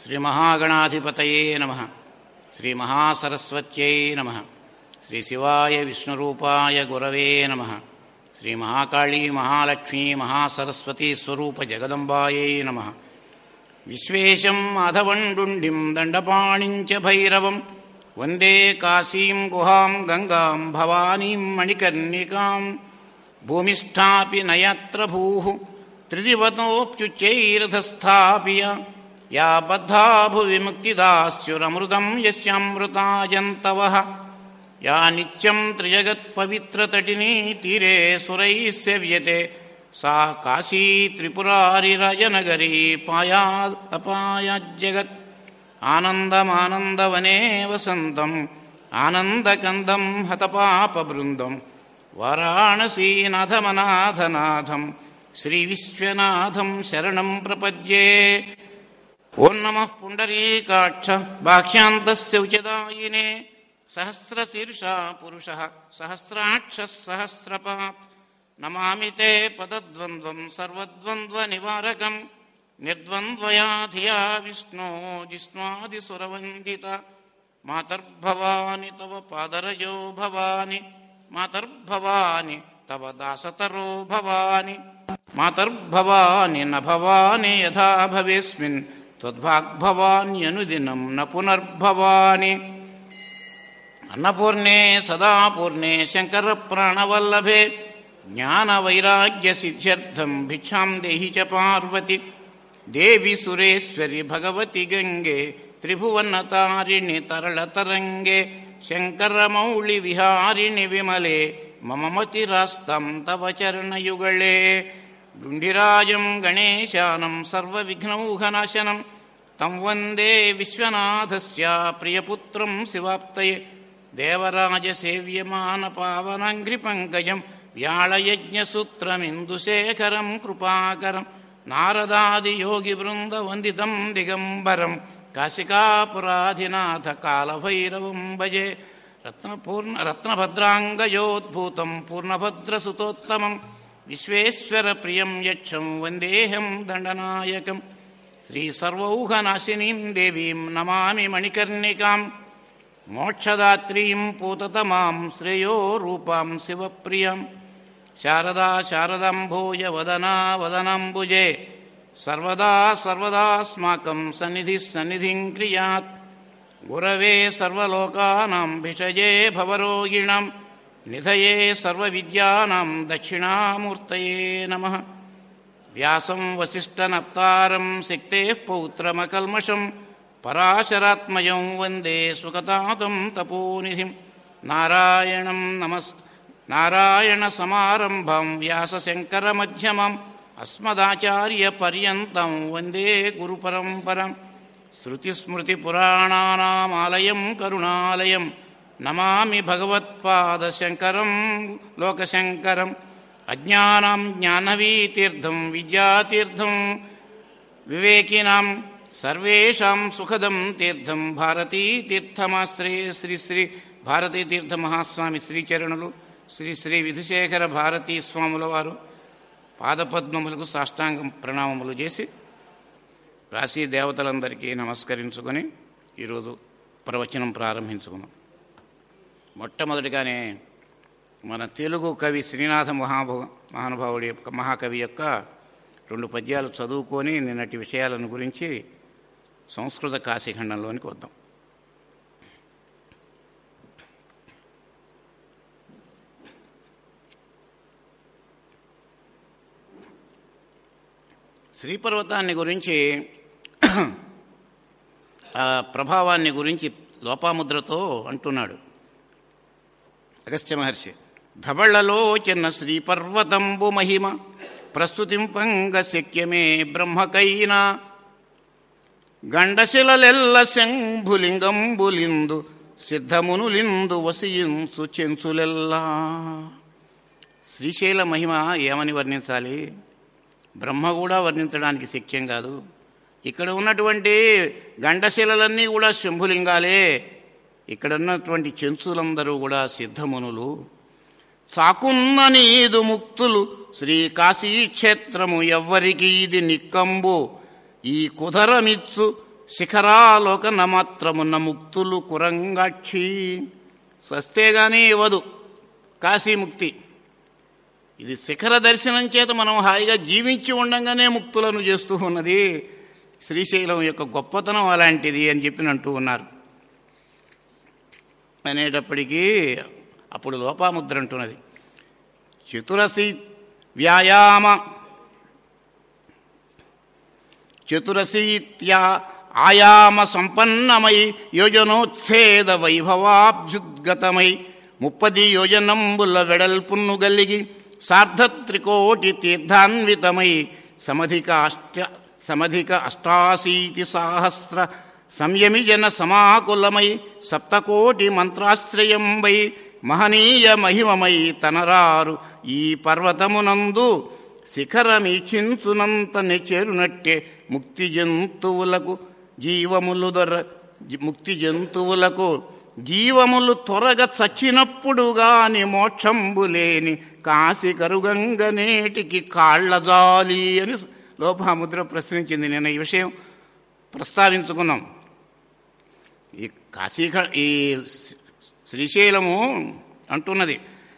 శ్రీమహాగణాధిపతయే నమ శ్రీమహాసరస్వత్యై నమ శ్రీశివాయ విష్ణురూపాయ గురవే నమ శ్రీమహాకాళీ మహాలక్ష్మీ మహాసరస్వతీ స్వరూప జగదంబాయై నమ విశ్వేశం మాధవండుండిం దండపాణిం చ భైరవం వందే కాశీం గుహాం గంగాం భవానీం మణికర్ణికాం భూమిష్టాపి నయత్ర భూ త్రిదివతోప్యుచ్చైరథస్థాపియ యా బద్ధా భువి ముక్తిదాస్యురమృతం యస్యామృతాయంతవ యా నిత్యం త్రిజగత్పవిత్రతటినీ తీరే సురైः సేవ్యతే सा काशी त्रिपुरारिरजनगरी पायादपायाज्जगत् आनन्दमानन्दवने वसन्तम् आनन्दकन्दं हतपापबृन्दं वाराणसीनाथमनाथनाथं श्रीविश्वनाथं शरणं प्रपद्ये ॐ नमः पुण्डरीकाक्ष बाह्यान्तस्य उचदायिने सहस्रशीर्षा पुरुषः सहस्राक्षः सहस्रपात् नमामि ते पदद्वन्द्वं सर्वद्वन्द्वनिवारकं निर्द्वन्द्वया धिया विष्णो जिष्णादिसुरवन्दित मातर्भवानि तव पादरजो भवानि मातर्भवानि तव दासतरो भवानि मातर्भवानि न भवानि यथा भवेस्मिन् त्वद्भाग्भवान्यनुदिनं न पुनर्भवानि अन्नपूर्णे सदा पूर्णे शङ्करप्राणवल्लभे ज्ञानवैराग्यसिद्ध्यर्थं भिक्षां देहि च पार्वति देवि सुरेश्वरि भगवति गङ्गे त्रिभुवनतारिणि तरलतरङ्गे शङ्करमौळिविहारिणि विमले मम मतिरास्तं तव चरणयुगळे डुण्डिराजं गणेशानं सर्वविघ्नौघनाशनं तं वन्दे विश्वनाथस्य प्रियपुत्रं शिवाप्तये देवराजसेव्यमानपावनाङ्घ्रिपङ्कजं व्याळयज्ञसूत्रमिन्दुशेखरं कृपाकरं नारदादियोगिवृन्दवन्दितं दिगम्बरं काशिकापुराधिनाथकालभैरवं भजे रत्नपूर्ण रत्नभद्राङ्गयोद्भूतं पूर्णभद्रसुतोत्तमं विश्वेश्वरप्रियं यक्षं वन्देऽहं दण्डनायकं श्रीसर्वौघनाशिनीं देवीं नमामि मणिकर्णिकाम् మోక్షదాత్రీం పూతతమాం శ్రేయో రూపాం శివప్రియం శారదా శారదాంభూయ వదనా వదనంబుజే సర్వదా సర్వదాస్మాకం సన్నిధి సన్నిధిం క్రియాత్ గురవే సర్వలోకానాం భిషజే భవరోగిణం నిధయే సర్వవిద్యానాం దక్షిణామూర్తయే నమ వ్యాసం వసిష్ఠనప్తారం శక్తే పౌత్రమకల్మషం పరాశరాత్మయం వందే సుగతాతం తపోనిధిం నారాయణం నమస్ నారాయణ సమారంభం వ్యాసశంకరమధ్యమం అస్మదాచార్యపర్యంతం వందే గురుపరంపరం శృతిస్మృతిపురాణానామాలయం కరుణాలయం నమామి భగవత్పాదశంకరం లోకశంకరం అజ్ఞానం జ్ఞానవీతీర్థం విద్యాతీర్థం వివేకినాం సర్వేషాం సుఖదం తీర్థం భారతీ తీర్థమాశ్రయ శ్రీ శ్రీ భారతీ తీర్థ మహాస్వామి శ్రీచరణులు శ్రీ శ్రీ విధుశేఖర భారతీ స్వాముల వారు పాదపద్మములకు సాష్టాంగం ప్రణామములు చేసి రాశి దేవతలందరికీ నమస్కరించుకొని ఈరోజు ప్రవచనం ప్రారంభించుకున్నాం మొట్టమొదటిగానే మన తెలుగు కవి శ్రీనాథ మహాభు మహానుభావుడి యొక్క మహాకవి యొక్క రెండు పద్యాలు చదువుకొని నిన్నటి విషయాలను గురించి సంస్కృత కాశీఖండంలోనికి వద్దాం శ్రీపర్వతాన్ని గురించి ఆ ప్రభావాన్ని గురించి లోపాముద్రతో అంటున్నాడు అగస్త్య మహర్షి ధవళలో చిన్న శ్రీపర్వతంబు మహిమ ప్రస్తుతింపంగ శక్యమే బ్రహ్మకైనా గండశిలలెల్ల శంభులింగంబులిందు సిద్ధమునులిందు వసియించు చెంచులెల్లా శ్రీశైల మహిమ ఏమని వర్ణించాలి బ్రహ్మ కూడా వర్ణించడానికి శక్యం కాదు ఇక్కడ ఉన్నటువంటి గండశిలలన్నీ కూడా శంభులింగాలే ఇక్కడ ఉన్నటువంటి చెంచులందరూ కూడా సిద్ధమునులు చాకున్న నీదు ముక్తులు శ్రీ కాశీక్షేత్రము ఎవ్వరికి ఇది నిక్కంబు ఈ కుధరమిచ్చు శిఖరాలోక నమాత్రమున్న ముక్తులు కురంగాక్షి సస్తే గానీ ఇవ్వదు కాశీముక్తి ఇది శిఖర దర్శనం చేత మనం హాయిగా జీవించి ఉండంగానే ముక్తులను చేస్తూ ఉన్నది శ్రీశైలం యొక్క గొప్పతనం అలాంటిది అని చెప్పి అంటూ ఉన్నారు అనేటప్పటికీ అప్పుడు లోపాముద్ర అంటున్నది చతురసి వ్యాయామ చతురసీత్యా ఆయామ సంపన్నమై యోజనోచ్ఛేద వైభవాబ్జుద్గతమై ముప్పది యోజనంబుల వెడల్పున్ను గల్లిగి సార్ధత్రికోటి తీర్థాన్వితమై సమధిక అష్ట సమధిక అష్టాశీతి సహస్ర సంయమిజన సమాకులమై సప్తకోటి మంత్రాశ్రయంబై మహనీయ మహిమమై తనరారు ఈ పర్వతమునందు శిఖరమీక్షించునంత చేరునట్టే ముక్తి జంతువులకు జీవములు దొర ముక్తి జంతువులకు జీవములు త్వరగా చచ్చినప్పుడు గాని మోక్షంబు లేని కాశి కరుగంగ నేటికి కాళ్ళజాలి అని లోపాముద్ర ప్రశ్నించింది నేను ఈ విషయం ప్రస్తావించుకున్నాం ఈ కాశీ ఈ శ్రీశైలము అంటున్నది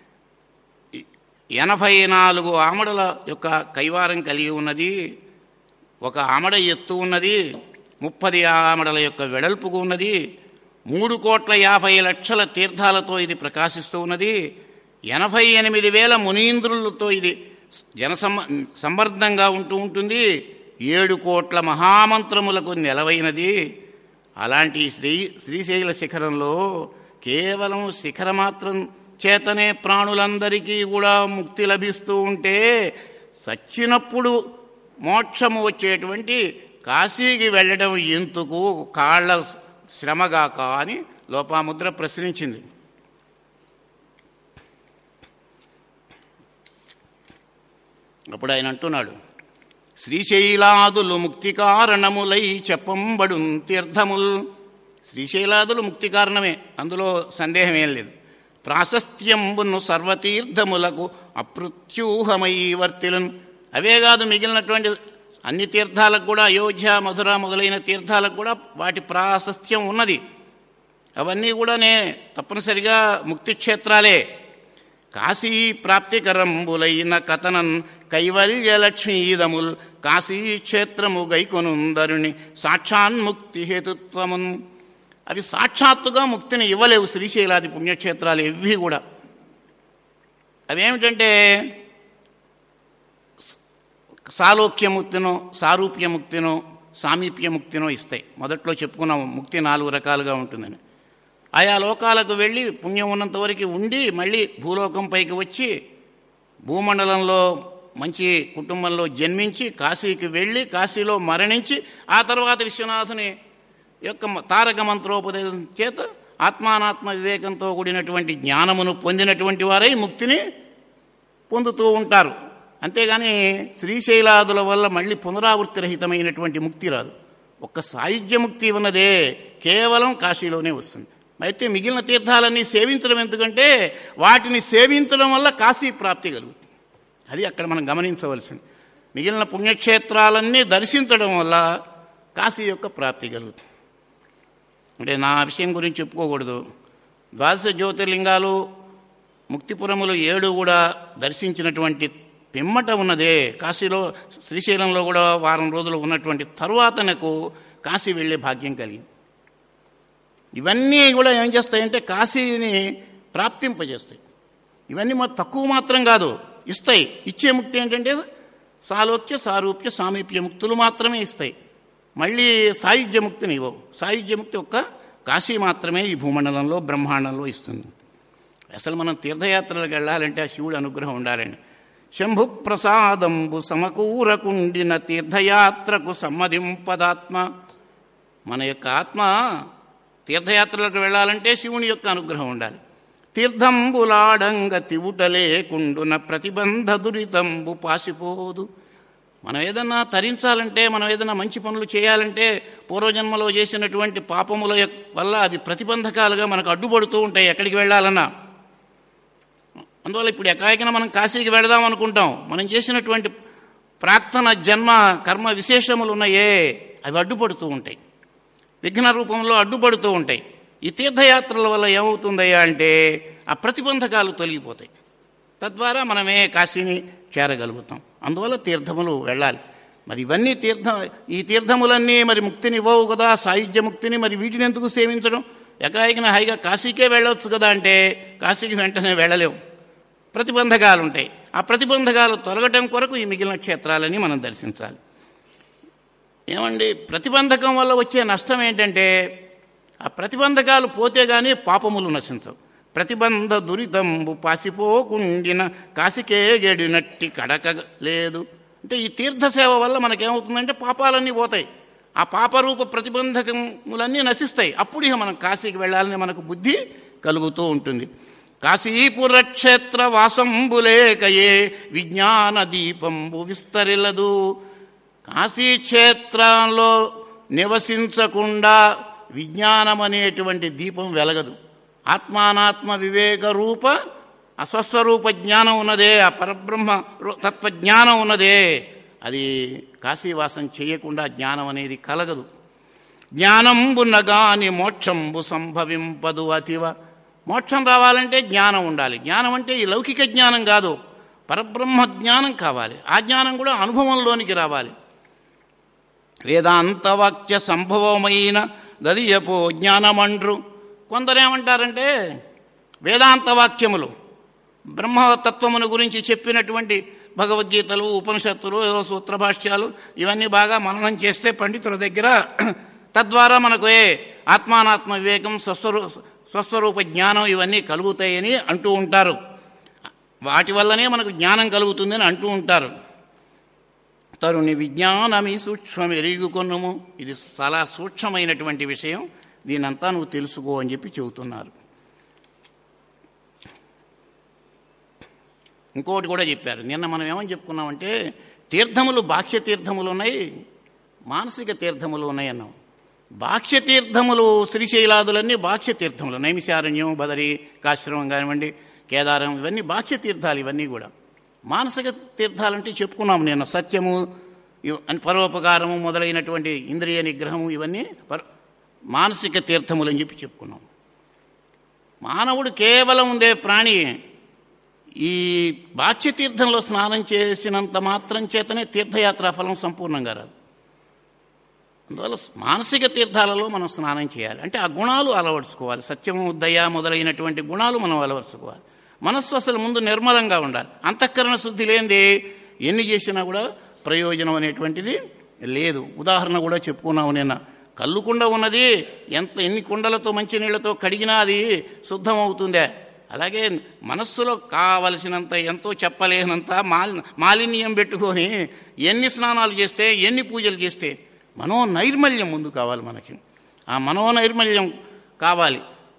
ఎనభై నాలుగు ఆమడల యొక్క కైవారం కలిగి ఉన్నది ఒక ఆమడ ఎత్తు ఉన్నది ముప్పది ఆమడల యొక్క వెడల్పుకు ఉన్నది మూడు కోట్ల యాభై లక్షల తీర్థాలతో ఇది ప్రకాశిస్తూ ఉన్నది ఎనభై ఎనిమిది వేల మునీంద్రులతో ఇది జనసమ సంబర్ధంగా ఉంటూ ఉంటుంది ఏడు కోట్ల మహామంత్రములకు నెలవైనది అలాంటి శ్రీ శ్రీశైల శిఖరంలో కేవలం శిఖర మాత్రం చేతనే ప్రాణులందరికీ కూడా ముక్తి లభిస్తూ ఉంటే చచ్చినప్పుడు మోక్షము వచ్చేటువంటి కాశీకి వెళ్ళడం ఎందుకు కాళ్ళ శ్రమగాక అని లోపాముద్ర ప్రశ్నించింది అప్పుడు ఆయన అంటున్నాడు శ్రీశైలాదులు ముక్తి కారణములై చెప్పంబడు తీర్థముల్ శ్రీశైలాదులు ముక్తి కారణమే అందులో సందేహం ఏం లేదు ప్రాశస్త్యంబును సర్వతీర్థములకు అపృత్యూహమై వర్తిలను అవే కాదు మిగిలినటువంటి అన్ని తీర్థాలకు కూడా అయోధ్య మధుర మొదలైన తీర్థాలకు కూడా వాటి ప్రాశస్త్యం ఉన్నది అవన్నీ కూడానే తప్పనిసరిగా ముక్తి క్షేత్రాలే కాశీ ప్రాప్తికరంబులైన కథనన్ కైవల్యలక్ష్మీదముల్ కాశీ క్షేత్రము గైకొనుందరుని సాక్షాన్ముక్తి హేతుత్వమున్ అవి సాక్షాత్తుగా ముక్తిని ఇవ్వలేవు శ్రీశైలాది పుణ్యక్షేత్రాలు ఇవి కూడా అవేమిటంటే సాలోక్యముక్తినో సారూప్యముక్తినో సామీప్యముక్తినో ఇస్తాయి మొదట్లో చెప్పుకున్నాము ముక్తి నాలుగు రకాలుగా ఉంటుందని ఆయా లోకాలకు వెళ్ళి పుణ్యం ఉన్నంత వరకు ఉండి మళ్ళీ భూలోకం పైకి వచ్చి భూమండలంలో మంచి కుటుంబంలో జన్మించి కాశీకి వెళ్ళి కాశీలో మరణించి ఆ తర్వాత విశ్వనాథుని యొక్క తారక మంత్రోపదేశం చేత ఆత్మానాత్మ వివేకంతో కూడినటువంటి జ్ఞానమును పొందినటువంటి వారై ముక్తిని పొందుతూ ఉంటారు అంతేగాని శ్రీశైలాదుల వల్ల మళ్ళీ పునరావృత్తి రహితమైనటువంటి ముక్తి రాదు ఒక్క సాయుధ్య ముక్తి ఉన్నదే కేవలం కాశీలోనే వస్తుంది అయితే మిగిలిన తీర్థాలన్నీ సేవించడం ఎందుకంటే వాటిని సేవించడం వల్ల కాశీ ప్రాప్తి కలుగుతుంది అది అక్కడ మనం గమనించవలసింది మిగిలిన పుణ్యక్షేత్రాలన్నీ దర్శించడం వల్ల కాశీ యొక్క ప్రాప్తి కలుగుతుంది అంటే నా విషయం గురించి చెప్పుకోకూడదు ద్వాదశ జ్యోతిర్లింగాలు ముక్తిపురములు ఏడు కూడా దర్శించినటువంటి పిమ్మట ఉన్నదే కాశీలో శ్రీశైలంలో కూడా వారం రోజులు ఉన్నటువంటి తరువాత నాకు కాశీ వెళ్ళే భాగ్యం కలిగింది ఇవన్నీ కూడా ఏం చేస్తాయంటే కాశీని ప్రాప్తింపజేస్తాయి ఇవన్నీ మా తక్కువ మాత్రం కాదు ఇస్తాయి ఇచ్చే ముక్తి ఏంటంటే సాలోక్య సారూప్య సామీప్య ముక్తులు మాత్రమే ఇస్తాయి మళ్ళీ సాయుధ్య ముక్తిని ఇవ్వవు సాయుధ్య ముక్తి ఒక్క కాశీ మాత్రమే ఈ భూమండలంలో బ్రహ్మాండంలో ఇస్తుంది అసలు మనం తీర్థయాత్రలకు వెళ్ళాలంటే ఆ శివుడు అనుగ్రహం ఉండాలండి శంభు ప్రసాదంబు సమకూరకుండిన తీర్థయాత్రకు సమ్మదింపదాత్మ మన యొక్క ఆత్మ తీర్థయాత్రలకు వెళ్ళాలంటే శివుని యొక్క అనుగ్రహం ఉండాలి తీర్థంబులాడంగ తివుట లేకుండున ప్రతిబంధ దురితంబు పాసిపోదు మనం ఏదన్నా తరించాలంటే మనం ఏదైనా మంచి పనులు చేయాలంటే పూర్వజన్మలో చేసినటువంటి పాపముల యొక్క వల్ల అవి ప్రతిబంధకాలుగా మనకు అడ్డుపడుతూ ఉంటాయి ఎక్కడికి వెళ్ళాలన్నా అందువల్ల ఇప్పుడు ఎకాయకిన మనం కాశీకి వెళదాం అనుకుంటాం మనం చేసినటువంటి ప్రాక్తన జన్మ కర్మ విశేషములు ఉన్నాయే అవి అడ్డుపడుతూ ఉంటాయి విఘ్న రూపంలో అడ్డుపడుతూ ఉంటాయి ఈ తీర్థయాత్రల వల్ల ఏమవుతుందయ్యా అంటే ఆ ప్రతిబంధకాలు తొలగిపోతాయి తద్వారా మనమే కాశీని చేరగలుగుతాం అందువల్ల తీర్థములు వెళ్ళాలి మరి ఇవన్నీ తీర్థ ఈ తీర్థములన్నీ మరి ముక్తిని ఇవ్వవు కదా సాయుధ్య ముక్తిని మరి వీటిని ఎందుకు సేవించడం ఎకాయికిన హాయిగా కాశీకే వెళ్ళొచ్చు కదా అంటే కాశీకి వెంటనే వెళ్ళలేవు ప్రతిబంధకాలు ఉంటాయి ఆ ప్రతిబంధకాలు తొలగటం కొరకు ఈ మిగిలిన క్షేత్రాలని మనం దర్శించాలి ఏమండి ప్రతిబంధకం వల్ల వచ్చే నష్టం ఏంటంటే ఆ ప్రతిబంధకాలు పోతే కానీ పాపములు నశించవు ప్రతిబంధ దురితంబు పాసిపోకుండిన కాసికే గడినట్టి కడక లేదు అంటే ఈ తీర్థసేవ వల్ల మనకేమవుతుందంటే పాపాలన్నీ పోతాయి ఆ పాపరూప ప్రతిబంధకములన్నీ నశిస్తాయి అప్పుడు ఇక మనం కాశీకి వెళ్ళాలని మనకు బుద్ధి కలుగుతూ ఉంటుంది కాశీపుర క్షేత్ర వాసంబులేకయే విజ్ఞాన దీపంబు విస్తరిల్లదు కాశీ క్షేత్రంలో నివసించకుండా విజ్ఞానం అనేటువంటి దీపం వెలగదు ఆత్మానాత్మ వివేక రూప అస్వస్వరూప జ్ఞానం ఉన్నదే ఆ పరబ్రహ్మ రూ- తత్వజ్ఞానం ఉన్నదే అది కాశీవాసం చేయకుండా జ్ఞానం అనేది కలగదు జ్ఞానంబున్నగాని మోక్షంబు సంభవింపదు అతివ మోక్షం రావాలంటే జ్ఞానం ఉండాలి జ్ఞానం అంటే ఈ లౌకిక జ్ఞానం కాదు పరబ్రహ్మ జ్ఞానం కావాలి ఆ జ్ఞానం కూడా అనుభవంలోనికి రావాలి వేదాంతవాక్య సంభవమైన దదియపో జ్ఞానమండ్రు కొందరేమంటారంటే వేదాంత వాక్యములు బ్రహ్మతత్వమును గురించి చెప్పినటువంటి భగవద్గీతలు ఉపనిషత్తులు ఏదో సూత్రభాష్యాలు ఇవన్నీ బాగా మననం చేస్తే పండితుల దగ్గర తద్వారా మనకు ఏ ఆత్మానాత్మ వివేకం స్వస్వరూ స్వస్వరూప జ్ఞానం ఇవన్నీ కలుగుతాయని అంటూ ఉంటారు వాటి వల్లనే మనకు జ్ఞానం కలుగుతుందని అంటూ ఉంటారు తరుణి విజ్ఞానమి సూక్ష్మం ఎరుగుకొనుము ఇది చాలా సూక్ష్మమైనటువంటి విషయం దీనంతా నువ్వు తెలుసుకో అని చెప్పి చెబుతున్నారు ఇంకోటి కూడా చెప్పారు నిన్న మనం ఏమని చెప్పుకున్నామంటే తీర్థములు బాక్ష్య తీర్థములు ఉన్నాయి మానసిక తీర్థములు ఉన్నాయి అన్నాం బాక్ష్య తీర్థములు శ్రీశైలాదులన్నీ బాక్ష్య తీర్థములు నైమిశారణ్యం బదరి కాశ్రమం కానివ్వండి కేదారం ఇవన్నీ బాక్ష్య తీర్థాలు ఇవన్నీ కూడా మానసిక తీర్థాలంటే చెప్పుకున్నాం నేను సత్యము ఇవ- అని పరోపకారము మొదలైనటువంటి ఇంద్రియ నిగ్రహము ఇవన్నీ పర మానసిక తీర్థములు అని చెప్పి చెప్పుకున్నాం మానవుడు కేవలం ఉండే ప్రాణి ఈ బాహ్య తీర్థంలో స్నానం చేసినంత మాత్రం చేతనే తీర్థయాత్రా ఫలం సంపూర్ణంగా రాదు అందువల్ల మానసిక తీర్థాలలో మనం స్నానం చేయాలి అంటే ఆ గుణాలు అలవరుచుకోవాలి సత్యము దయ మొదలైనటువంటి గుణాలు మనం అలవరుచుకోవాలి మనస్సు అసలు ముందు నిర్మలంగా ఉండాలి అంతఃకరణ శుద్ధి లేనిది ఎన్ని చేసినా కూడా ప్రయోజనం అనేటువంటిది లేదు ఉదాహరణ కూడా చెప్పుకున్నాము నిన్న కళ్ళు కుండ ఉన్నది ఎంత ఎన్ని కుండలతో మంచి నీళ్లతో కడిగినా అది శుద్ధం అవుతుందే అలాగే మనస్సులో కావలసినంత ఎంతో చెప్పలేనంత మాలి మాలిన్యం పెట్టుకొని ఎన్ని స్నానాలు చేస్తే ఎన్ని పూజలు చేస్తే మనో నైర్మల్యం ముందు కావాలి మనకి ఆ మనో నైర్మల్యం కావాలి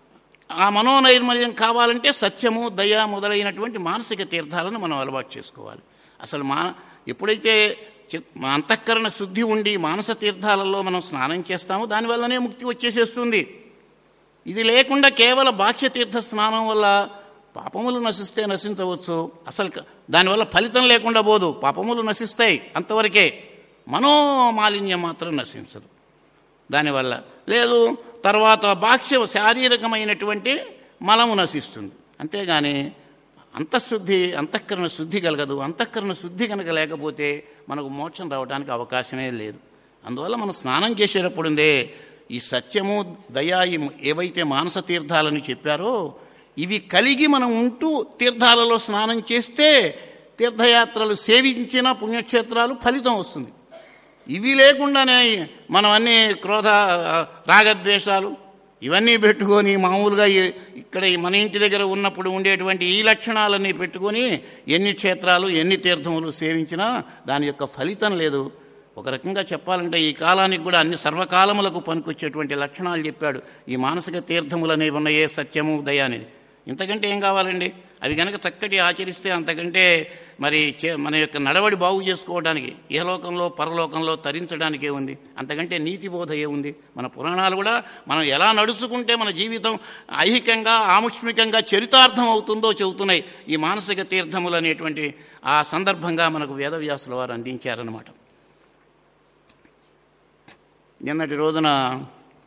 ఆ మనో నైర్మల్యం కావాలంటే సత్యము దయ మొదలైనటువంటి మానసిక తీర్థాలను మనం అలవాటు చేసుకోవాలి అసలు మా ఎప్పుడైతే చిత్- మా అంతఃకరణ శుద్ధి ఉండి మానస తీర్థాలలో మనం స్నానం చేస్తామో దానివల్లనే ముక్తి వచ్చేసేస్తుంది ఇది లేకుండా కేవల బాహ్య తీర్థ స్నానం వల్ల పాపములు నశిస్తే నశించవచ్చు అసలు క- దానివల్ల ఫలితం లేకుండా పోదు పాపములు నశిస్తాయి అంతవరకే మనోమాలిన్యం మాత్రం నశించదు దానివల్ల లేదు తర్వాత బాహ్య శారీరకమైనటువంటి మలము నశిస్తుంది అంతేగాని అంతఃశుద్ధి అంతఃకరణ శుద్ధి కలగదు అంతఃకరణ శుద్ధి కనుక లేకపోతే మనకు మోక్షం రావడానికి అవకాశమే లేదు అందువల్ల మనం స్నానం చేసేటప్పుడుందే ఈ సత్యము దయా ఈ ఏవైతే మానస తీర్థాలని చెప్పారో ఇవి కలిగి మనం ఉంటూ తీర్థాలలో స్నానం చేస్తే తీర్థయాత్రలు సేవించిన పుణ్యక్షేత్రాలు ఫలితం వస్తుంది ఇవి లేకుండానే మనం అన్ని క్రోధ రాగద్వేషాలు ఇవన్నీ పెట్టుకొని మామూలుగా ఈ- ఇక్కడ ఈ మన ఇంటి దగ్గర ఉన్నప్పుడు ఉండేటువంటి ఈ లక్షణాలన్నీ పెట్టుకొని ఎన్ని క్షేత్రాలు ఎన్ని తీర్థములు సేవించినా దాని యొక్క ఫలితం లేదు ఒక రకంగా చెప్పాలంటే ఈ కాలానికి కూడా అన్ని సర్వకాలములకు పనికొచ్చేటువంటి లక్షణాలు చెప్పాడు ఈ మానసిక తీర్థములు అనేవి ఉన్నాయే సత్యము దయ అనేది ఇంతకంటే ఏం కావాలండి అవి కనుక చక్కటి ఆచరిస్తే అంతకంటే మరి చే- మన యొక్క నడవడి బాగు చేసుకోవడానికి ఇహలోకంలో పరలోకంలో తరించడానికే ఉంది అంతకంటే నీతి బోధ ఏ ఉంది మన పురాణాలు కూడా మనం ఎలా నడుచుకుంటే మన జీవితం ఐహికంగా ఆముష్మికంగా చరితార్థం అవుతుందో చెబుతున్నాయి ఈ మానసిక తీర్థములు అనేటువంటి ఆ సందర్భంగా మనకు వేదవ్యాసుల వారు అందించారనమాట నిన్నటి రోజున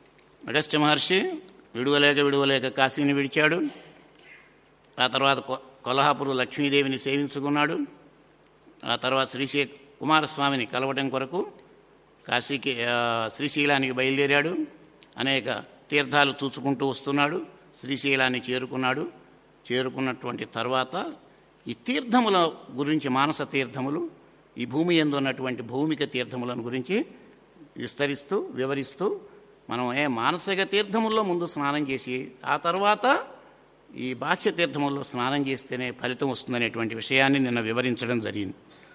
అగస్త్య మహర్షి విడువలేక విడువలేక కాశీని విడిచాడు ఆ తర్వాత కొ- కొల్హాపురు లక్ష్మీదేవిని సేవించుకున్నాడు ఆ తర్వాత శ్రీశే కుమారస్వామిని కలవటం కొరకు కాశీకి ఆ, శ్రీశైలానికి బయలుదేరాడు అనేక తీర్థాలు చూచుకుంటూ వస్తున్నాడు శ్రీశైలాన్ని చేరుకున్నాడు చేరుకున్నటువంటి తర్వాత ఈ తీర్థముల గురించి మానస తీర్థములు ఈ భూమి ఎందు ఉన్నటువంటి భౌమిక తీర్థములను గురించి విస్తరిస్తూ వివరిస్తూ మనం ఏ మానసిక తీర్థముల్లో ముందు స్నానం చేసి ఆ తర్వాత ఈ బాహ్య తీర్థముల్లో స్నానం చేస్తేనే ఫలితం వస్తుందనేటువంటి విషయాన్ని నిన్న వివరించడం జరిగింది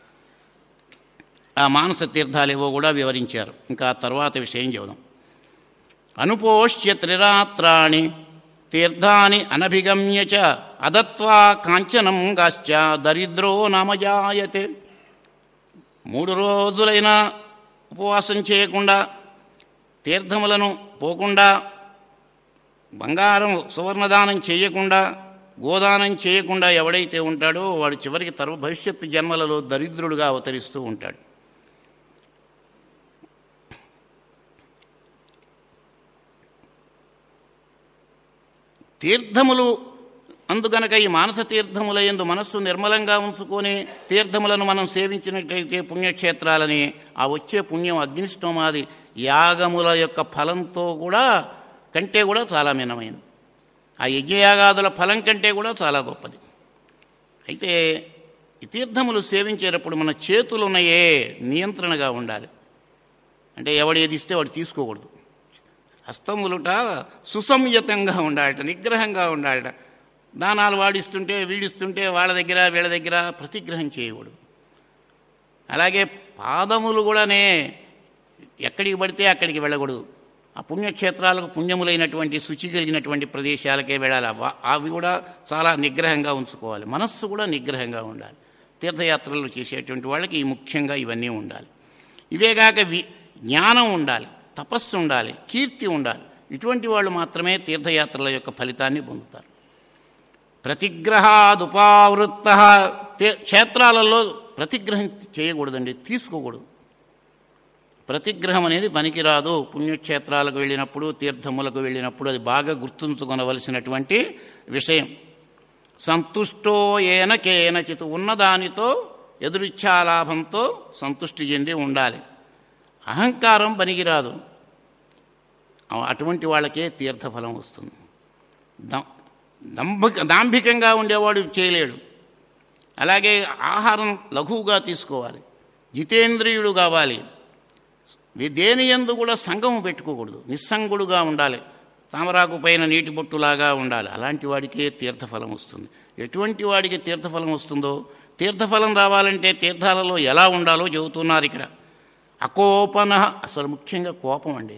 ఆ మానస తీర్థాలేవో కూడా వివరించారు ఇంకా ఆ తర్వాత విషయం చెబుదాం అనుపోష్య త్రిరాత్రాణి తీర్థాని అనభిగమ్య చ అదత్వా కాంచనం గాశ్చ దరిద్రో నామజాయతే మూడు రోజులైనా ఉపవాసం చేయకుండా తీర్థములను పోకుండా బంగారం సువర్ణదానం చేయకుండా గోదానం చేయకుండా ఎవడైతే ఉంటాడో వాడు చివరికి తర్వ భవిష్యత్తు జన్మలలో దరిద్రుడుగా అవతరిస్తూ ఉంటాడు తీర్థములు అందుకనక ఈ మానస తీర్థముల ఎందు మనస్సు నిర్మలంగా ఉంచుకొని తీర్థములను మనం సేవించినట్లయితే పుణ్యక్షేత్రాలని ఆ వచ్చే పుణ్యం అగ్నిష్టోమాది యాగముల యొక్క ఫలంతో కూడా కంటే కూడా చాలా మినమైనది ఆ యజ్ఞయాగాదుల ఫలం కంటే కూడా చాలా గొప్పది అయితే ఈ తీర్థములు సేవించేటప్పుడు మన చేతులు ఉన్నాయే నియంత్రణగా ఉండాలి అంటే ఎవడు ఏది ఇస్తే వాడు తీసుకోకూడదు హస్తములుట సుసంయతంగా ఉండాలట నిగ్రహంగా ఉండాలట దానాలు వాడిస్తుంటే వీడిస్తుంటే వాళ్ళ దగ్గర వీళ్ళ దగ్గర ప్రతిగ్రహం చేయకూడదు అలాగే పాదములు కూడానే ఎక్కడికి పడితే అక్కడికి వెళ్ళకూడదు ఆ పుణ్యక్షేత్రాలకు పుణ్యములైనటువంటి శుచి కలిగినటువంటి ప్రదేశాలకే వెళ్ళాలి అవ- అవి కూడా చాలా నిగ్రహంగా ఉంచుకోవాలి మనస్సు కూడా నిగ్రహంగా ఉండాలి తీర్థయాత్రలు చేసేటువంటి వాళ్ళకి ఈ ముఖ్యంగా ఇవన్నీ ఉండాలి ఇవేగాక వి జ్ఞానం ఉండాలి తపస్సు ఉండాలి కీర్తి ఉండాలి ఇటువంటి వాళ్ళు మాత్రమే తీర్థయాత్రల యొక్క ఫలితాన్ని పొందుతారు ప్రతిగ్రహాదుపావృత్త తే- క్షేత్రాలలో ప్రతిగ్రహం చేయకూడదండి తీసుకోకూడదు ప్రతిగ్రహం అనేది పనికిరాదు పుణ్యక్షేత్రాలకు వెళ్ళినప్పుడు తీర్థములకు వెళ్ళినప్పుడు అది బాగా గుర్తుంచుకొనవలసినటువంటి విషయం సంతుష్టో ఏన కేనచిత్ ఉన్నదానితో ఎదురిచ్ఛాలాభంతో సంతుష్టి చెంది ఉండాలి అహంకారం పనికిరాదు అ- అటువంటి వాళ్ళకే తీర్థఫలం వస్తుంది ద- దంభిక దాంభికంగా ఉండేవాడు చేయలేడు అలాగే ఆహారం లఘువుగా తీసుకోవాలి జితేంద్రియుడు కావాలి వి- దేని ఎందు కూడా సంగము పెట్టుకోకూడదు నిస్సంగుడుగా ఉండాలి తామరాకు పైన నీటి బొట్టులాగా ఉండాలి అలాంటి వాడికే తీర్థఫలం వస్తుంది ఎటువంటి వాడికి తీర్థఫలం వస్తుందో తీర్థఫలం రావాలంటే తీర్థాలలో ఎలా ఉండాలో చెబుతున్నారు ఇక్కడ అకోపన అసలు ముఖ్యంగా కోపం అండి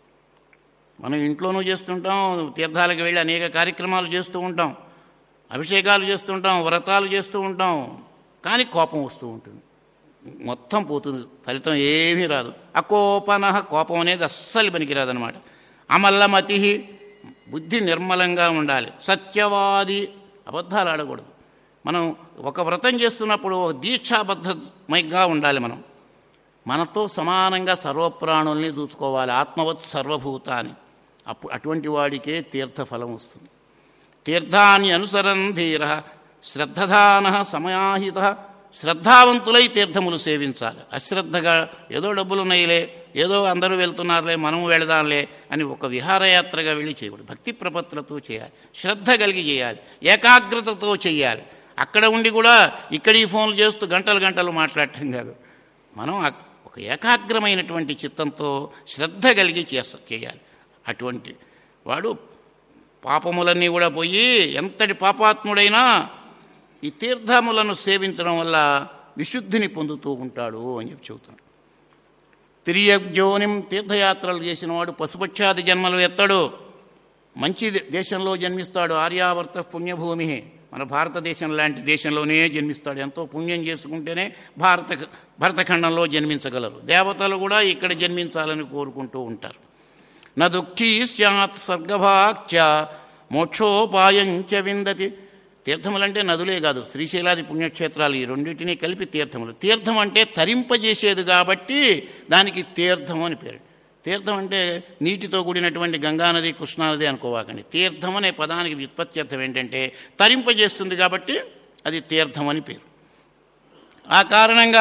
మనం ఇంట్లోనూ చేస్తుంటాం తీర్థాలకు వెళ్ళి అనేక కార్యక్రమాలు చేస్తూ ఉంటాం అభిషేకాలు చేస్తుంటాం వ్రతాలు చేస్తూ ఉంటాం కానీ కోపం వస్తూ ఉంటుంది మొత్తం పోతుంది ఫలితం ఏమీ రాదు అకోపన కోపం అనేది అస్సలు పనికిరాదనమాట అమల్లమతి బుద్ధి నిర్మలంగా ఉండాలి సత్యవాది అబద్ధాలు ఆడకూడదు మనం ఒక వ్రతం చేస్తున్నప్పుడు ఒక దీక్షాబద్ధమైగా ఉండాలి మనం మనతో సమానంగా సర్వప్రాణుల్ని చూసుకోవాలి ఆత్మవత్ సర్వభూతాన్ని అప్పుడు అటువంటి వాడికే తీర్థఫలం వస్తుంది తీర్థాన్ని అనుసరన్ ధీర శ్రద్ధధాన సమయాహిత శ్రద్ధావంతులై తీర్థములు సేవించాలి అశ్రద్ధగా ఏదో డబ్బులు ఉన్నాయిలే ఏదో అందరూ వెళ్తున్నారులే మనము వెళదాంలే అని ఒక విహారయాత్రగా వెళ్ళి చేయకూడదు భక్తి ప్రపత్రతో చేయాలి శ్రద్ధ కలిగి చేయాలి ఏకాగ్రతతో చేయాలి అక్కడ ఉండి కూడా ఇక్కడ ఈ ఫోన్లు చేస్తూ గంటలు గంటలు మాట్లాడటం కాదు మనం అక్- ఒక ఏకాగ్రమైనటువంటి చిత్తంతో శ్రద్ధ కలిగి చేస్త చేయాలి అటువంటి వాడు పాపములన్నీ కూడా పోయి ఎంతటి పాపాత్ముడైనా ఈ తీర్థములను సేవించడం వల్ల విశుద్ధిని పొందుతూ ఉంటాడు అని చెప్పి చెబుతున్నాడు తిరియజ్యోనిం తీర్థయాత్రలు చేసిన వాడు పశుపక్షాది జన్మలు ఎత్తడు మంచి దే- దేశంలో జన్మిస్తాడు ఆర్యావర్త పుణ్యభూమి మన భారతదేశం లాంటి దేశంలోనే జన్మిస్తాడు ఎంతో పుణ్యం చేసుకుంటేనే భారత భరతఖండంలో జన్మించగలరు దేవతలు కూడా ఇక్కడ జన్మించాలని కోరుకుంటూ ఉంటారు న దుఃఖీ స్యాత్ స్వర్గభాక్చ మోక్షోపాయంచ విందతి తీర్థములంటే నదులే కాదు శ్రీశైలాది పుణ్యక్షేత్రాలు ఈ రెండింటినీ కలిపి తీర్థములు తీర్థం అంటే తరింపజేసేది కాబట్టి దానికి తీర్థం అని పేరు తీర్థం అంటే నీటితో కూడినటువంటి గంగానది కృష్ణానది అనుకోవాకండి తీర్థం అనే పదానికి వ్యుత్పత్తి అర్థం ఏంటంటే తరింపజేస్తుంది కాబట్టి అది తీర్థం అని పేరు ఆ కారణంగా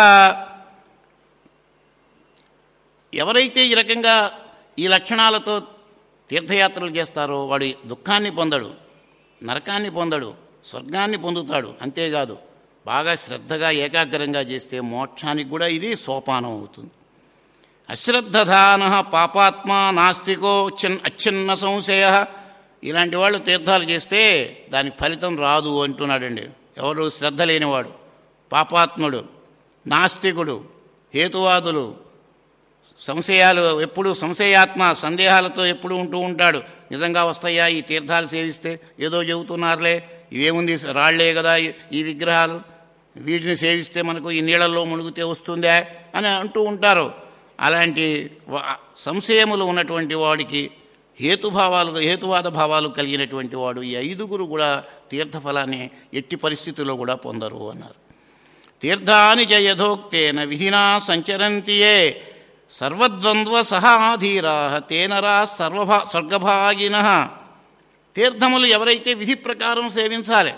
ఎవరైతే ఈ రకంగా ఈ లక్షణాలతో తీర్థయాత్రలు చేస్తారో వాడి దుఃఖాన్ని పొందడు నరకాన్ని పొందడు స్వర్గాన్ని పొందుతాడు అంతేకాదు బాగా శ్రద్ధగా ఏకాగ్రంగా చేస్తే మోక్షానికి కూడా ఇది సోపానం అవుతుంది అశ్రద్ధధాన పాపాత్మ నాస్తికో చిన్ అచ్ఛిన్న సంశయ ఇలాంటి వాళ్ళు తీర్థాలు చేస్తే దానికి ఫలితం రాదు అంటున్నాడండి ఎవరు శ్రద్ధ లేనివాడు పాపాత్ముడు నాస్తికుడు హేతువాదులు సంశయాలు ఎప్పుడు సంశయాత్మ సందేహాలతో ఎప్పుడు ఉంటూ ఉంటాడు నిజంగా వస్తాయా ఈ తీర్థాలు సేవిస్తే ఏదో చెబుతున్నారులే ఇవేముంది రాళ్లే కదా ఈ- ఈ విగ్రహాలు వీటిని సేవిస్తే మనకు ఈ నీళ్ళల్లో మునిగితే వస్తుందా అని అంటూ ఉంటారు అలాంటి వా- సంశయములు ఉన్నటువంటి వాడికి హేతుభావాలు హేతువాద భావాలు కలిగినటువంటి వాడు ఈ ఐదుగురు కూడా తీర్థఫలాన్ని ఎట్టి పరిస్థితుల్లో కూడా పొందరు అన్నారు తీర్థాని చ యథోక్తేన విధినా సంచరంతియే సర్వద్వంద్వ సహాధీరా తేనరా సర్వభా స్వర్గభాగిన తీర్థములు ఎవరైతే విధి ప్రకారం సేవించాలి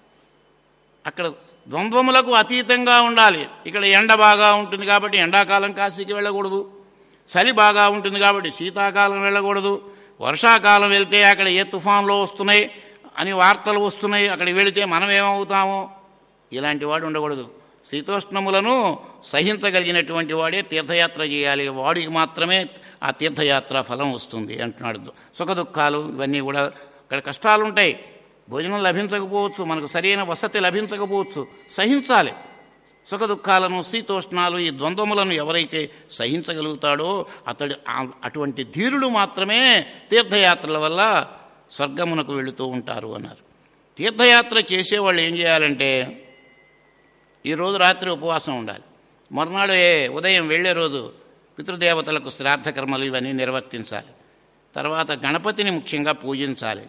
అక్కడ ద్వంద్వములకు అతీతంగా ఉండాలి ఇక్కడ ఎండ బాగా ఉంటుంది కాబట్టి ఎండాకాలం కాశీకి వెళ్ళకూడదు చలి బాగా ఉంటుంది కాబట్టి శీతాకాలం వెళ్ళకూడదు వర్షాకాలం వెళ్తే అక్కడ ఏ తుఫాన్లు వస్తున్నాయి అని వార్తలు వస్తున్నాయి అక్కడికి వెళితే మనం ఏమవుతామో ఇలాంటి వాడు ఉండకూడదు శీతోష్ణములను సహించగలిగినటువంటి వాడే తీర్థయాత్ర చేయాలి వాడికి మాత్రమే ఆ తీర్థయాత్ర ఫలం వస్తుంది అంటున్నాడు సుఖ దుఃఖాలు ఇవన్నీ కూడా అక్కడ కష్టాలు ఉంటాయి భోజనం లభించకపోవచ్చు మనకు సరైన వసతి లభించకపోవచ్చు సహించాలి సుఖ దుఃఖాలను శీతోష్ణాలు ఈ ద్వంద్వములను ఎవరైతే సహించగలుగుతాడో అతడు ఆ- అటువంటి ధీరులు మాత్రమే తీర్థయాత్రల వల్ల స్వర్గమునకు వెళుతూ ఉంటారు అన్నారు తీర్థయాత్ర చేసేవాళ్ళు ఏం చేయాలంటే ఈరోజు రాత్రి ఉపవాసం ఉండాలి మర్నాడు ఏ ఉదయం వెళ్ళే రోజు పితృదేవతలకు శ్రాద్ధ కర్మలు ఇవన్నీ నిర్వర్తించాలి తర్వాత గణపతిని ముఖ్యంగా పూజించాలి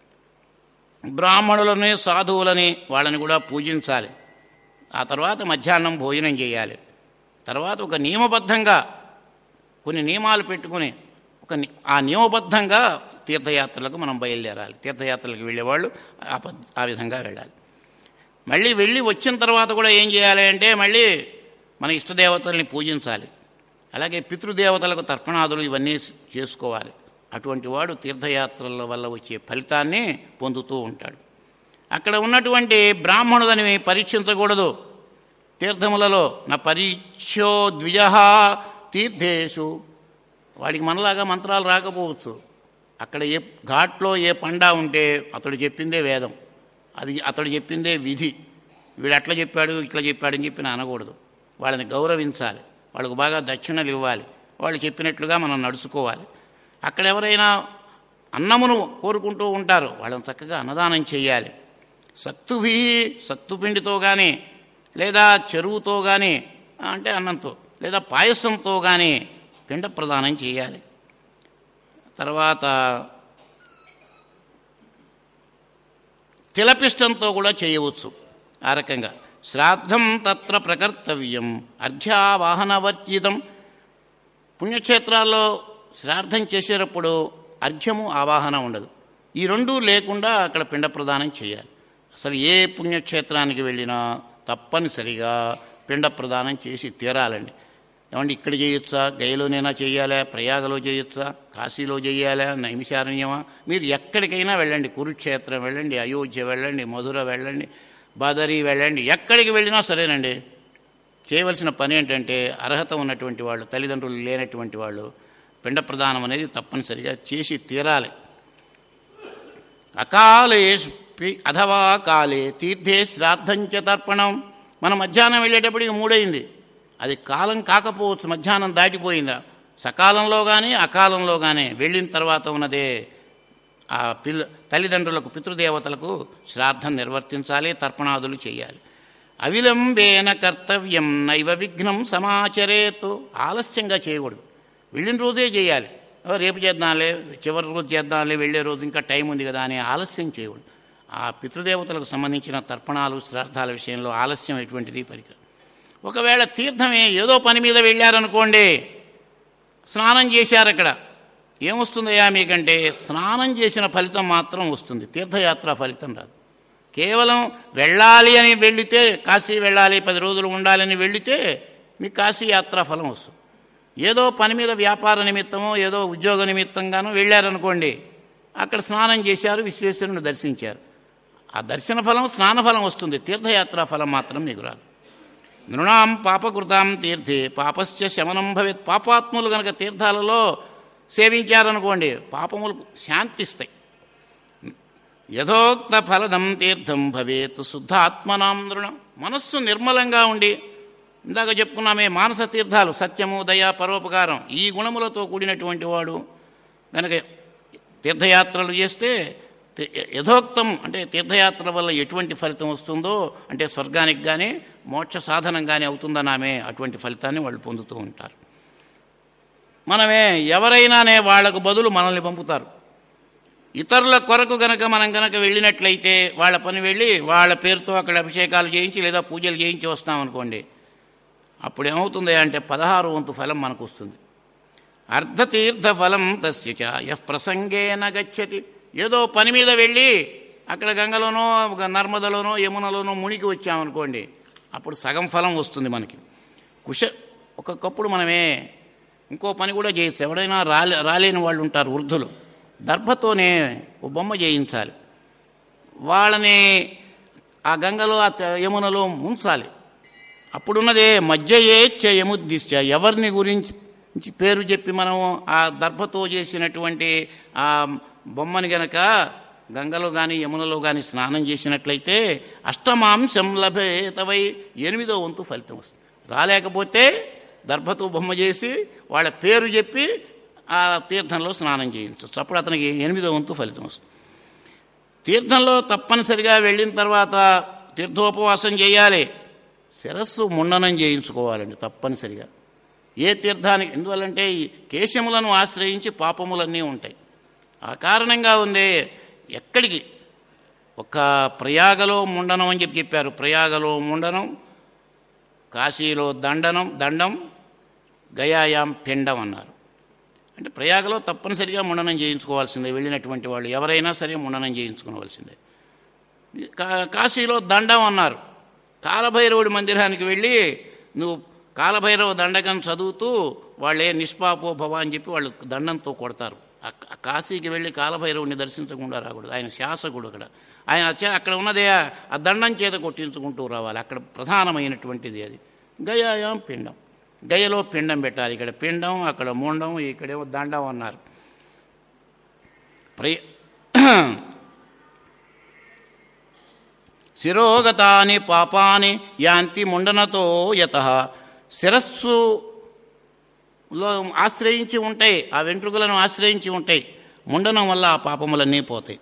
బ్రాహ్మణులని సాధువులని వాళ్ళని కూడా పూజించాలి ఆ తర్వాత మధ్యాహ్నం భోజనం చేయాలి తర్వాత ఒక నియమబద్ధంగా కొన్ని నియమాలు పెట్టుకుని ఒక ని- ఆ నియమబద్ధంగా తీర్థయాత్రలకు మనం బయలుదేరాలి తీర్థయాత్రలకు వెళ్ళేవాళ్ళు ఆ పద్ ఆ విధంగా వెళ్ళాలి మళ్ళీ వెళ్ళి వచ్చిన తర్వాత కూడా ఏం చేయాలి అంటే మళ్ళీ మన ఇష్టదేవతల్ని పూజించాలి అలాగే పితృదేవతలకు తర్పణాదులు ఇవన్నీ చేసుకోవాలి అటువంటి వాడు తీర్థయాత్రల వల్ల వచ్చే ఫలితాన్ని పొందుతూ ఉంటాడు అక్కడ ఉన్నటువంటి బ్రాహ్మణులని పరీక్షించకూడదు తీర్థములలో నా పరీక్షో ద్విజ తీర్థేషు వాడికి మనలాగా మంత్రాలు రాకపోవచ్చు అక్కడ ఏ ఘాట్లో ఏ పండా ఉంటే అతడు చెప్పిందే వేదం అది అతడు చెప్పిందే విధి వీడు అట్లా చెప్పాడు ఇట్లా చెప్పాడు అని చెప్పి అనకూడదు వాళ్ళని గౌరవించాలి వాళ్ళకు బాగా దక్షిణలు ఇవ్వాలి వాళ్ళు చెప్పినట్లుగా మనం నడుచుకోవాలి అక్కడ ఎవరైనా అన్నమును కోరుకుంటూ ఉంటారు వాళ్ళని చక్కగా అన్నదానం చేయాలి సత్తుభి సత్తుపిండితో కానీ లేదా చెరువుతో కానీ అంటే అన్నంతో లేదా పాయసంతో కానీ పిండ ప్రదానం చేయాలి తర్వాత తిలపిష్టంతో కూడా చేయవచ్చు ఆ రకంగా శ్రాద్ధం తత్ర ప్రకర్తవ్యం అర్ఘ్యావాహనవర్జితం పుణ్యక్షేత్రాల్లో శ్రాద్ధం చేసేటప్పుడు అర్ఘ్యము ఆవాహన ఉండదు ఈ రెండూ లేకుండా అక్కడ పిండ ప్రదానం చేయాలి అసలు ఏ పుణ్యక్షేత్రానికి వెళ్ళినా తప్పనిసరిగా పిండ ప్రదానం చేసి తీరాలండి ఏమంటే ఇక్కడ చేయొచ్చా గయలోనైనా చేయాలా ప్రయాగలో చేయొచ్చా కాశీలో చేయాలా నైమిషారణ్యమా మీరు ఎక్కడికైనా వెళ్ళండి కురుక్షేత్రం వెళ్ళండి అయోధ్య వెళ్ళండి మధుర వెళ్ళండి బదరి వెళ్ళండి ఎక్కడికి వెళ్ళినా సరేనండి చేయవలసిన పని ఏంటంటే అర్హత ఉన్నటువంటి వాళ్ళు తల్లిదండ్రులు లేనటువంటి వాళ్ళు పిండ ప్రదానం అనేది తప్పనిసరిగా చేసి తీరాలి అకాలే పి- అథవా కాలే తీర్థే శ్రాద్ధంచ తర్పణం మనం మధ్యాహ్నం వెళ్ళేటప్పటికి మూడైంది అది కాలం కాకపోవచ్చు మధ్యాహ్నం దాటిపోయిందా సకాలంలో కానీ అకాలంలో కానీ వెళ్ళిన తర్వాత ఉన్నదే ఆ పిల్ల తల్లిదండ్రులకు పితృదేవతలకు శ్రాద్ధం నిర్వర్తించాలి తర్పణాదులు చేయాలి అవిలంబేన కర్తవ్యం నైవ విఘ్నం సమాచరేత్ ఆలస్యంగా చేయకూడదు వెళ్ళిన రోజే చేయాలి ఓ, రేపు చేద్దాంలే చివరి రోజు చేద్దాంలే వెళ్ళే రోజు ఇంకా టైం ఉంది కదా అని ఆలస్యం చేయకూడదు ఆ పితృదేవతలకు సంబంధించిన తర్పణాలు శ్రాద్ధాల విషయంలో ఆలస్యం ఎటువంటిది పరికరం ఒకవేళ తీర్థమే ఏదో పని మీద వెళ్ళారనుకోండి స్నానం చేశారు అక్కడ ఏమొస్తుందయ్యా మీకంటే స్నానం చేసిన ఫలితం మాత్రం వస్తుంది తీర్థయాత్ర ఫలితం రాదు కేవలం వెళ్ళాలి అని వెళితే కాశీ వెళ్ళాలి పది రోజులు ఉండాలని వెళితే మీకు కాశీ యాత్రా ఫలం వస్తుంది ఏదో పని మీద వ్యాపార నిమిత్తమో ఏదో ఉద్యోగ నిమిత్తంగానో వెళ్ళారనుకోండి అక్కడ స్నానం చేశారు విశ్వేశ్వరుని దర్శించారు ఆ దర్శన ఫలం స్నాన ఫలం వస్తుంది తీర్థయాత్రా ఫలం మాత్రం మీకు రాదు నృణాం పాపకృతాం తీర్థే పాపశ్చ శమనం భవేత్ పాపాత్ములు గనక తీర్థాలలో సేవించారనుకోండి పాపములు శాంతిస్తాయి యథోక్త ఫలదం తీర్థం భవేత్ శుద్ధాత్మనాం నృణం మనస్సు నిర్మలంగా ఉండి ఇందాక చెప్పుకున్నామే మానస తీర్థాలు సత్యము దయ పరోపకారం ఈ గుణములతో కూడినటువంటి వాడు కనుక తీర్థయాత్రలు చేస్తే తి- యథోక్తం అంటే తీర్థయాత్ర వల్ల ఎటువంటి ఫలితం వస్తుందో అంటే స్వర్గానికి కానీ మోక్ష సాధనం కానీ అవుతుందని ఆమె అటువంటి ఫలితాన్ని వాళ్ళు పొందుతూ ఉంటారు మనమే ఎవరైనానే వాళ్లకు బదులు మనల్ని పంపుతారు ఇతరుల కొరకు గనక మనం గనక వెళ్ళినట్లయితే వాళ్ళ పని వెళ్ళి వాళ్ళ పేరుతో అక్కడ అభిషేకాలు చేయించి లేదా పూజలు చేయించి వస్తామనుకోండి అప్పుడు ఏమవుతుంది అంటే పదహారు వంతు ఫలం మనకు వస్తుంది అర్ధతీర్థ ఫలం తస్య చ యః ప్రసంగేన గచ్చతి ఏదో పని మీద వెళ్ళి అక్కడ గంగలోనో నర్మదలోనో యమునలోనో మునిగి వచ్చామనుకోండి అప్పుడు సగం ఫలం వస్తుంది మనకి కుశ ఒక్కొక్కప్పుడు మనమే ఇంకో పని కూడా చేయొచ్చు ఎవడైనా రాలే రాలేని వాళ్ళు ఉంటారు వృద్ధులు దర్భతోనే ఓ బొమ్మ చేయించాలి వాళ్ళని ఆ గంగలో ఆ త- యమునలో ముంచాలి అప్పుడున్నదే మధ్యయేచ్ఛ యముద్దిశ్చ ఎవరిని గురించి నుంచి పేరు చెప్పి మనం ఆ దర్భతో చేసినటువంటి ఆ బొమ్మని గనక గంగలో కానీ యమునలో కానీ స్నానం చేసినట్లయితే అష్టమాంశం లభేతవై ఎనిమిదో వంతు ఫలితం వస్తుంది రాలేకపోతే దర్భతో బొమ్మ చేసి వాళ్ళ పేరు చెప్పి ఆ తీర్థంలో స్నానం చేయించవచ్చు అప్పుడు అతనికి ఎనిమిదో వంతు ఫలితం వస్తుంది తీర్థంలో తప్పనిసరిగా వెళ్ళిన తర్వాత తీర్థోపవాసం చేయాలి శిరస్సు ముండనం చేయించుకోవాలండి తప్పనిసరిగా ఏ తీర్థానికి ఎందువల్లంటే ఈ కేశములను ఆశ్రయించి పాపములన్నీ ఉంటాయి ఆ కారణంగా ఉంది ఎక్కడికి ఒక ప్రయాగలో ముండనం అని చెప్పి చెప్పారు ప్రయాగలో ముండనం కాశీలో దండనం దండం గయాయాం పిండం అన్నారు అంటే ప్రయాగలో తప్పనిసరిగా ముండనం చేయించుకోవాల్సిందే వెళ్ళినటువంటి వాళ్ళు ఎవరైనా సరే ముండనం చేయించుకోవాల్సిందే కా- కాశీలో దండం అన్నారు కాలభైరవుడి మందిరానికి వెళ్ళి నువ్వు కాలభైరవ దండకం చదువుతూ వాళ్ళే నిష్పాపో భవ అని చెప్పి వాళ్ళు దండంతో కొడతారు ఆ- ఆ కాశీకి వెళ్ళి కాలభైరవుడిని దర్శించకుండా రాకూడదు ఆయన శాసకుడు అక్కడ ఆయన చే- అక్కడ ఉన్నదే ఆ దండం చేత కొట్టించుకుంటూ రావాలి అక్కడ ప్రధానమైనటువంటిది అది గయాయాం పిండం గయలో పిండం పెట్టాలి ఇక్కడ పిండం అక్కడ ముండం ఇక్కడేమో దండం అన్నారు ప్రయ శిరోగతాని పాపాని యాంతి ముండనతో యత శిరస్సులో ఆశ్రయించి ఉంటాయి ఆ వెంట్రుకలను ఆశ్రయించి ఉంటాయి ముండనం వల్ల ఆ పాపములన్నీ పోతాయి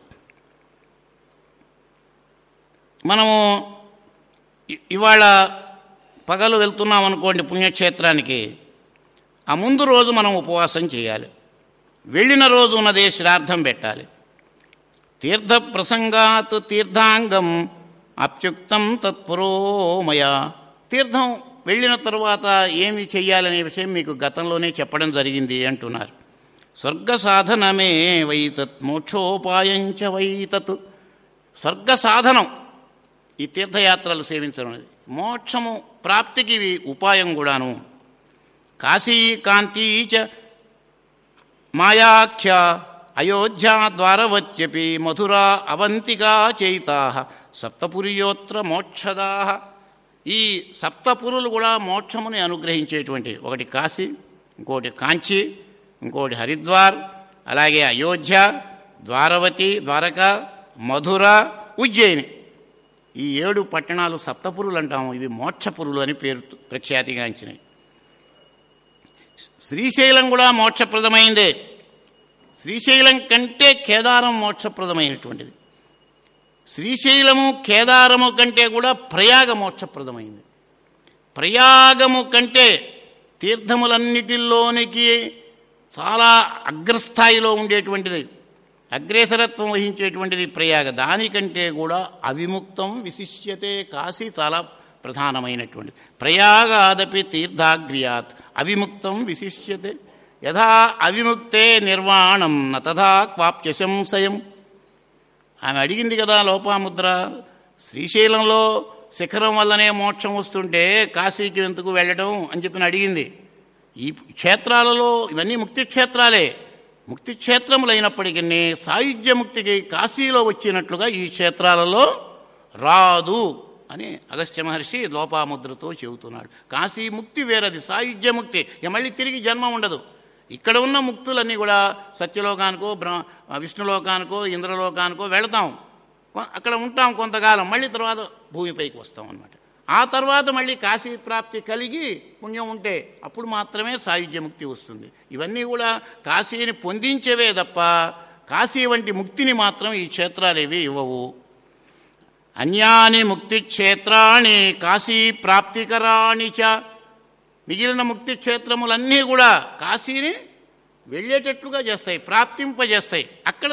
మనము ఇ- ఇవాళ పగలు వెళ్తున్నాం అనుకోండి పుణ్యక్షేత్రానికి ఆ ముందు రోజు మనం ఉపవాసం చేయాలి వెళ్ళిన రోజు ఉన్నదే శ్రాద్ధం పెట్టాలి తీర్థ ప్రసంగాత్ తీర్థాంగం అప్యుక్తం తత్పురోమయ తీర్థం వెళ్ళిన తరువాత ఏమి చెయ్యాలనే విషయం మీకు గతంలోనే చెప్పడం జరిగింది అంటున్నారు స్వర్గ సాధనమే వైతత్ మోక్షోపాయంచ వైతత్ స్వర్గ సాధనం ఈ తీర్థయాత్రలు సేవించడం అనేది మోక్షము ప్రాప్తికి ఇవి ఉపాయం కూడాను కాశీ కాంతీ చ మాయాఖ్య అయోధ్యా ద్వారవత్యపి మధురా అవంతికా చైతా సప్తపురియోత్ర మోక్షదా ఈ సప్తపురులు కూడా మోక్షముని అనుగ్రహించేటువంటి ఒకటి కాశీ ఇంకోటి కాంచి ఇంకోటి హరిద్వార్ అలాగే అయోధ్య ద్వారవతి ద్వారక మధుర ఉజ్జయిని ఈ ఏడు పట్టణాలు సప్తపురులు అంటాము ఇవి మోక్షపురులు అని పేరు ప్రఖ్యాతిగాంచినాయి శ్రీశైలం కూడా మోక్షప్రదమైందే శ్రీశైలం కంటే కేదారం మోక్షప్రదమైనటువంటిది శ్రీశైలము కేదారము కంటే కూడా ప్రయాగ మోక్షప్రదమైంది ప్రయాగము కంటే తీర్థములన్నిటిలోనికి చాలా అగ్రస్థాయిలో ఉండేటువంటిది అగ్రేసరత్వం వహించేటువంటిది ప్రయాగ దానికంటే కూడా అవిముక్తం విశిష్యతే కాశీ చాలా ప్రధానమైనటువంటిది ప్రయాగాదపి తీర్థాగ్ర్యాత్ అవిముక్తం విశిష్యతే యథా అవిముక్తే నిర్వాణం న తథా క్వాప్య సంశయం ఆమె అడిగింది కదా లోపాముద్ర శ్రీశైలంలో శిఖరం వల్లనే మోక్షం వస్తుంటే కాశీకి ఎందుకు వెళ్ళడం అని చెప్పి అడిగింది ఈ క్షేత్రాలలో ఇవన్నీ ముక్తి క్షేత్రాలే ముక్తి క్షేత్రములైనప్పటికీ సాయుధ్య ముక్తికి కాశీలో వచ్చినట్లుగా ఈ క్షేత్రాలలో రాదు అని అగస్త్య మహర్షి లోపాముద్రతో చెబుతున్నాడు కాశీ ముక్తి వేరది సాయుధ్య ముక్తి ఇక మళ్ళీ తిరిగి జన్మ ఉండదు ఇక్కడ ఉన్న ముక్తులన్నీ కూడా సత్యలోకానికో బ్ర విష్ణులోకానికో ఇంద్రలోకానికో వెళతాం కొ- అక్కడ ఉంటాం కొంతకాలం మళ్ళీ తర్వాత భూమిపైకి వస్తాం అన్నమాట ఆ తర్వాత మళ్ళీ కాశీ ప్రాప్తి కలిగి పుణ్యం ఉంటే అప్పుడు మాత్రమే సాయుధ్య ముక్తి వస్తుంది ఇవన్నీ కూడా కాశీని పొందించేవే తప్ప కాశీ వంటి ముక్తిని మాత్రం ఈ క్షేత్రాలేవి ఇవ్వవు అన్యాని ముక్తి క్షేత్రాణి కాశీ ప్రాప్తికరాణి చ మిగిలిన ముక్తి క్షేత్రములన్నీ కూడా కాశీని వెళ్ళేటట్లుగా చేస్తాయి ప్రాప్తింపజేస్తాయి అక్కడ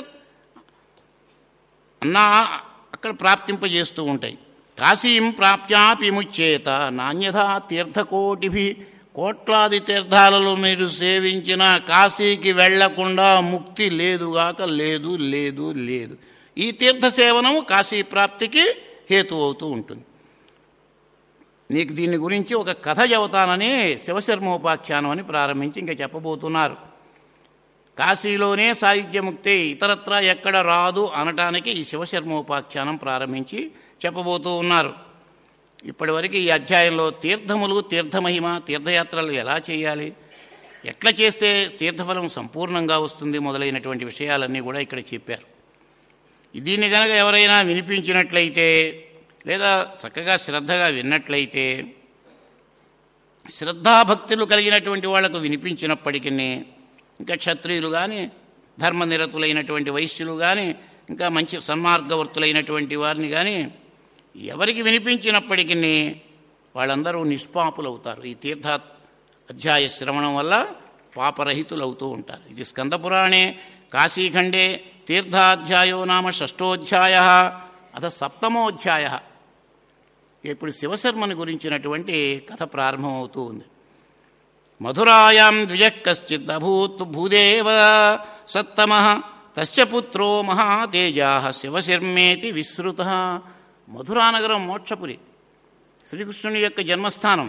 అన్నా అక్కడ ప్రాప్తింపజేస్తూ ఉంటాయి కాశీం ప్రాప్యాపి ముచ్చేత నాణ్యథా తీర్థకోటిభి కోట్లాది తీర్థాలలో మీరు సేవించిన కాశీకి వెళ్లకుండా ముక్తి లేదుగాక లేదు లేదు లేదు ఈ తీర్థ సేవనము కాశీ ప్రాప్తికి హేతు అవుతూ ఉంటుంది నీకు దీని గురించి ఒక కథ చెబుతానని శివశర్మోపాఖ్యానం అని ప్రారంభించి ఇంకా చెప్పబోతున్నారు కాశీలోనే సాహిత్యముక్తి ఇతరత్రా ఎక్కడ రాదు అనటానికి ఈ శివశర్మోపాఖ్యానం ప్రారంభించి చెప్పబోతూ ఉన్నారు ఇప్పటివరకు ఈ అధ్యాయంలో తీర్థములు తీర్థమహిమ తీర్థయాత్రలు ఎలా చేయాలి ఎట్లా చేస్తే తీర్థఫలం సంపూర్ణంగా వస్తుంది మొదలైనటువంటి విషయాలన్నీ కూడా ఇక్కడ చెప్పారు దీన్ని కనుక ఎవరైనా వినిపించినట్లయితే లేదా చక్కగా శ్రద్ధగా విన్నట్లయితే శ్రద్ధాభక్తులు కలిగినటువంటి వాళ్లకు వినిపించినప్పటికీ ఇంకా క్షత్రియులు కానీ ధర్మనిరతులైనటువంటి వైశ్యులు కానీ ఇంకా మంచి సన్మార్గవర్తులైనటువంటి వారిని కానీ ఎవరికి వినిపించినప్పటికీ వాళ్ళందరూ నిష్పాపులవుతారు ఈ తీర్థ అధ్యాయ శ్రవణం వల్ల పాపరహితులు అవుతూ ఉంటారు ఇది స్కందపురాణే కాశీఖండే తీర్థాధ్యాయో నామ షష్ఠోధ్యాయ అథ సప్తమోధ్యాయ ఇప్పుడు శివశర్మని గురించినటువంటి కథ ప్రారంభమవుతూ ఉంది మధురాయాం ద్విజ కశ్చిత్ అభూత్ భూదేవ సత్తమ తస్య పుత్రో మహాతేజా శివశర్మేతి విశ్రుత మధురానగరం మోక్షపురి శ్రీకృష్ణుని యొక్క జన్మస్థానం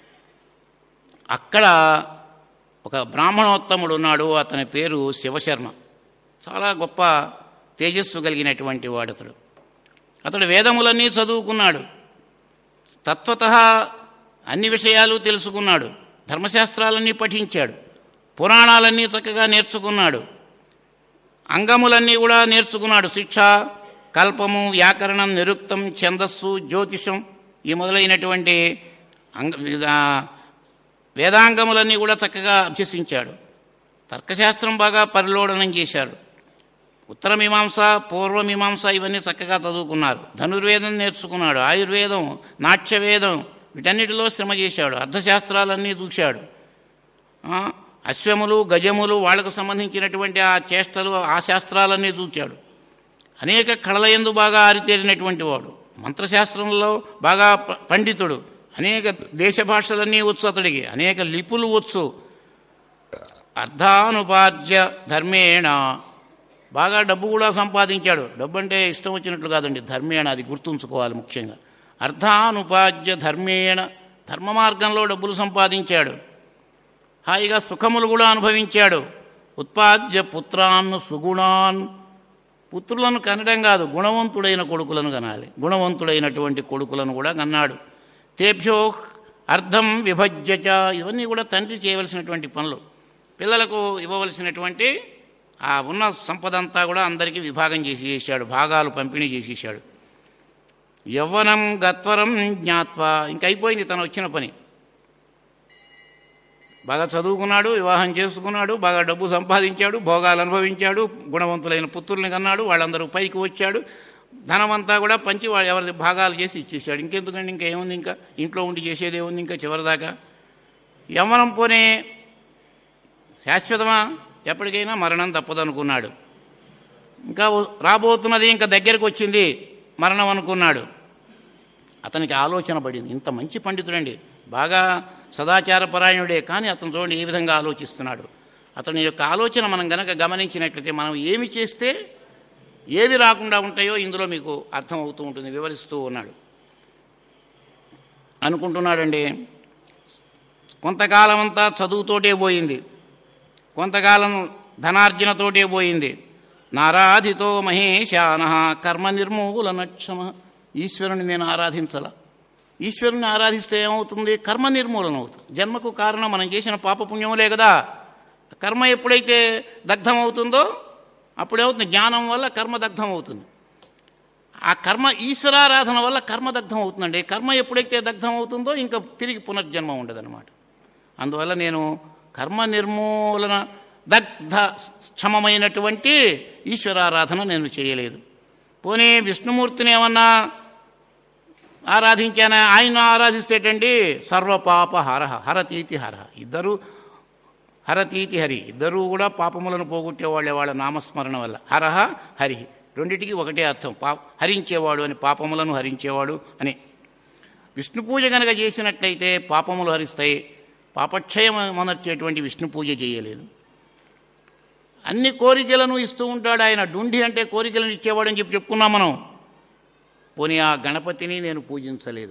అక్కడ ఒక బ్రాహ్మణోత్తముడు ఉన్నాడు అతని పేరు శివశర్మ చాలా గొప్ప తేజస్సు కలిగినటువంటి వాడు అతడు అతడు వేదములన్నీ చదువుకున్నాడు తత్వత అన్ని విషయాలు తెలుసుకున్నాడు ధర్మశాస్త్రాలన్నీ పఠించాడు పురాణాలన్నీ చక్కగా నేర్చుకున్నాడు అంగములన్నీ కూడా నేర్చుకున్నాడు శిక్ష కల్పము వ్యాకరణం నిరుక్తం ఛందస్సు జ్యోతిషం ఈ మొదలైనటువంటి అంగ ఆ, వేదాంగములన్నీ కూడా చక్కగా అభ్యసించాడు తర్కశాస్త్రం బాగా పరిలోడనం చేశాడు ఉత్తరమీమాంస పూర్వమీమాంస ఇవన్నీ చక్కగా చదువుకున్నారు ధనుర్వేదం నేర్చుకున్నాడు ఆయుర్వేదం నాట్యవేదం వీటన్నిటిలో శ్రమ చేశాడు అర్థశాస్త్రాలన్నీ చూశాడు ఆ, అశ్వములు గజములు వాళ్లకు సంబంధించినటువంటి ఆ చేష్టలు ఆ శాస్త్రాలన్నీ చూచాడు అనేక కళలయందు బాగా ఆరితేరినటువంటి వాడు మంత్రశాస్త్రంలో బాగా ప- పండితుడు అనేక దేశ భాషలన్నీ వచ్చు అతడికి అనేక లిపులు వచ్చు అర్ధానుపార్జ్య ధర్మేణ బాగా డబ్బు కూడా సంపాదించాడు డబ్బు అంటే ఇష్టం వచ్చినట్లు కాదండి ధర్మేణ అది గుర్తుంచుకోవాలి ముఖ్యంగా అర్ధానుపాద్య ధర్మేణ ధర్మ మార్గంలో డబ్బులు సంపాదించాడు హాయిగా సుఖములు కూడా అనుభవించాడు ఉత్పాద్య పుత్రాన్ సుగుణాన్ పుత్రులను కనడం కాదు గుణవంతుడైన కొడుకులను కనాలి గుణవంతుడైనటువంటి కొడుకులను కూడా కన్నాడు తేభ్యో అర్థం విభజ్యచ ఇవన్నీ కూడా తండ్రి చేయవలసినటువంటి పనులు పిల్లలకు ఇవ్వవలసినటువంటి ఆ ఉన్న సంపద అంతా కూడా అందరికీ విభాగం చేసి చేశాడు భాగాలు పంపిణీ చేసేసాడు యవ్వనం గత్వరం జ్ఞాత్వా ఇంక అయిపోయింది తను వచ్చిన పని బాగా చదువుకున్నాడు వివాహం చేసుకున్నాడు బాగా డబ్బు సంపాదించాడు భోగాలు అనుభవించాడు గుణవంతులైన పుత్రుల్ని కన్నాడు వాళ్ళందరూ పైకి వచ్చాడు ధనమంతా కూడా పంచి వాళ్ళు ఎవరి భాగాలు చేసి ఇచ్చేసాడు ఇంకెందుకండి ఇంకా ఏముంది ఇంకా ఇంట్లో ఉండి చేసేది ఏముంది ఇంకా చివరిదాకా యవ్వనం పోనే శాశ్వతమా ఎప్పటికైనా మరణం తప్పదనుకున్నాడు ఇంకా వ- రాబోతున్నది ఇంకా దగ్గరికి వచ్చింది మరణం అనుకున్నాడు అతనికి ఆలోచన పడింది ఇంత మంచి పండితుడండి బాగా సదాచార పరాయణుడే కానీ అతను చూడండి ఏ విధంగా ఆలోచిస్తున్నాడు అతని యొక్క ఆలోచన మనం గనక గమనించినట్లయితే మనం ఏమి చేస్తే ఏవి రాకుండా ఉంటాయో ఇందులో మీకు అర్థమవుతూ ఉంటుంది వివరిస్తూ ఉన్నాడు అనుకుంటున్నాడండి కొంతకాలం అంతా చదువుతోటే పోయింది కొంతకాలం ధనార్జనతోటే పోయింది నారాధితో మహేశాన కర్మ నిర్మూలన క్షమ ఈశ్వరుని నేను ఆరాధించాల ఈశ్వరుని ఆరాధిస్తే ఏమవుతుంది కర్మ నిర్మూలన అవుతుంది జన్మకు కారణం మనం చేసిన పాపపుణ్యములే కదా కర్మ ఎప్పుడైతే దగ్ధం అవుతుందో అప్పుడేమవుతుంది జ్ఞానం వల్ల కర్మ దగ్ధం అవుతుంది ఆ కర్మ ఈశ్వరారాధన వల్ల కర్మ దగ్ధం అవుతుందండి కర్మ ఎప్పుడైతే దగ్ధం అవుతుందో ఇంకా తిరిగి పునర్జన్మ ఉండదన్నమాట అందువల్ల నేను కర్మ నిర్మూలన దగ్ధ క్షమమైనటువంటి ఈశ్వరారాధన నేను చేయలేదు పోనీ విష్ణుమూర్తిని ఏమన్నా ఆరాధించానా ఆయన ఆరాధిస్తేటండి సర్వపాప హర హరతీతి హర ఇద్దరు హరతీతి హరి ఇద్దరూ కూడా పాపములను పోగొట్టేవాళ్ళే వాళ్ళ నామస్మరణ వల్ల హరహ హరి రెండిటికి ఒకటే అర్థం పా హరించేవాడు అని పాపములను హరించేవాడు అని విష్ణు పూజ కనుక చేసినట్లయితే పాపములు హరిస్తాయి పాపక్షయం మొనర్చేటువంటి విష్ణు పూజ చేయలేదు అన్ని కోరికలను ఇస్తూ ఉంటాడు ఆయన డుండి అంటే కోరికలను ఇచ్చేవాడని చెప్పి చెప్పుకున్నాం మనం పోనీ ఆ గణపతిని నేను పూజించలేదు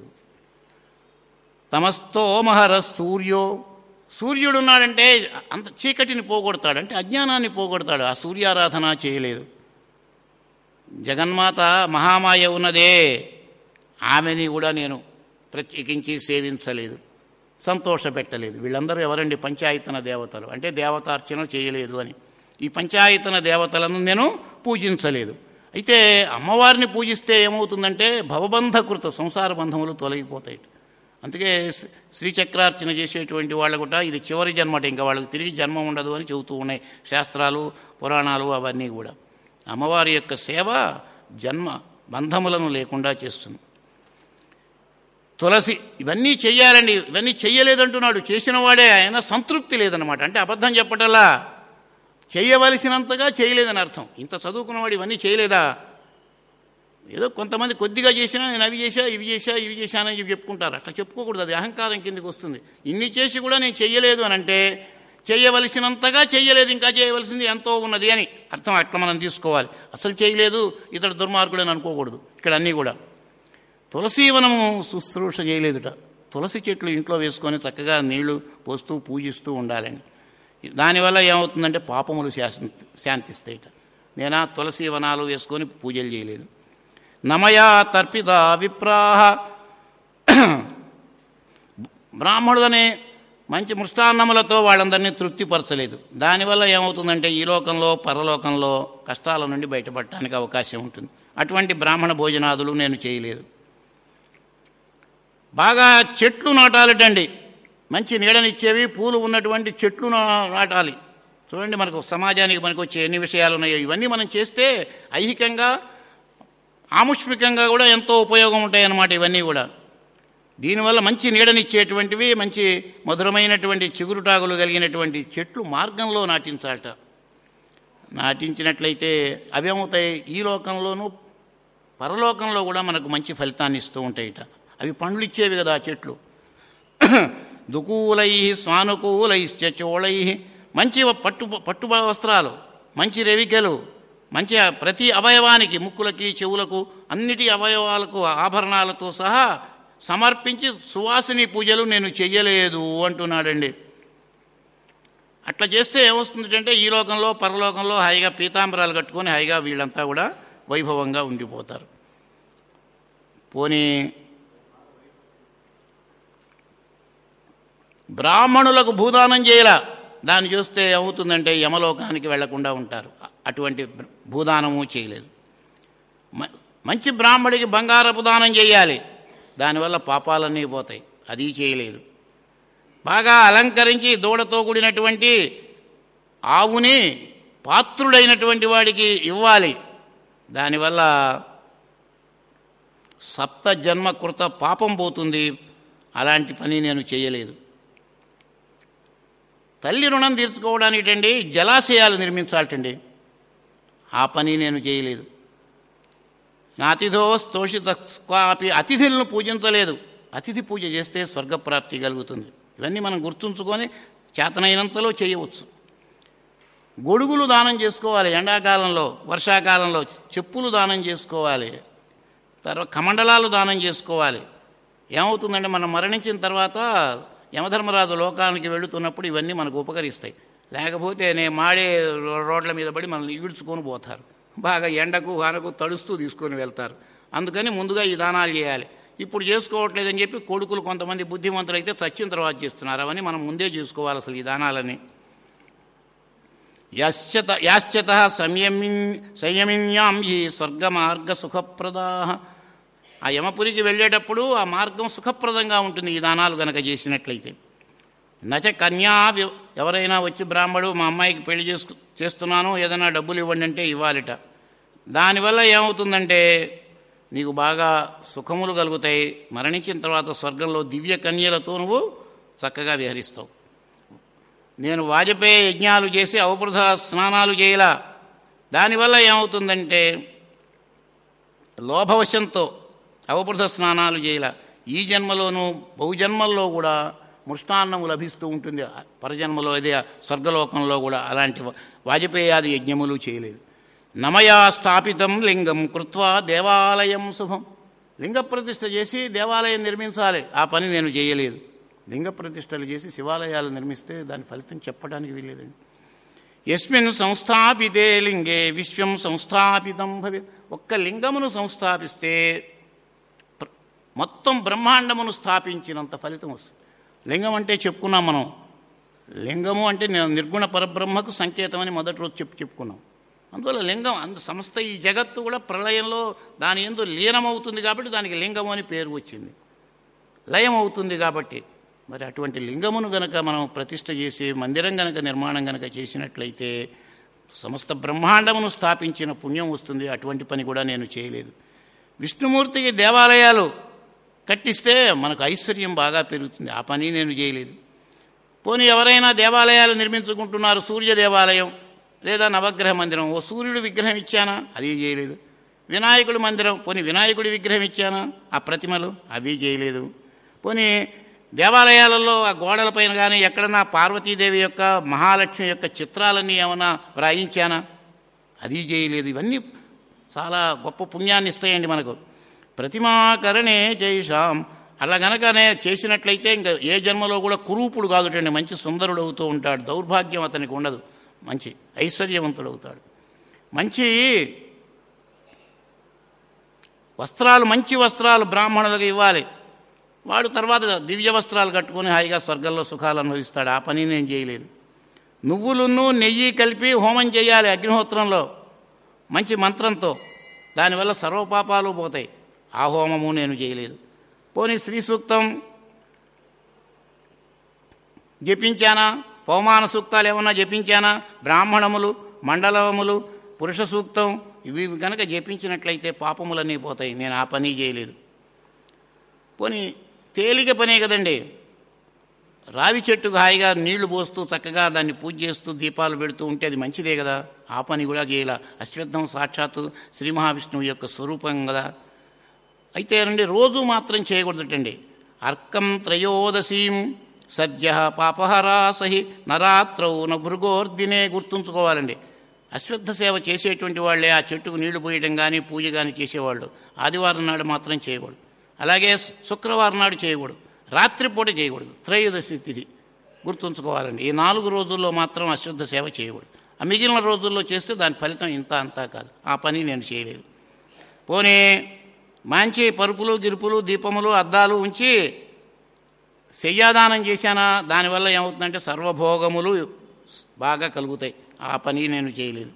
తమస్తోమహర సూర్యో సూర్యుడు ఉన్నాడంటే అంత చీకటిని పోగొడతాడు అంటే అజ్ఞానాన్ని పోగొడతాడు ఆ సూర్యారాధన చేయలేదు జగన్మాత మహామాయ ఉన్నదే ఆమెని కూడా నేను ప్రత్యేకించి సేవించలేదు సంతోషపెట్టలేదు వీళ్ళందరూ ఎవరండి పంచాయతన దేవతలు అంటే దేవతార్చన చేయలేదు అని ఈ పంచాయతన దేవతలను నేను పూజించలేదు అయితే అమ్మవారిని పూజిస్తే ఏమవుతుందంటే భవబంధకృత సంసార బంధములు తొలగిపోతాయి అందుకే శ్రీ- శ్రీచక్రార్చన చేసేటువంటి వాళ్ళు కూడా ఇది చివరి జన్మట ఇంకా వాళ్ళకి తిరిగి జన్మ ఉండదు అని చెబుతూ ఉన్నాయి శాస్త్రాలు పురాణాలు అవన్నీ కూడా అమ్మవారి యొక్క సేవ జన్మ బంధములను లేకుండా చేస్తుంది తులసి ఇవన్నీ చెయ్యాలండి ఇవన్నీ చెయ్యలేదంటున్నాడు చేసిన వాడే ఆయన సంతృప్తి లేదనమాట అంటే అబద్ధం చెప్పటల్లా చేయవలసినంతగా చేయలేదని అర్థం ఇంత చదువుకున్నవాడు ఇవన్నీ చేయలేదా ఏదో కొంతమంది కొద్దిగా చేసినా నేను అవి చేశా ఇవి చేశా ఇవి చేశానని చెప్పి చెప్పుకుంటారు అట్లా చెప్పుకోకూడదు అది అహంకారం కిందకి వస్తుంది ఇన్ని చేసి కూడా నేను చెయ్యలేదు అని అంటే చేయవలసినంతగా చెయ్యలేదు ఇంకా చేయవలసింది ఎంతో ఉన్నది అని అర్థం అట్లా మనం తీసుకోవాలి అసలు చేయలేదు ఇతడు దుర్మార్గుడు అని అనుకోకూడదు ఇక్కడ అన్నీ కూడా తులసీవనము శుశ్రూష చేయలేదుట తులసి చెట్లు ఇంట్లో వేసుకొని చక్కగా నీళ్లు పోస్తూ పూజిస్తూ ఉండాలండి దానివల్ల ఏమవుతుందంటే పాపములు శాంతి శాంతిస్తాయిట నేనా తులసి వనాలు వేసుకొని పూజలు చేయలేదు నమయా తర్పిత విప్రాహ బ్రాహ్మణులని మంచి మృష్టాన్నములతో వాళ్ళందరినీ తృప్తిపరచలేదు దానివల్ల ఏమవుతుందంటే ఈ లోకంలో పరలోకంలో కష్టాల నుండి బయటపడటానికి అవకాశం ఉంటుంది అటువంటి బ్రాహ్మణ భోజనాదులు నేను చేయలేదు బాగా చెట్లు నాటాలటండి మంచి నీడనిచ్చేవి పూలు ఉన్నటువంటి చెట్లు నా- నాటాలి చూడండి మనకు సమాజానికి మనకు వచ్చే ఎన్ని విషయాలు ఉన్నాయో ఇవన్నీ మనం చేస్తే ఐహికంగా ఆముష్మికంగా కూడా ఎంతో ఉపయోగం ఉంటాయి అన్నమాట ఇవన్నీ కూడా దీనివల్ల మంచి నీడనిచ్చేటువంటివి మంచి మధురమైనటువంటి చిగురుటాకులు కలిగినటువంటి చెట్లు మార్గంలో నాటించాలట నాటించినట్లయితే అవి ఏమవుతాయి ఈ లోకంలోనూ పరలోకంలో కూడా మనకు మంచి ఫలితాన్ని ఇస్తూ ఉంటాయిట అవి పండ్లు ఇచ్చేవి కదా ఆ చెట్లు దుకూలై స్వానుకూలైశ్చ చోళై మంచి పట్టు పట్టు వస్త్రాలు మంచి రెవికెలు మంచి ప్రతి అవయవానికి ముక్కులకి చెవులకు అన్నిటి అవయవాలకు ఆభరణాలతో సహా సమర్పించి సువాసిని పూజలు నేను చెయ్యలేదు అంటున్నాడండి అట్లా చేస్తే ఏమొస్తుందంటే ఈ లోకంలో పరలోకంలో హాయిగా పీతాంబరాలు కట్టుకొని హాయిగా వీళ్ళంతా కూడా వైభవంగా ఉండిపోతారు పోనీ బ్రాహ్మణులకు భూదానం చేయలా దాన్ని చూస్తే ఏమవుతుందంటే యమలోకానికి వెళ్లకుండా ఉంటారు అటువంటి భూదానము చేయలేదు మ- మంచి బ్రాహ్మడికి బంగారపు దానం చేయాలి దానివల్ల పాపాలన్నీ పోతాయి అది చేయలేదు బాగా అలంకరించి దూడతో కూడినటువంటి ఆవుని పాత్రుడైనటువంటి వాడికి ఇవ్వాలి దానివల్ల సప్త జన్మ కృత పాపం పోతుంది అలాంటి పని నేను చేయలేదు తల్లి రుణం తీర్చుకోవడానికండి జలాశయాలు నిర్మించాలటండి ఆ పని నేను చేయలేదు నాతిథో స్తోషిత స్వాపి అతిథులను పూజించలేదు అతిథి పూజ చేస్తే స్వర్గప్రాప్తి కలుగుతుంది ఇవన్నీ మనం గుర్తుంచుకొని చేతనైనంతలో చేయవచ్చు గొడుగులు దానం చేసుకోవాలి ఎండాకాలంలో వర్షాకాలంలో చెప్పులు దానం చేసుకోవాలి తర్వాత కమండలాలు దానం చేసుకోవాలి ఏమవుతుందంటే మనం మరణించిన తర్వాత యమధర్మరాజు లోకానికి వెళుతున్నప్పుడు ఇవన్నీ మనకు ఉపకరిస్తాయి లేకపోతే నేను మాడే రో- రోడ్ల మీద పడి మనల్ని ఈడ్చుకొని పోతారు బాగా ఎండకు వానకు తడుస్తూ తీసుకొని వెళ్తారు అందుకని ముందుగా ఈ దానాలు చేయాలి ఇప్పుడు చేసుకోవట్లేదని చెప్పి కొడుకులు కొంతమంది బుద్ధిమంతులు అయితే చచ్చిన తర్వాత చేస్తున్నారు అవన్నీ మనం ముందే చేసుకోవాలి అసలు ఈ దానాలని యాశ్చత యాశ్చత సంయమి సంయమిన్యాం ఈ స్వర్గమార్గ సుఖప్రదా ఆ యమపురికి వెళ్ళేటప్పుడు ఆ మార్గం సుఖప్రదంగా ఉంటుంది ఈ దానాలు గనక చేసినట్లయితే నచ కన్యా వి- ఎవరైనా వచ్చి బ్రాహ్మడు మా అమ్మాయికి పెళ్లి చేసుకు చేస్తున్నాను ఏదైనా డబ్బులు ఇవ్వండి అంటే ఇవ్వాలిట దానివల్ల ఏమవుతుందంటే నీకు బాగా సుఖములు కలుగుతాయి మరణించిన తర్వాత స్వర్గంలో దివ్య కన్యలతో నువ్వు చక్కగా విహరిస్తావు నేను వాజపేయి యజ్ఞాలు చేసి అవబృధ స్నానాలు చేయలా దానివల్ల ఏమవుతుందంటే లోభవశంతో అవబృధ స్నానాలు చేయలా ఈ జన్మలోనూ బహుజన్మల్లో కూడా మృష్టాన్నము లభిస్తూ ఉంటుంది పరజన్మలో అదే స్వర్గలోకంలో కూడా అలాంటి వాజపేయాది యజ్ఞములు చేయలేదు నమయా స్థాపితం లింగం కృత్వా దేవాలయం శుభం లింగ ప్రతిష్ఠ చేసి దేవాలయం నిర్మించాలి ఆ పని నేను చేయలేదు లింగ ప్రతిష్టలు చేసి శివాలయాలు నిర్మిస్తే దాని ఫలితం చెప్పడానికి వీల్లేదండి ఎస్మిన్ సంస్థాపితే లింగే విశ్వం సంస్థాపితం భవే ఒక్క లింగమును సంస్థాపిస్తే ప్ర- మొత్తం బ్రహ్మాండమును స్థాపించినంత ఫలితం వస్తుంది లింగం అంటే చెప్పుకున్నాం మనం లింగము అంటే ని- నిర్గుణ పరబ్రహ్మకు సంకేతం అని మొదటి రోజు చెప్పు చెప్పుకున్నాం అందువల్ల లింగం అందు సమస్త ఈ జగత్తు కూడా ప్రళయంలో దాని ఎందు లీనమవుతుంది కాబట్టి దానికి లింగము అని పేరు వచ్చింది లయం అవుతుంది కాబట్టి మరి అటువంటి లింగమును గనక మనం ప్రతిష్ఠ చేసి మందిరం గనక నిర్మాణం గనక చేసినట్లయితే సమస్త బ్రహ్మాండమును స్థాపించిన పుణ్యం వస్తుంది అటువంటి పని కూడా నేను చేయలేదు విష్ణుమూర్తికి దేవాలయాలు కట్టిస్తే మనకు ఐశ్వర్యం బాగా పెరుగుతుంది ఆ పని నేను చేయలేదు పోనీ ఎవరైనా దేవాలయాలు నిర్మించుకుంటున్నారు సూర్య దేవాలయం లేదా నవగ్రహ మందిరం ఓ సూర్యుడు విగ్రహం ఇచ్చానా అది చేయలేదు వినాయకుడి మందిరం పోనీ వినాయకుడి విగ్రహం ఇచ్చానా ఆ ప్రతిమలు అవి చేయలేదు పోనీ దేవాలయాలలో ఆ గోడలపైన కానీ ఎక్కడన్నా పార్వతీదేవి యొక్క మహాలక్ష్మి యొక్క చిత్రాలన్నీ ఏమైనా వ్రాయించానా అది చేయలేదు ఇవన్నీ చాలా గొప్ప పుణ్యాన్ని ఇస్తాయండి మనకు ప్రతిమాకరణే జైషాం అలా గనకనే చేసినట్లయితే ఇంకా ఏ జన్మలో కూడా కురూపుడు కాదుటండి మంచి సుందరుడు అవుతూ ఉంటాడు దౌర్భాగ్యం అతనికి ఉండదు మంచి ఐశ్వర్యవంతుడు అవుతాడు మంచి వస్త్రాలు మంచి వస్త్రాలు బ్రాహ్మణులకు ఇవ్వాలి వాడు తర్వాత దివ్య వస్త్రాలు కట్టుకొని హాయిగా స్వర్గంలో సుఖాలు అనుభవిస్తాడు ఆ పని నేను చేయలేదు నువ్వులును నెయ్యి కలిపి హోమం చేయాలి అగ్నిహోత్రంలో మంచి మంత్రంతో దానివల్ల సర్వపాపాలు పోతాయి ఆ హోమము నేను చేయలేదు పోనీ శ్రీ సూక్తం జపించానా పవమాన సూక్తాలు ఏమన్నా జపించానా బ్రాహ్మణములు మండలములు పురుష సూక్తం ఇవి కనుక జపించినట్లయితే పాపములన్నీ పోతాయి నేను ఆ పని చేయలేదు పోనీ తేలిక పనే కదండి రావి చెట్టుకు హాయిగా నీళ్లు పోస్తూ చక్కగా దాన్ని పూజ చేస్తూ దీపాలు పెడుతూ ఉంటే అది మంచిదే కదా ఆ పని కూడా చేయాల అశ్వత్థం సాక్షాత్తు శ్రీ మహావిష్ణువు యొక్క స్వరూపం కదా అయితే రండి రోజు మాత్రం చేయకూడదటండి అర్కం త్రయోదశీం సద్య పాపహరాసహి నరాత్రౌ భృగోర్దినే గుర్తుంచుకోవాలండి అశ్వత్థ సేవ చేసేటువంటి వాళ్ళే ఆ చెట్టుకు నీళ్లు పోయడం కానీ పూజ కానీ చేసేవాళ్ళు ఆదివారం నాడు మాత్రం చేయకూడదు అలాగే శుక్రవారం నాడు చేయకూడదు రాత్రిపూట చేయకూడదు త్రయోదశి తిథి గుర్తుంచుకోవాలండి ఈ నాలుగు రోజుల్లో మాత్రం అశ్వత్థ సేవ చేయకూడదు ఆ మిగిలిన రోజుల్లో చేస్తే దాని ఫలితం ఇంత అంతా కాదు ఆ పని నేను చేయలేదు పోనీ మంచి పరుపులు గిరుపులు దీపములు అద్దాలు ఉంచి శయ్యాదానం చేశానా దానివల్ల ఏమవుతుందంటే సర్వభోగములు బాగా కలుగుతాయి ఆ పని నేను చేయలేదు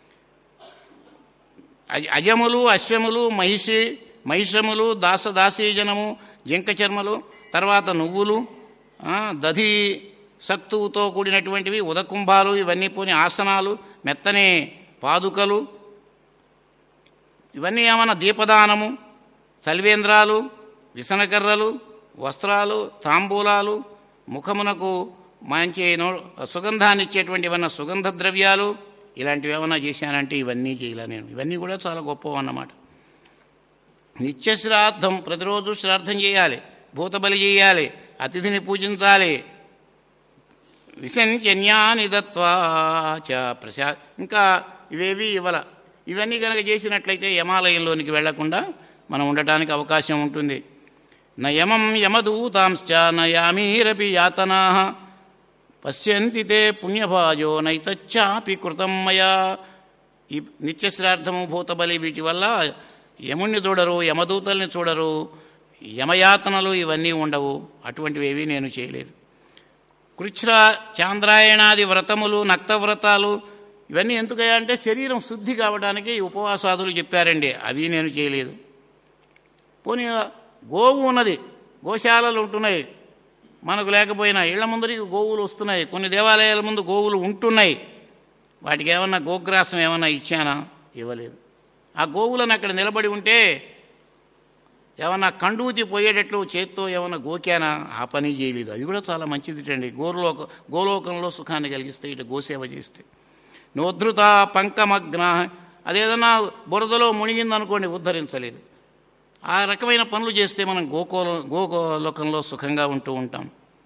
అజ- అజములు అశ్వములు మహిషి మహిషములు దాసదాసీజనము జింక చర్మలు తర్వాత నువ్వులు ఆ, దధి సత్తువుతో కూడినటువంటివి ఉదకుంభాలు ఇవన్నీ పోని ఆసనాలు మెత్తని పాదుకలు ఇవన్నీ ఏమన్నా దీపదానము చలివేంద్రాలు విసనకర్రలు వస్త్రాలు తాంబూలాలు ముఖమునకు మంచి నో- సుగంధాన్ని ఇచ్చేటువంటి ఏమన్నా సుగంధ ద్రవ్యాలు ఇలాంటివి ఏమన్నా చేశానంటే ఇవన్నీ చేయలే నేను ఇవన్నీ కూడా చాలా గొప్పవి అన్నమాట నిత్య శ్రాద్ధం ప్రతిరోజు శ్రాద్ధం చేయాలి భూతబలి చేయాలి అతిథిని పూజించాలి విసంచన్యాని దత్వా చ ప్రసా ఇంకా ఇవేవి ఇవ్వల ఇవన్నీ కనుక చేసినట్లయితే యమాలయంలోనికి వెళ్లకుండా మనం ఉండటానికి అవకాశం ఉంటుంది నయమం యమదూతాంశ్చ నయామీరపి యాతనా పశ్యంతి తే పుణ్యభాజో నైతచ్చాపి కృతం మయా ఈ నిత్యశ్రార్థము భూతబలి వీటి వల్ల యముణ్ణి చూడరు యమదూతల్ని చూడరు యమయాతనలు ఇవన్నీ ఉండవు అటువంటివి ఏవీ నేను చేయలేదు కృచ్ఛ్ర చాంద్రాయణాది వ్రతములు నక్తవ్రతాలు ఇవన్నీ ఎందుకయ్యా అంటే శరీరం శుద్ధి కావడానికి ఈ ఉపవాసాదులు చెప్పారండి అవి నేను చేయలేదు పోనీ గోవు ఉన్నది గోశాలలు ఉంటున్నాయి మనకు లేకపోయినా ఇళ్ల ముందరికి గోవులు వస్తున్నాయి కొన్ని దేవాలయాల ముందు గోవులు ఉంటున్నాయి వాటికి ఏమన్నా గోగ్రాసం ఏమన్నా ఇచ్చానా ఇవ్వలేదు ఆ గోవులను అక్కడ నిలబడి ఉంటే ఏమన్నా కండూతి పోయేటట్లు చేత్తో ఏమన్నా గోకానా ఆ పని చేయలేదు అది కూడా చాలా మంచిదిటండి గోరులోక గోలోకంలో సుఖాన్ని కలిగిస్తే ఇటు గోసేవ చేస్తే నోద్ధృత పంకమగ్న అదేదన్నా బురదలో మునిగిందనుకోండి ఉద్ధరించలేదు ఆ రకమైన పనులు చేస్తే మనం గోకోల గోలోకంలో సుఖంగా ఉంటూ ఉంటాం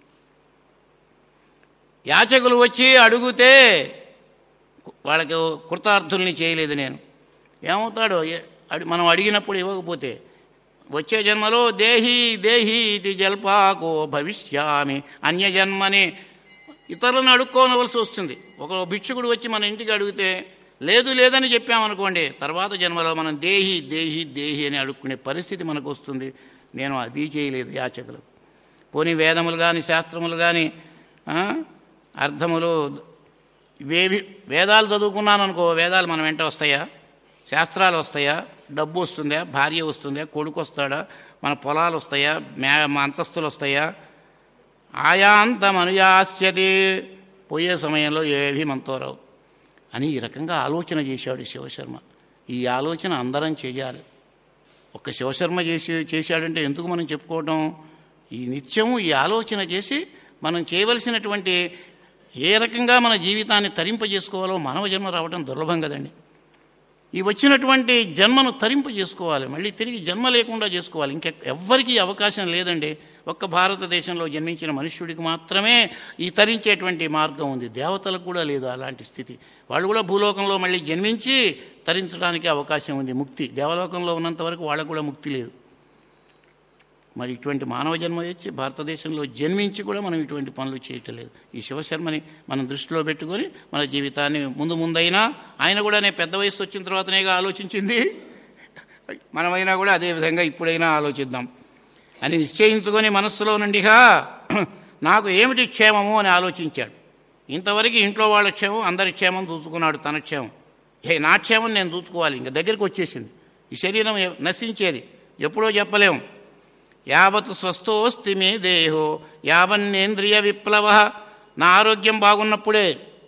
యాచకులు వచ్చి అడుగుతే వాళ్ళకి కృతార్థుల్ని చేయలేదు నేను ఏమవుతాడో ఏ- అడి మనం అడిగినప్పుడు ఇవ్వకపోతే వచ్చే జన్మలో దేహి దేహి ఇది జల్పాకో భవిష్యామి అన్యజన్మని ఇతరులను అడుక్కోనవలసి వస్తుంది ఒక భిక్షుకుడు వచ్చి మన ఇంటికి అడిగితే లేదు లేదని చెప్పామనుకోండి తర్వాత జన్మలో మనం దేహి దేహి దేహి అని అడుక్కునే పరిస్థితి మనకు వస్తుంది నేను అది చేయలేదు యాచకులకు పోనీ వేదములు కానీ శాస్త్రములు కానీ ఆ, అర్థములు ఇవేవి వేదాలు చదువుకున్నాను అనుకో వేదాలు మన వెంట వస్తాయా శాస్త్రాలు వస్తాయా డబ్బు వస్తుందా భార్య వస్తుందా కొడుకు వస్తాడా మన పొలాలు వస్తాయా మే మా అంతస్తులు వస్తాయా ఆయాంతం అనుయాస్యతి పోయే సమయంలో ఏవి మనతో రావు అని ఈ రకంగా ఆలోచన చేశాడు శివశర్మ ఈ ఆలోచన అందరం చేయాలి ఒక్క శివశర్మ చేసి చేశాడంటే ఎందుకు మనం చెప్పుకోవటం ఈ నిత్యము ఈ ఆలోచన చేసి మనం చేయవలసినటువంటి ఏ రకంగా మన జీవితాన్ని తరింపజేసుకోవాలో మానవ జన్మ రావడం దుర్లభం కదండి ఈ వచ్చినటువంటి జన్మను తరింప చేసుకోవాలి మళ్ళీ తిరిగి జన్మ లేకుండా చేసుకోవాలి ఇంకె ఎవ్వరికీ అవకాశం లేదండి ఒక్క భారతదేశంలో జన్మించిన మనుష్యుడికి మాత్రమే ఈ తరించేటువంటి మార్గం ఉంది దేవతలకు కూడా లేదు అలాంటి స్థితి వాళ్ళు కూడా భూలోకంలో మళ్ళీ జన్మించి తరించడానికి అవకాశం ఉంది ముక్తి దేవలోకంలో ఉన్నంత వరకు వాళ్ళకు కూడా ముక్తి లేదు మరి ఇటువంటి మానవ జన్మ వచ్చి భారతదేశంలో జన్మించి కూడా మనం ఇటువంటి పనులు చేయటం లేదు ఈ శివశర్మని మనం దృష్టిలో పెట్టుకొని మన జీవితాన్ని ముందు ముందైనా ఆయన కూడా నేను పెద్ద వయసు వచ్చిన తర్వాతనేగా ఆలోచించింది మనమైనా కూడా అదే విధంగా ఇప్పుడైనా ఆలోచిద్దాం అని నిశ్చయించుకొని మనస్సులో నుండిగా నాకు ఏమిటి క్షేమము అని ఆలోచించాడు ఇంతవరకు ఇంట్లో వాళ్ళ క్షేమం అందరి క్షేమం చూసుకున్నాడు తన క్షేమం ఏ నా క్షేమం నేను చూసుకోవాలి ఇంకా దగ్గరికి వచ్చేసింది ఈ శరీరం ఎ- నశించేది ఎప్పుడో చెప్పలేము యావత్ స్వస్థోస్తి మే దేహో యావన్నేంద్రియ విప్లవ నా ఆరోగ్యం బాగున్నప్పుడే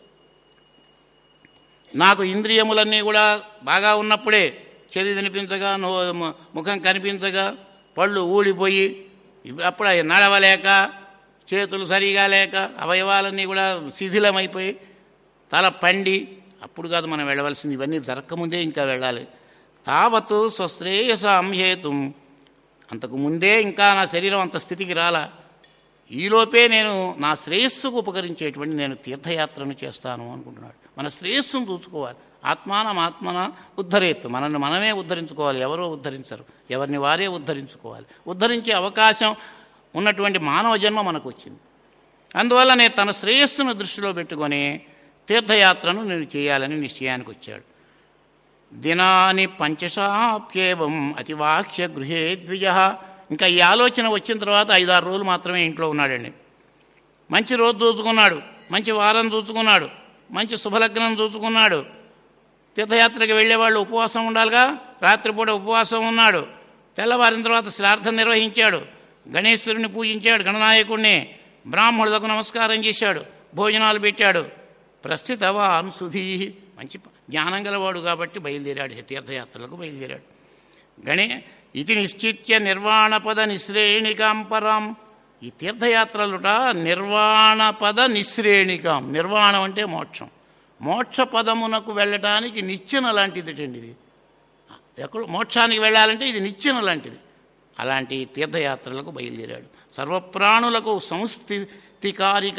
నాకు ఇంద్రియములన్నీ కూడా బాగా ఉన్నప్పుడే చెవి వినిపించగా నో ము- ముఖం కనిపించగా పళ్ళు ఊడిపోయి ఇవి అప్పుడు అవి నడవలేక చేతులు సరిగా లేక అవయవాలన్నీ కూడా శిథిలమైపోయి తల పండి అప్పుడు కాదు మనం వెళ్ళవలసింది ఇవన్నీ జరగకముందే ఇంకా వెళ్ళాలి తావత్ స్వశ్రేయసాం హేతుం అంతకు ముందే ఇంకా నా శరీరం అంత స్థితికి రాలా ఈలోపే నేను నా శ్రేయస్సుకు ఉపకరించేటువంటి నేను తీర్థయాత్రను చేస్తాను అనుకుంటున్నాడు మన శ్రేయస్సును చూసుకోవాలి ఆత్మానం ఆత్మన ఉద్ధరేత్తు మనల్ని మనమే ఉద్ధరించుకోవాలి ఎవరో ఉద్ధరించరు ఎవరిని వారే ఉద్ధరించుకోవాలి ఉద్ధరించే అవకాశం ఉన్నటువంటి మానవ జన్మ మనకు వచ్చింది అందువల్ల నేను తన శ్రేయస్సును దృష్టిలో పెట్టుకొని తీర్థయాత్రను నేను చేయాలని నిశ్చయానికి వచ్చాడు దినాని పంచశాప్యేవం అతివాక్ష్య గృహే ద్విజ ఇంకా ఈ ఆలోచన వచ్చిన తర్వాత ఐదారు రోజులు మాత్రమే ఇంట్లో ఉన్నాడండి మంచి రోజు చూసుకున్నాడు మంచి వారం చూసుకున్నాడు మంచి శుభలగ్నం చూసుకున్నాడు తీర్థయాత్రకి వెళ్ళేవాళ్ళు ఉపవాసం ఉండాలిగా రాత్రిపూట ఉపవాసం ఉన్నాడు తెల్లవారిన తర్వాత శ్రాద్ధం నిర్వహించాడు గణేశ్వరుని పూజించాడు గణనాయకుడిని బ్రాహ్మణులకు నమస్కారం చేశాడు భోజనాలు పెట్టాడు ప్రస్థితవాన్ సుధీ మంచి ప- జ్ఞానం గలవాడు కాబట్టి బయలుదేరాడు తీర్థయాత్రలకు బయలుదేరాడు గణే ఇది నిశ్చిత్య నిర్వాణపద నిశ్రేణికాంపరాం ఈ తీర్థయాత్రలుట నిర్వాణపద నిశ్రేణికాం నిర్వాణం అంటే మోక్షం మోక్ష పదమునకు వెళ్ళటానికి నిచ్చెన లాంటిదిటండి ఇది ఎక్కడ మోక్షానికి వెళ్ళాలంటే ఇది నిచ్చెన లాంటిది అలాంటి తీర్థయాత్రలకు బయలుదేరాడు సర్వప్రాణులకు సంస్థితికారికం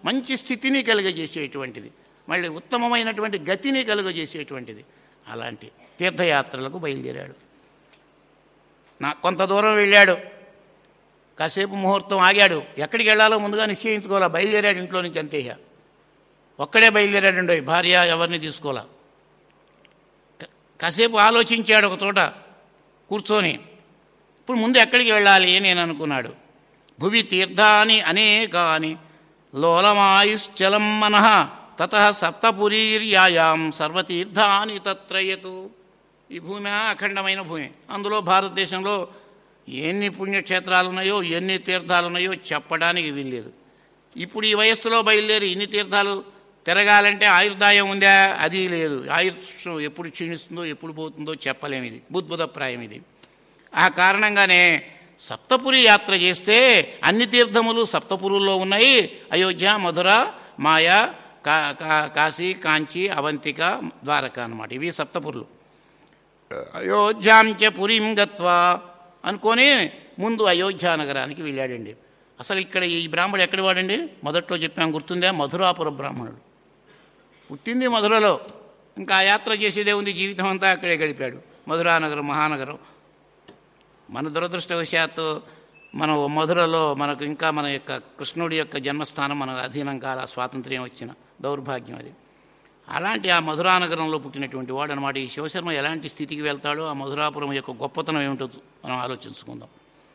మంచి స్థితిని కలుగజేసేటువంటిది మళ్ళీ ఉత్తమమైనటువంటి గతిని కలుగజేసేటువంటిది అలాంటి తీర్థయాత్రలకు బయలుదేరాడు నా కొంత దూరం వెళ్ళాడు కాసేపు ముహూర్తం ఆగాడు ఎక్కడికి వెళ్ళాలో ముందుగా నిశ్చయించుకోవాలా బయలుదేరాడు ఇంట్లో నుంచి అంతే ఇక. ఒక్కడే బయలుదేరాడు భార్య ఎవరిని తీసుకోవాలా క- కాసేపు ఆలోచించాడు ఒక చోట కూర్చొని ఇప్పుడు ముందు ఎక్కడికి వెళ్ళాలి అని నేను అనుకున్నాడు భువి తీర్థాని అనేకాని లోలమాయుశ్చలం మనః తత సప్తపురీర్యాయాం సర్వతీర్థాని తత్రయతు ఈ భూమి అఖండమైన భూమి అందులో భారతదేశంలో ఎన్ని పుణ్యక్షేత్రాలు ఉన్నాయో ఎన్ని తీర్థాలు ఉన్నాయో చెప్పడానికి వీల్లేదు ఇప్పుడు ఈ వయస్సులో బయలుదేరి ఇన్ని తీర్థాలు తిరగాలంటే ఆయుర్దాయం ఉందా అది లేదు ఆయుష్ ఎప్పుడు క్షీణిస్తుందో ఎప్పుడు పోతుందో చెప్పలేము ఇది బుద్భుతప్రాయం ఇది ఆ కారణంగానే సప్తపురి యాత్ర చేస్తే అన్ని తీర్థములు సప్తపురుల్లో ఉన్నాయి అయోధ్య మధుర మాయ కా కా- కాశీ కాంచి అవంతిక ద్వారక అన్నమాట ఇవి సప్తపురులు అయోధ్యాంచ పురీం గత్వా అనుకొని ముందు అయోధ్య నగరానికి వెళ్ళాడండి అసలు ఇక్కడ ఈ బ్రాహ్మడు ఎక్కడి వాడండి మొదట్లో చెప్పాం గుర్తుందా మధురాపుర బ్రాహ్మణుడు పుట్టింది మధురలో ఇంకా ఆ యాత్ర చేసేదే ఉంది జీవితం అంతా అక్కడే గడిపాడు మధురా నగరం మహానగరం మన దురదృష్టవశాత్తు మనం మధురలో మనకు ఇంకా మన యొక్క కృష్ణుడి యొక్క జన్మస్థానం మన అధీనం కాల స్వాతంత్ర్యం వచ్చిన దౌర్భాగ్యం అది అలాంటి ఆ మధురా నగరంలో పుట్టినటువంటి వాడు అనమాట ఈ శివశర్మ ఎలాంటి స్థితికి వెళ్తాడో ఆ మధురాపురం యొక్క గొప్పతనం ఏమిటో మనం ఆలోచించుకుందాం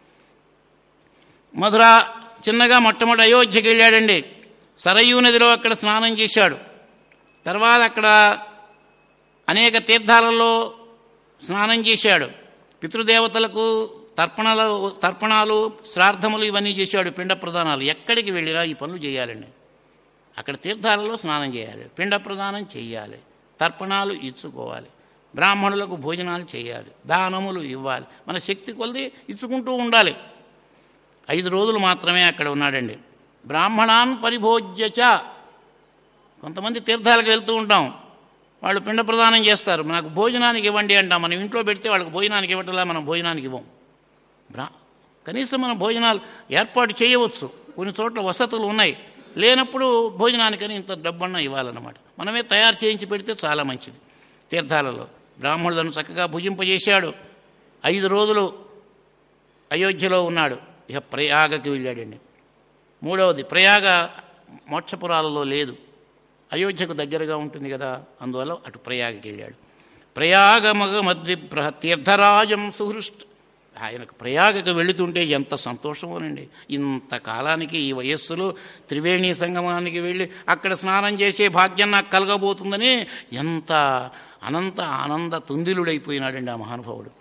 మధుర చిన్నగా మొట్టమొదటి అయోధ్యకి వెళ్ళాడండి సరయూ నదిలో అక్కడ స్నానం చేశాడు తర్వాత అక్కడ అనేక తీర్థాలలో స్నానం చేశాడు పితృదేవతలకు తర్పణాలు తర్పణాలు శ్రాద్ధములు ఇవన్నీ చేశాడు పిండ ప్రదానాలు ఎక్కడికి వెళ్ళినా ఈ పనులు చేయాలండి అక్కడ తీర్థాలలో స్నానం చేయాలి పిండ ప్రదానం చేయాలి తర్పణాలు ఇచ్చుకోవాలి బ్రాహ్మణులకు భోజనాలు చేయాలి దానములు ఇవ్వాలి మన శక్తి కొలది ఇచ్చుకుంటూ ఉండాలి ఐదు రోజులు మాత్రమే అక్కడ ఉన్నాడండి బ్రాహ్మణాన్ పరిభోజ్యచ కొంతమంది తీర్థాలకు వెళ్తూ ఉంటాం వాళ్ళు పిండ ప్రదానం చేస్తారు మనకు భోజనానికి ఇవ్వండి అంటాం మనం ఇంట్లో పెడితే వాళ్ళకి భోజనానికి ఇవ్వటంలా మనం భోజనానికి ఇవ్వం బ్రా కనీసం మనం భోజనాలు ఏర్పాటు చేయవచ్చు కొన్ని చోట్ల వసతులు ఉన్నాయి లేనప్పుడు భోజనానికని ఇంత డబ్బన్నా ఇవ్వాలన్నమాట మనమే తయారు చేయించి పెడితే చాలా మంచిది తీర్థాలలో బ్రాహ్మణులను చక్కగా భుజింపజేశాడు ఐదు రోజులు అయోధ్యలో ఉన్నాడు ఇక ప్రయాగకి వెళ్ళాడండి మూడవది ప్రయాగ మోక్షపురాలలో లేదు అయోధ్యకు దగ్గరగా ఉంటుంది కదా అందువల్ల అటు ప్రయాగకి వెళ్ళాడు ప్రయాగమగ మద్విప్రహ తీర్థరాజం సుహృష్ట ఆయనకు ప్రయాగకు వెళుతుంటే ఎంత సంతోషమోనండి ఇంతకాలానికి ఈ వయస్సులో త్రివేణి సంగమానికి వెళ్ళి అక్కడ స్నానం చేసే భాగ్యం నాకు కలగబోతుందని ఎంత అనంత ఆనంద తుందిలుడైపోయినాడండి ఆ మహానుభావుడు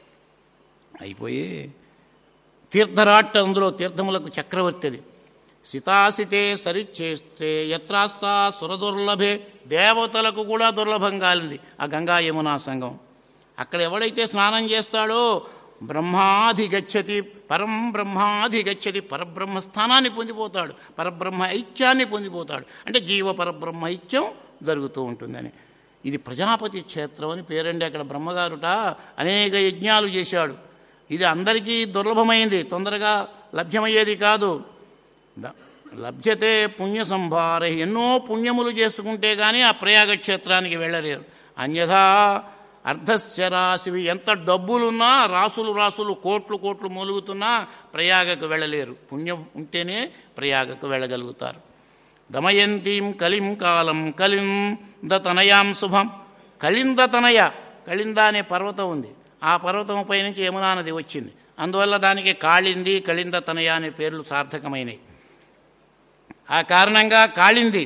అయిపోయి తీర్థరాట్ అందులో తీర్థములకు చక్రవర్తి అది సితాసితే సరిచేస్తే యత్రాస్తా సురదుర్లభే దేవతలకు కూడా దుర్లభం కాలింది ఆ గంగా యమునా సంఘం అక్కడ ఎవడైతే స్నానం చేస్తాడో బ్రహ్మాధిగచ్చతి పరం బ్రహ్మాధిగచ్చతి పరబ్రహ్మ స్థానాన్ని పొందిపోతాడు పరబ్రహ్మ ఐక్యాన్ని పొందిపోతాడు అంటే జీవ పరబ్రహ్మ ఐక్యం జరుగుతూ ఉంటుందని ఇది ప్రజాపతి క్షేత్రం అని పేరండి అక్కడ బ్రహ్మగారుట అనేక యజ్ఞాలు చేశాడు ఇది అందరికీ దుర్లభమైంది తొందరగా లభ్యమయ్యేది కాదు ద- లభ్యతే పుణ్య సంభార ఎన్నో పుణ్యములు చేసుకుంటే కానీ ఆ ప్రయాగ క్షేత్రానికి వెళ్ళలేరు అన్యథా అర్ధస్య రాశివి ఎంత డబ్బులున్నా రాసులు రాసులు కోట్లు కోట్లు మూలుగుతున్నా ప్రయాగకు వెళ్ళలేరు పుణ్యం ఉంటేనే ప్రయాగకు వెళ్ళగలుగుతారు దమయంతీం కలిం కాలం కలిందతనయాం శుభం కలిందతనయ కలింద అనే పర్వతం ఉంది ఆ పర్వతం పైనుంచి యమునా నది వచ్చింది అందువల్ల దానికి కాళింది కలింద తనయ అనే పేర్లు సార్థకమైనవి ఆ కారణంగా కాళింది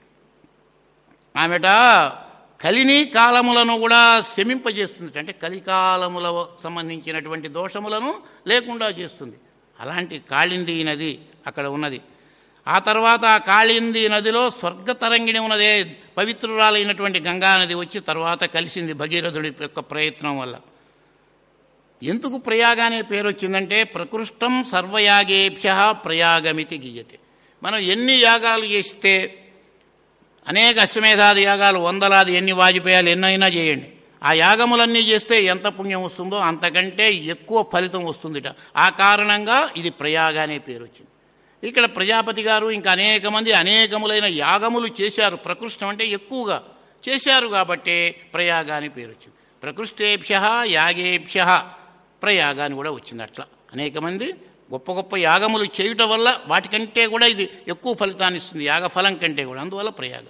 ఆమెట కలిని కాలములను కూడా శమింపజేస్తుంది అంటే కలికాలముల సంబంధించినటువంటి దోషములను లేకుండా చేస్తుంది అలాంటి కాళింది నది అక్కడ ఉన్నది ఆ తర్వాత ఆ కాళింది నదిలో స్వర్గతరంగిణి ఉన్నదే పవిత్రురాలైనటువంటి గంగా నది వచ్చి తర్వాత కలిసింది భగీరథుడి యొక్క ప్రయత్నం వల్ల ఎందుకు ప్రయాగ అనే పేరు వచ్చిందంటే ప్రకృష్టం సర్వయాగేభ్య ప్రయాగమితి గీయతే మనం ఎన్ని యాగాలు చేస్తే అనేక అశ్వమేధాది యాగాలు వందలాది ఎన్ని వాజిపేయాలు ఎన్నైనా చేయండి ఆ యాగములన్నీ చేస్తే ఎంత పుణ్యం వస్తుందో అంతకంటే ఎక్కువ ఫలితం వస్తుందిట ఆ కారణంగా ఇది ప్రయాగ అనే పేరు వచ్చింది ఇక్కడ ప్రజాపతి గారు ఇంకా అనేక మంది అనేకములైన యాగములు చేశారు ప్రకృష్టం అంటే ఎక్కువగా చేశారు కాబట్టి ప్రయాగ అని పేరు వచ్చింది ప్రకృష్టేభ్య యాగేభ్య ప్రయాగ అని కూడా వచ్చింది అట్లా అనేక మంది గొప్ప గొప్ప యాగములు చేయుట వల్ల వాటికంటే కూడా ఇది ఎక్కువ ఫలితాన్ని ఇస్తుంది యాగఫలం కంటే కూడా అందువల్ల ప్రయాగం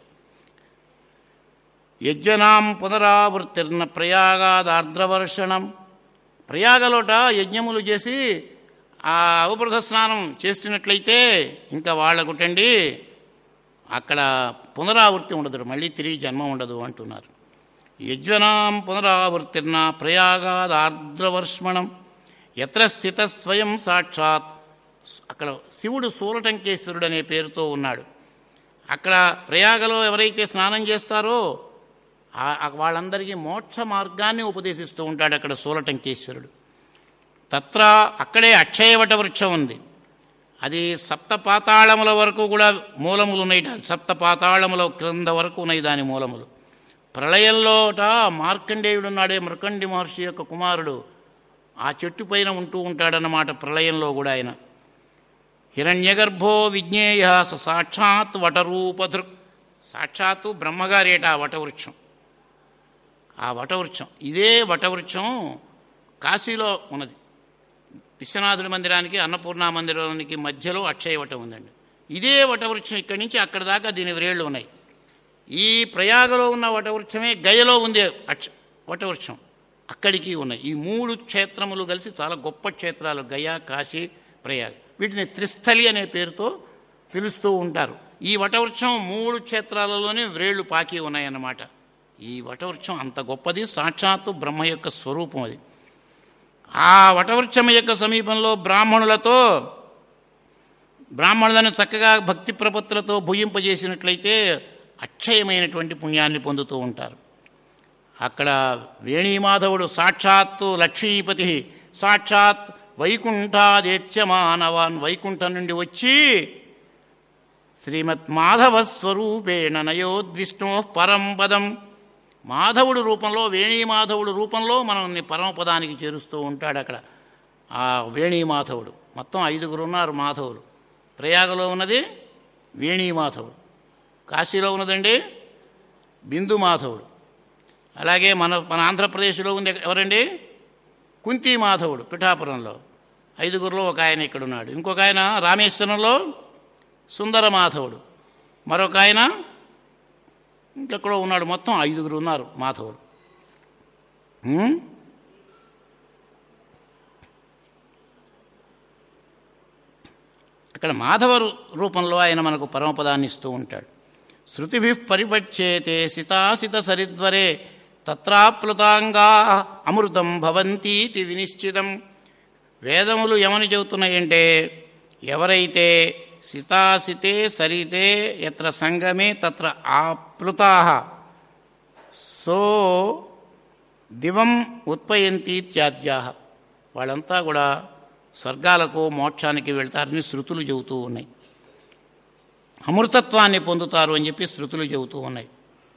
యజ్ఞనాం పునరావృత్తిర్న ప్రయాగాదార్ద్రవర్షణం ప్రయాగలోట యజ్ఞములు చేసి ఆ అవబృధ స్నానం చేస్తున్నట్లయితే ఇంకా వాళ్ళకుటండి అక్కడ పునరావృత్తి ఉండదు మళ్ళీ తిరిగి జన్మ ఉండదు అంటున్నారు యజ్వనాం పునరావృత్తిర్న ప్రయాగాదార్ద్రవర్ష్మణం ఎత్ర స్థిత స్వయం సాక్షాత్ అక్కడ శివుడు సూరటంకేశ్వరుడు అనే పేరుతో ఉన్నాడు అక్కడ ప్రయాగలో ఎవరైతే స్నానం చేస్తారో ఆ- ఆ వాళ్ళందరికీ మోక్ష మార్గాన్ని ఉపదేశిస్తూ ఉంటాడు అక్కడ సూలటంకేశ్వరుడు తత్ర అక్కడే అక్షయవట వృక్షం ఉంది అది సప్త పాతాళముల వరకు కూడా మూలములు ఉన్నాయి సప్త పాతాళముల క్రింద వరకు ఉన్నాయి దాని మూలములు ప్రళయంలోట మార్కండేయుడు ఉన్నాడే మృకండి మహర్షి యొక్క కుమారుడు ఆ చెట్టు పైన ఉంటూ ఉంటాడన్నమాట ప్రళయంలో కూడా ఆయన హిరణ్యగర్భో విజ్ఞేయ స సాక్షాత్ వటరూపధృక్ సాక్షాత్తు బ్రహ్మగారేట ఆ వటవృక్షం ఆ వటవృక్షం ఇదే వటవృక్షం కాశీలో ఉన్నది విశ్వనాథుడి మందిరానికి అన్నపూర్ణ మందిరానికి మధ్యలో అక్షయ వటం ఉందండి ఇదే వటవృక్షం ఇక్కడి నుంచి అక్కడి దాకా దీని వ్రేళ్ళు ఉన్నాయి ఈ ప్రయాగలో ఉన్న వటవృక్షమే గయలో ఉంది అక్ష వటవృక్షం అక్కడికి ఉన్నాయి ఈ మూడు క్షేత్రములు కలిసి చాలా గొప్ప క్షేత్రాలు గయ కాశీ ప్రయాగ వీటిని త్రిస్థలి అనే పేరుతో పిలుస్తూ ఉంటారు ఈ వటవృక్షం మూడు క్షేత్రాలలోనే వ్రేళ్ళు పాకి ఉన్నాయన్నమాట ఈ వటవృక్షం అంత గొప్పది సాక్షాత్తు బ్రహ్మ యొక్క స్వరూపం అది ఆ వటవృక్షం యొక్క సమీపంలో బ్రాహ్మణులతో బ్రాహ్మణులను చక్కగా భక్తి ప్రపత్తులతో భుజింపజేసినట్లయితే అక్షయమైనటువంటి పుణ్యాన్ని పొందుతూ ఉంటారు అక్కడ వేణీమాధవుడు సాక్షాత్తు లక్ష్మీపతి సాక్షాత్ వైకుంఠాదేత్యమానవాన్ వైకుంఠం నుండి వచ్చి శ్రీమత్ మాధవ స్వరూపేణ నయోద్విష్ణో పరం పదం మాధవుడు రూపంలో వేణీ మాధవుడు రూపంలో మనల్ని పరమపదానికి చేరుస్తూ ఉంటాడు అక్కడ ఆ వేణీ మాధవుడు మొత్తం ఐదుగురు ఉన్నారు మాధవులు ప్రయాగలో ఉన్నది వేణీ మాధవుడు కాశీలో ఉన్నదండి బిందు మాధవుడు అలాగే మన మన ఆంధ్రప్రదేశ్లో ఉంది ఎవరండి కుంతి మాధవుడు పిఠాపురంలో ఐదుగురులో ఒక ఆయన ఇక్కడ ఉన్నాడు ఇంకొక ఆయన రామేశ్వరంలో సుందర మాధవుడు మరొక ఆయన ఇంకెక్కడో ఉన్నాడు మొత్తం ఐదుగురు ఉన్నారు మాధవుడు హ్మ్? అక్కడ మాధవ రు- రూపంలో ఆయన మనకు పరమపదాన్ని ఇస్తూ ఉంటాడు శృతిభి పరిపచ్చేతే సితాసిత సరిద్వరే తత్రాప్లుతాంగా అమృతం భవంతీతి వినిశ్చితం వేదములు ఏమని చెబుతున్నాయంటే ఎవరైతే సితాసితే సరితే ఎత్ర సంగమే తత్ర ఆప్లుతా సో దివం ఉత్పయంతి త్యాజ్యా వాళ్ళంతా కూడా స్వర్గాలకు మోక్షానికి వెళ్తారని శృతులు చెబుతూ ఉన్నాయి అమృతత్వాన్ని పొందుతారు అని చెప్పి శృతులు చెబుతూ ఉన్నాయి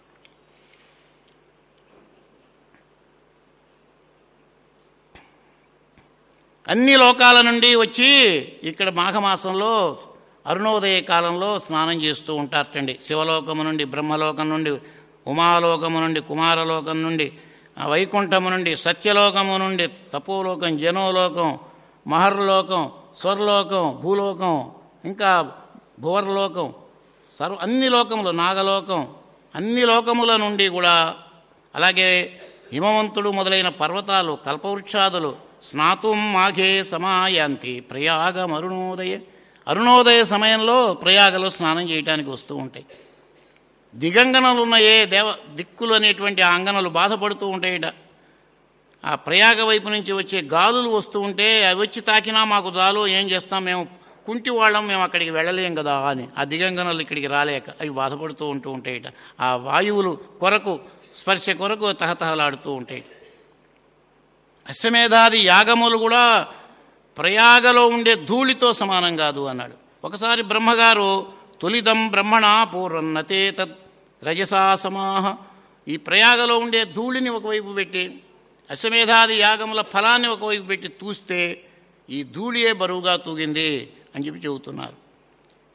అన్ని లోకాల నుండి వచ్చి ఇక్కడ మాఘమాసంలో అరుణోదయ కాలంలో స్నానం చేస్తూ ఉంటారటండి శివలోకము నుండి బ్రహ్మలోకం నుండి ఉమాలోకము నుండి కుమారలోకం నుండి ఆ వైకుంఠము నుండి సత్యలోకము నుండి తపోలోకం జనోలోకం మహర్లోకం స్వర్లోకం భూలోకం ఇంకా భువర్లోకం సర్వ అన్ని లోకములు నాగలోకం అన్ని లోకముల నుండి కూడా అలాగే హిమవంతుడు మొదలైన పర్వతాలు కల్పవృక్షాదులు స్నాతుం మాఘే సమాయాంతి ప్రయాగం అరుణోదయ అరుణోదయ సమయంలో ప్రయాగలో స్నానం చేయడానికి వస్తూ ఉంటాయి దిగంగనలు ఉన్న ఏ దేవ దిక్కులు అనేటువంటి ఆ అంగనలు బాధపడుతూ ఉంటాయిట ఆ ప్రయాగ వైపు నుంచి వచ్చే గాలులు వస్తూ ఉంటే అవి వచ్చి తాకినా మాకు దాలు ఏం చేస్తాం మేము కుంటి వాళ్ళం మేము అక్కడికి వెళ్ళలేం కదా అని ఆ దిగంగనలు ఇక్కడికి రాలేక అవి బాధపడుతూ ఉంటూ ఉంటాయిట ఆ వాయువులు కొరకు స్పర్శ కొరకు తహతహలాడుతూ ఉంటాయి అశ్వమేధాది యాగములు కూడా ప్రయాగలో ఉండే ధూళితో సమానం కాదు అన్నాడు ఒకసారి బ్రహ్మగారు తొలిదం బ్రహ్మణ పూర్వన్నతే తద్ రజసా సమాహ ఈ ప్రయాగలో ఉండే ధూళిని ఒకవైపు పెట్టి అశ్వమేధాది యాగముల ఫలాన్ని ఒకవైపు పెట్టి తూస్తే ఈ ధూళియే బరువుగా తూగింది అని చెప్పి చెబుతున్నారు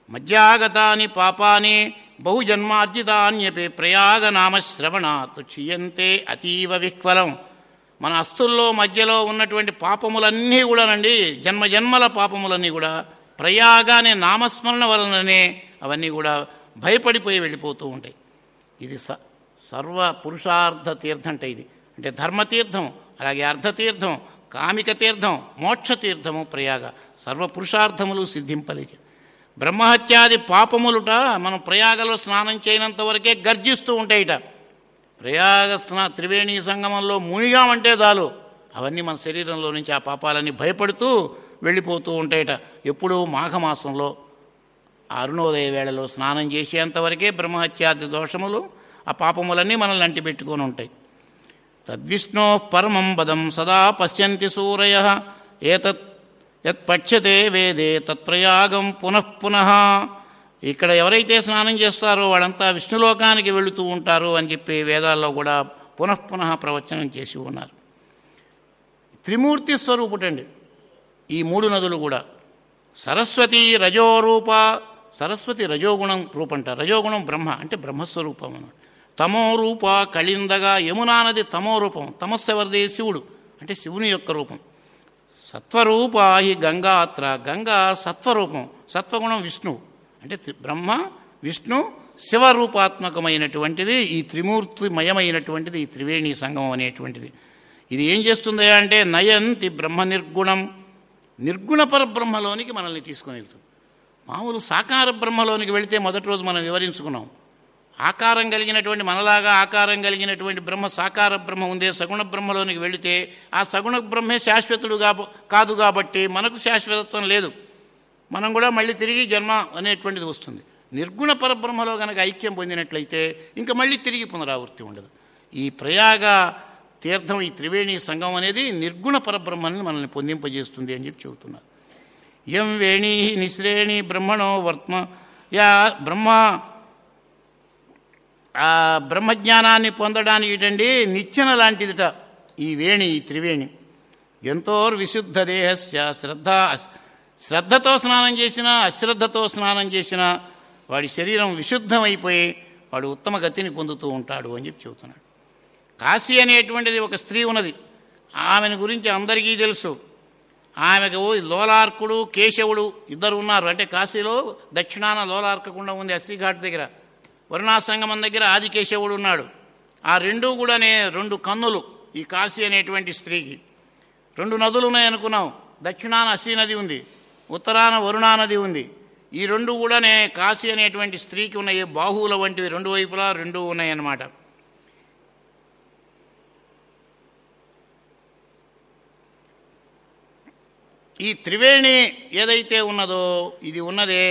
మధ్యాగతాని పాపాని బహుజన్మార్జితాన్యపి ప్రయాగనామశ్రవణాత్ క్షీయంతే అతీవ విహ్వలం మన అస్తుల్లో మధ్యలో ఉన్నటువంటి పాపములన్నీ కూడానండి జన్మ జన్మల పాపములన్నీ కూడా ప్రయాగ అనే నామస్మరణ వలననే అవన్నీ కూడా భయపడిపోయి వెళ్ళిపోతూ ఉంటాయి ఇది స సర్వ పురుషార్థ తీర్థం అంటే ఇది అంటే ధర్మతీర్థం అలాగే అర్ధతీర్థం కామిక తీర్థం మోక్ష తీర్థము ప్రయాగ సర్వ పురుషార్థములు సిద్ధింపలేదు బ్రహ్మహత్యాది పాపములుట మనం ప్రయాగలో స్నానం చేయనంత వరకే గర్జిస్తూ ఉంటాయిట ప్రయాగ స్నా త్రివేణి సంగమంలో మునిగామంటే చాలు అవన్నీ మన శరీరంలో నుంచి ఆ పాపాలన్నీ భయపడుతూ వెళ్ళిపోతూ ఉంటాయిట ఎప్పుడూ మాఘమాసంలో ఆ అరుణోదయ వేళలో స్నానం చేసేంతవరకే బ్రహ్మహత్యాది దోషములు ఆ పాపములన్నీ మనల్ని అంటిపెట్టుకొని ఉంటాయి తద్విష్ణో పరమం పదం సదా పశ్యంతి సూరయ ఏతత్ యత్ పచ్యతే వేదే తత్ప్రయాగం పునః పునః ఇక్కడ ఎవరైతే స్నానం చేస్తారో వాళ్ళంతా విష్ణులోకానికి వెళుతూ ఉంటారు అని చెప్పి వేదాల్లో కూడా పునః పునః ప్రవచనం చేసి ఉన్నారు త్రిమూర్తి స్వరూపుటండి ఈ మూడు నదులు కూడా సరస్వతి రజోరూప సరస్వతి రజోగుణం రూపంట రజోగుణం బ్రహ్మ అంటే బ్రహ్మస్వరూపం అన్నమాట తమో రూప కళిందగా యమునా నది తమో రూపం తమస్సెవరిది శివుడు అంటే శివుని యొక్క రూపం సత్వరూప ఈ గంగా అత్ర గంగా సత్వరూపం సత్వగుణం విష్ణువు అంటే త్రి- బ్రహ్మ విష్ణు శివరూపాత్మకమైనటువంటిది ఈ త్రిమూర్తిమయమైనటువంటిది ఈ త్రివేణి సంగమం అనేటువంటిది ఇది ఏం చేస్తుంది అంటే నయంతి బ్రహ్మ నిర్గుణం నిర్గుణ పరబ్రహ్మలోనికి మనల్ని తీసుకొని వెళ్తుంది మామూలు సాకార బ్రహ్మలోనికి వెళితే మొదటి రోజు మనం వివరించుకున్నాం ఆకారం కలిగినటువంటి మనలాగా ఆకారం కలిగినటువంటి బ్రహ్మ సాకార బ్రహ్మ ఉందే సగుణ బ్రహ్మలోనికి వెళితే ఆ సగుణ బ్రహ్మే శాశ్వతుడు కాబ కాదు కాబట్టి మనకు శాశ్వతత్వం లేదు మనం కూడా మళ్ళీ తిరిగి జన్మ అనేటువంటిది వస్తుంది నిర్గుణ పరబ్రహ్మలో కనుక ఐక్యం పొందినట్లయితే ఇంకా మళ్ళీ తిరిగి పునరావృత్తి ఉండదు ఈ ప్రయాగ తీర్థం ఈ త్రివేణి సంగమం అనేది నిర్గుణ పరబ్రహ్మని మనల్ని పొందింపజేస్తుంది అని చెప్పి చెబుతున్నారు యం వేణి నిశ్రేణి బ్రహ్మణో వర్త్మ యా బ్రహ్మ ఆ బ్రహ్మజ్ఞానాన్ని పొందడానికి ఏంటండి నిచ్చెన లాంటిదిట ఈ వేణి ఈ త్రివేణి ఎంతో విశుద్ధ దేహస్య శ్రద్ధ శ్రద్ధతో స్నానం చేసినా అశ్రద్ధతో స్నానం చేసినా వాడి శరీరం విశుద్ధమైపోయి వాడు ఉత్తమ గతిని పొందుతూ ఉంటాడు అని చెప్పి చెబుతున్నాడు కాశీ అనేటువంటిది ఒక స్త్రీ ఉన్నది ఆమెను గురించి అందరికీ తెలుసు ఆమెకు లోలార్కుడు కేశవుడు ఇద్దరు ఉన్నారు అంటే కాశీలో దక్షిణాన లోలార్కకుండా ఉంది అస్సిఘాట్ దగ్గర వరుణాసంగమం దగ్గర ఆదికేశవుడు ఉన్నాడు ఆ రెండు కూడానే రెండు కన్నులు ఈ కాశీ అనేటువంటి స్త్రీకి రెండు నదులు ఉన్నాయనుకున్నాం దక్షిణాన అసీ నది ఉంది ఉత్తరాన వరుణా నది ఉంది ఈ రెండు కూడానే కాశీ అనేటువంటి స్త్రీకి ఉన్నాయి బాహువుల వంటివి రెండు వైపులా రెండు ఉన్నాయన్నమాట ఈ త్రివేణి ఏదైతే ఉన్నదో ఇది ఉన్నదే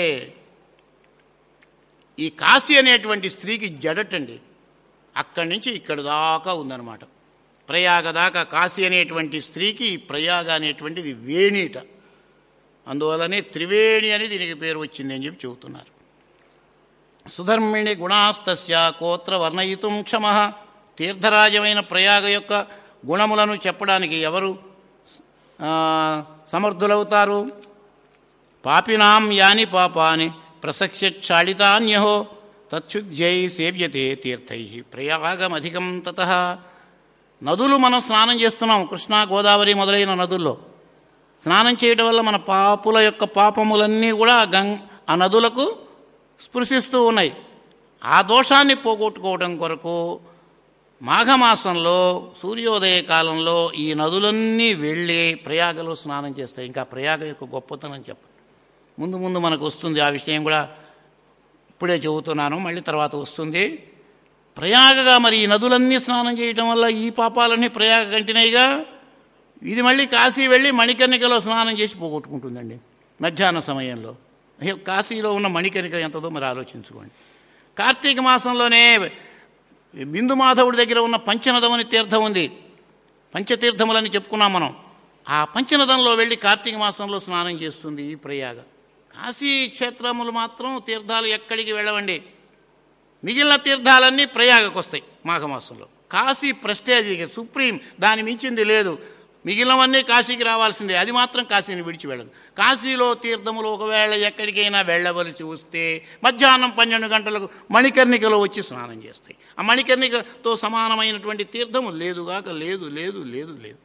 ఈ కాశీ అనేటువంటి స్త్రీకి జడటండి అక్కడి నుంచి ఇక్కడి దాకా ఉందన్నమాట ప్రయాగ దాకా కాశీ అనేటువంటి స్త్రీకి ఈ ప్రయాగ అనేటువంటిది వేణీట అందువల్లనే త్రివేణి అని దీనికి పేరు వచ్చింది అని చెప్పి చెబుతున్నారు సుధర్మిణి గుణాస్తస్య కోత్ర వర్ణయితుం క్షమ తీర్థరాజమైన ప్రయాగ యొక్క గుణములను చెప్పడానికి ఎవరు ఆ, సమర్థులవుతారు పాపినాం యాని పాపాని ప్రసక్ష్య క్షాళితాన్యహో తచ్చుద్యై సేవ్యతే తీర్థై ప్రయాగమధికం తత నదులు మనం స్నానం చేస్తున్నాం కృష్ణా గోదావరి మొదలైన నదుల్లో స్నానం చేయడం వల్ల మన పాపుల యొక్క పాపములన్నీ కూడా గంగ్ ఆ నదులకు స్పృశిస్తూ ఉన్నాయి ఆ దోషాన్ని పోగొట్టుకోవడం కొరకు మాఘమాసంలో సూర్యోదయ కాలంలో ఈ నదులన్నీ వెళ్ళి ప్రయాగలో స్నానం చేస్తాయి ఇంకా ప్రయాగ యొక్క గొప్పతనం చెప్పండి ముందు ముందు మనకు వస్తుంది ఆ విషయం కూడా ఇప్పుడే చెబుతున్నాను మళ్ళీ తర్వాత వస్తుంది ప్రయాగగా మరి ఈ నదులన్నీ స్నానం చేయటం వల్ల ఈ పాపాలన్నీ ప్రయాగ కంటినాయిగా ఇది మళ్ళీ కాశీ వెళ్ళి మణికర్ణికలో స్నానం చేసి పోగొట్టుకుంటుందండి మధ్యాహ్న సమయంలో అయ్యో, కాశీలో ఉన్న మణికర్ణిక ఎంతదో మరి ఆలోచించుకోండి కార్తీక మాసంలోనే బిందు మాధవుడి దగ్గర ఉన్న పంచనదమని తీర్థం ఉంది పంచతీర్థములని చెప్పుకున్నాం మనం ఆ పంచనదంలో వెళ్ళి కార్తీక మాసంలో స్నానం చేస్తుంది ఈ ప్రయాగ కాశీ క్షేత్రములు మాత్రం తీర్థాలు ఎక్కడికి వెళ్ళవండి మిగిలిన తీర్థాలన్నీ ప్రయాగకు వస్తాయి మాఘమాసంలో కాశీ ప్రెస్టేజ్ ఇక సుప్రీం దాని మించింది లేదు మిగిలినవన్నీ కాశీకి రావాల్సిందే అది మాత్రం కాశీని విడిచి వెళ్ళదు కాశీలో తీర్థములు ఒకవేళ ఎక్కడికైనా వెళ్ళవలసి వస్తే మధ్యాహ్నం పన్నెండు గంటలకు మణికర్ణికలో వచ్చి స్నానం చేస్తాయి ఆ మణికర్ణికతో సమానమైనటువంటి తీర్థము లేదుగాక లేదు లేదు లేదు లేదు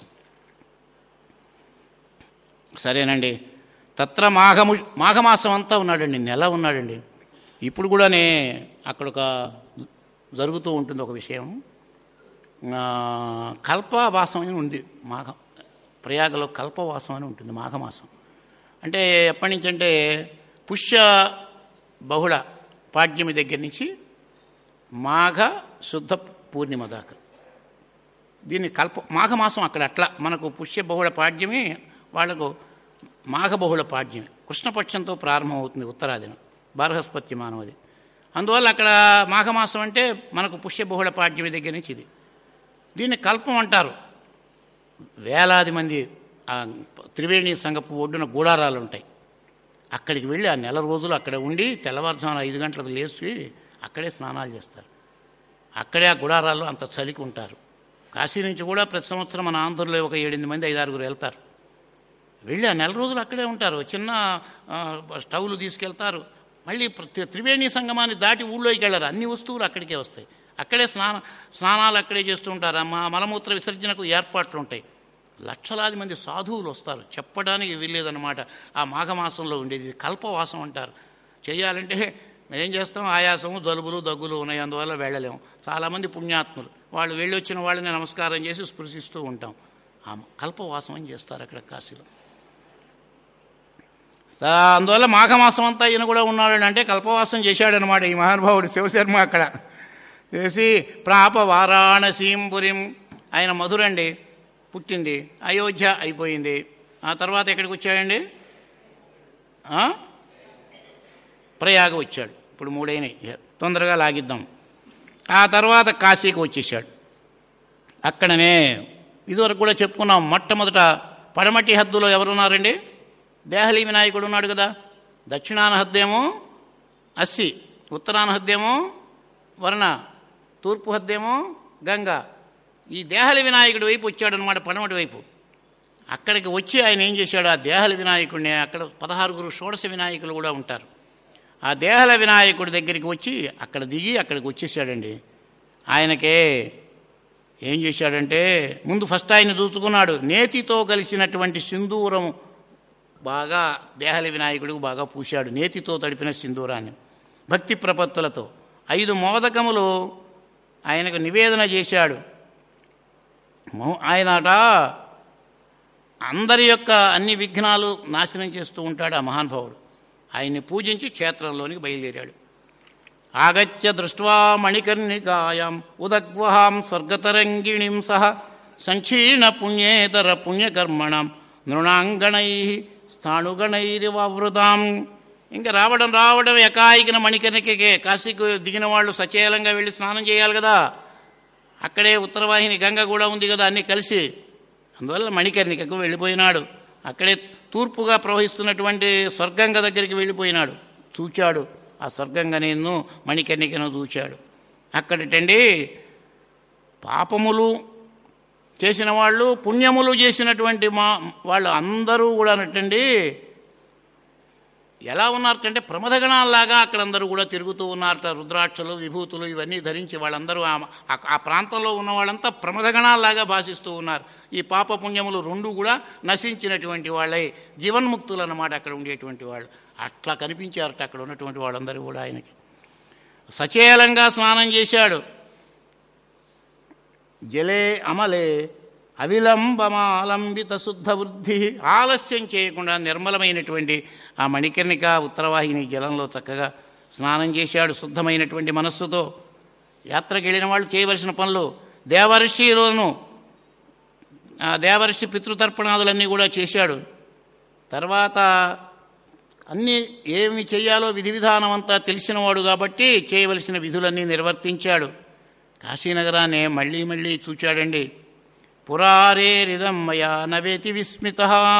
సరేనండి తత్ర మాఘము మాఘమాసం అంతా ఉన్నాడండి నెల ఉన్నాడండి ఇప్పుడు కూడానే అక్కడ ఒక జరుగుతూ ఉంటుంది ఒక విషయం ఆ, కల్పవాసం అని ఉంది మాఘ ప్రయాగలో కల్పవాసం అని ఉంటుంది మాఘమాసం అంటే ఎప్పటి నుంచి అంటే పుష్య బహుళ పాడ్యమి దగ్గర నుంచి మాఘ శుద్ధ పూర్ణిమ దాకా దీన్ని కల్ప మాఘమాసం అక్కడ అట్లా మనకు పుష్య బహుళ పాడ్యమి వాళ్ళకు మాఘబహుళ పాడ్యమి కృష్ణపక్షంతో ప్రారంభమవుతుంది ఉత్తరాదిన బార్హస్పత్య మానవది అందువల్ల అక్కడ మాఘమాసం అంటే మనకు పుష్య బహుళ పాడ్యమి దగ్గర నుంచి ఇది దీన్ని కల్పం అంటారు వేలాది మంది ఆ త్రివేణి సంగపు ఒడ్డున గూడారాలు ఉంటాయి అక్కడికి వెళ్ళి ఆ నెల రోజులు అక్కడ ఉండి తెల్లవారుజామున ఐదు గంటలకు లేచి అక్కడే స్నానాలు చేస్తారు అక్కడే ఆ గుడారాల్లో అంత చలికి ఉంటారు కాశీ నుంచి కూడా ప్రతి సంవత్సరం మన ఆంధ్రలో ఒక ఏడెనిమిది మంది ఐదారుగురు వెళ్తారు వెళ్ళి ఆ నెల రోజులు అక్కడే ఉంటారు చిన్న ఆ, స్టవ్లు తీసుకెళ్తారు మళ్ళీ ప్ర- త్రివేణి సంగమాన్ని దాటి ఊళ్ళోకి వెళ్ళరు అన్ని వస్తువులు అక్కడికే వస్తాయి అక్కడే స్నాన స్నానాలు అక్కడే చేస్తూ ఉంటారు ఆ మా మలమూత్ర విసర్జనకు ఏర్పాట్లు ఉంటాయి లక్షలాది మంది సాధువులు వస్తారు చెప్పడానికి వీల్లేదన్నమాట ఆ మాఘమాసంలో ఉండేది ఇది కల్పవాసం అంటారు చేయాలంటే ఏం చేస్తాం ఆయాసము జలుబులు దగ్గులు ఉన్నాయి అందువల్ల వెళ్ళలేము చాలామంది పుణ్యాత్ములు వాళ్ళు వెళ్ళి వచ్చిన వాళ్ళని నమస్కారం చేసి స్పృశిస్తూ ఉంటాం ఆ కల్పవాసం అని చేస్తారు అక్కడ కాశీలో ఆ, అందువల్ల మాఘమాసం అంతా ఈయన కూడా ఉన్నాడు అంటే కల్పవాసం చేశాడనమాట ఈ మహానుభావుడు శివశర్మ అక్కడ చేసి ప్రాప వారాణసీంపురిం ఆయన మధురండి పుట్టింది అయోధ్య అయిపోయింది ఆ తర్వాత ఎక్కడికి వచ్చాడండి ఆ? ప్రయాగ వచ్చాడు ఇప్పుడు మూడైనాయి తొందరగా లాగిద్దాం ఆ తర్వాత కాశీకి వచ్చేసాడు అక్కడనే ఇదివరకు కూడా చెప్పుకున్నాం మొట్టమొదట పడమటి హద్దులో ఎవరున్నారండి దేహలి వినాయకుడు ఉన్నాడు కదా దక్షిణాన హద్దేమో అస్సి ఉత్తరాన హద్దేమో వర్ణ తూర్పు హద్దేమో గంగా ఈ దేహలి వినాయకుడి వైపు వచ్చాడనమాట పడమటి వైపు అక్కడికి వచ్చి ఆయన ఏం చేశాడు ఆ దేహల వినాయకుడిని అక్కడ పదహారుగురు షోడశ వినాయకులు కూడా ఉంటారు ఆ దేహల వినాయకుడి దగ్గరికి వచ్చి అక్కడ దిగి అక్కడికి వచ్చేసాడండి ఆయనకే ఏం చేశాడంటే ముందు ఫస్ట్ ఆయన చూసుకున్నాడు నేతితో కలిసినటువంటి సింధూరం బాగా దేహలి వినాయకుడికి బాగా పూశాడు నేతితో తడిపిన సింధూరాన్ని భక్తి ప్రపత్తులతో ఐదు మోదకములు ఆయనకు నివేదన చేశాడు మో- ఆయనట అందరి యొక్క అన్ని విఘ్నాలు నాశనం చేస్తూ ఉంటాడు ఆ మహానుభావుడు ఆయన్ని పూజించి క్షేత్రంలోనికి బయలుదేరాడు ఆగత్య దృష్ట్వా మణికర్ణికాయాం ఉదగ్వహాం స్వర్గతరంగిణీం సహ సంక్షీణ పుణ్యేతర పుణ్యకర్మణం నృణాంగణై స్థాణుగణైరివృతాం ఇంకా రావడం రావడం ఎకాయికిన మణికర్ణికకే కాశీకి దిగిన వాళ్ళు సచేలంగా వెళ్ళి స్నానం చేయాలి కదా అక్కడే ఉత్తరవాహిని గంగ కూడా ఉంది కదా అన్నీ కలిసి అందువల్ల మణికర్ణికకు వెళ్ళిపోయినాడు అక్కడే తూర్పుగా ప్రవహిస్తున్నటువంటి స్వర్గంగ దగ్గరికి వెళ్ళిపోయినాడు చూచాడు ఆ స్వర్గంగనేను మణికర్ణికను చూచాడు అక్కడటండి పాపములు చేసిన వాళ్ళు పుణ్యములు చేసినటువంటి మా వాళ్ళు అందరూ కూడా అన్నట్టండి ఎలా ఉన్నారటంటే ప్రమదగణాల్లాగా అక్కడ అందరూ కూడా తిరుగుతూ ఉన్నారట రుద్రాక్షలు విభూతులు ఇవన్నీ ధరించి వాళ్ళందరూ ఆ- ఆ- ఆ ప్రాంతంలో ఉన్న వాళ్ళంతా ప్రమదగణాల్లాగా భాషిస్తూ ఉన్నారు ఈ పాప పుణ్యములు రెండు కూడా నశించినటువంటి వాళ్ళే జీవన్ముక్తులు అన్నమాట అక్కడ ఉండేటువంటి వాళ్ళు అట్లా కనిపించారట అక్కడ ఉన్నటువంటి వాళ్ళందరూ కూడా ఆయనకి సచేలంగా స్నానం చేశాడు జలే అమలే అవిలంబమాలంబిత శుద్ధ వృద్ధి ఆలస్యం చేయకుండా నిర్మలమైనటువంటి ఆ మణికర్ణిక ఉత్తరవాహిని జలంలో చక్కగా స్నానం చేశాడు శుద్ధమైనటువంటి మనస్సుతో యాత్రకు వెళ్ళిన వాళ్ళు చేయవలసిన పనులు దేవర్షిలోను ఆ దేవర్షి పితృతర్పణాదులన్నీ కూడా చేశాడు తర్వాత అన్నీ ఏమి చేయాలో విధి విధానం అంతా తెలిసినవాడు కాబట్టి చేయవలసిన విధులన్నీ నిర్వర్తించాడు కాశీనగరాన్ని మళ్ళీ మళ్ళీ చూచాడండి పురారేరిదం మయా నవేతి విస్మిత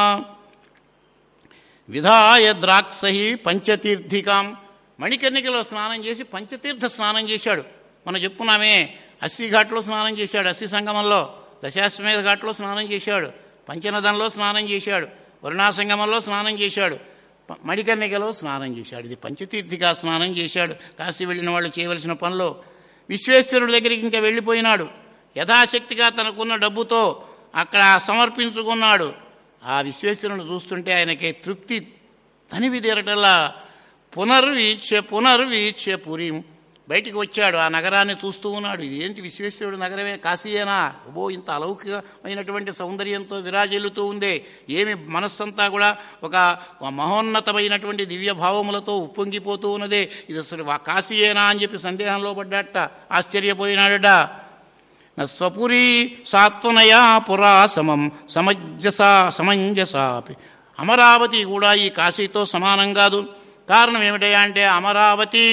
విధాయ ద్రాక్షై పంచతీర్థికాం మణికర్ణికలో స్నానం చేసి పంచతీర్థ స్నానం చేశాడు మనం చెప్పుకున్నామే అస్సి ఘాట్లో స్నానం చేశాడు అస్సి సంగమంలో దశాశ్వమేధ ఘాట్లో స్నానం చేశాడు పంచనదంలో స్నానం చేశాడు వరుణాసంగమంలో స్నానం చేశాడు ప- మణికర్ణికలో స్నానం చేశాడు ఇది పంచతీర్థిగా స్నానం చేశాడు కాశీ వెళ్ళిన వాళ్ళు చేయవలసిన పనిలో విశ్వేశ్వరుడి దగ్గరికి ఇంకా వెళ్ళిపోయినాడు యథాశక్తిగా తనకున్న డబ్బుతో అక్కడ సమర్పించుకున్నాడు ఆ విశ్వేశ్వరుని చూస్తుంటే ఆయనకి తృప్తి తనివి తీరటల్లా పునర్వీక్ష పునర్వీక్ష పురీం బయటికి వచ్చాడు ఆ నగరాన్ని చూస్తూ ఉన్నాడు ఇది ఏంటి విశ్వేశ్వరుడు నగరమే కాశీయేనా ఓ ఇంత అలౌకికమైనటువంటి సౌందర్యంతో విరాజిల్లుతూ ఉందే ఏమి మనస్సంతా కూడా ఒక మహోన్నతమైనటువంటి దివ్య భావములతో ఉప్పొంగిపోతూ ఉన్నదే ఇది అసలు వా- కాశీయేనా అని చెప్పి సందేహంలో పడ్డాట ఆశ్చర్యపోయినాడట న స్వపురీ సాత్వనయా పురా సమం సమజ్జసా సమంజసాపి అమరావతి కూడా ఈ కాశీతో సమానం కాదు కారణం ఏమిటయా అంటే అమరావతి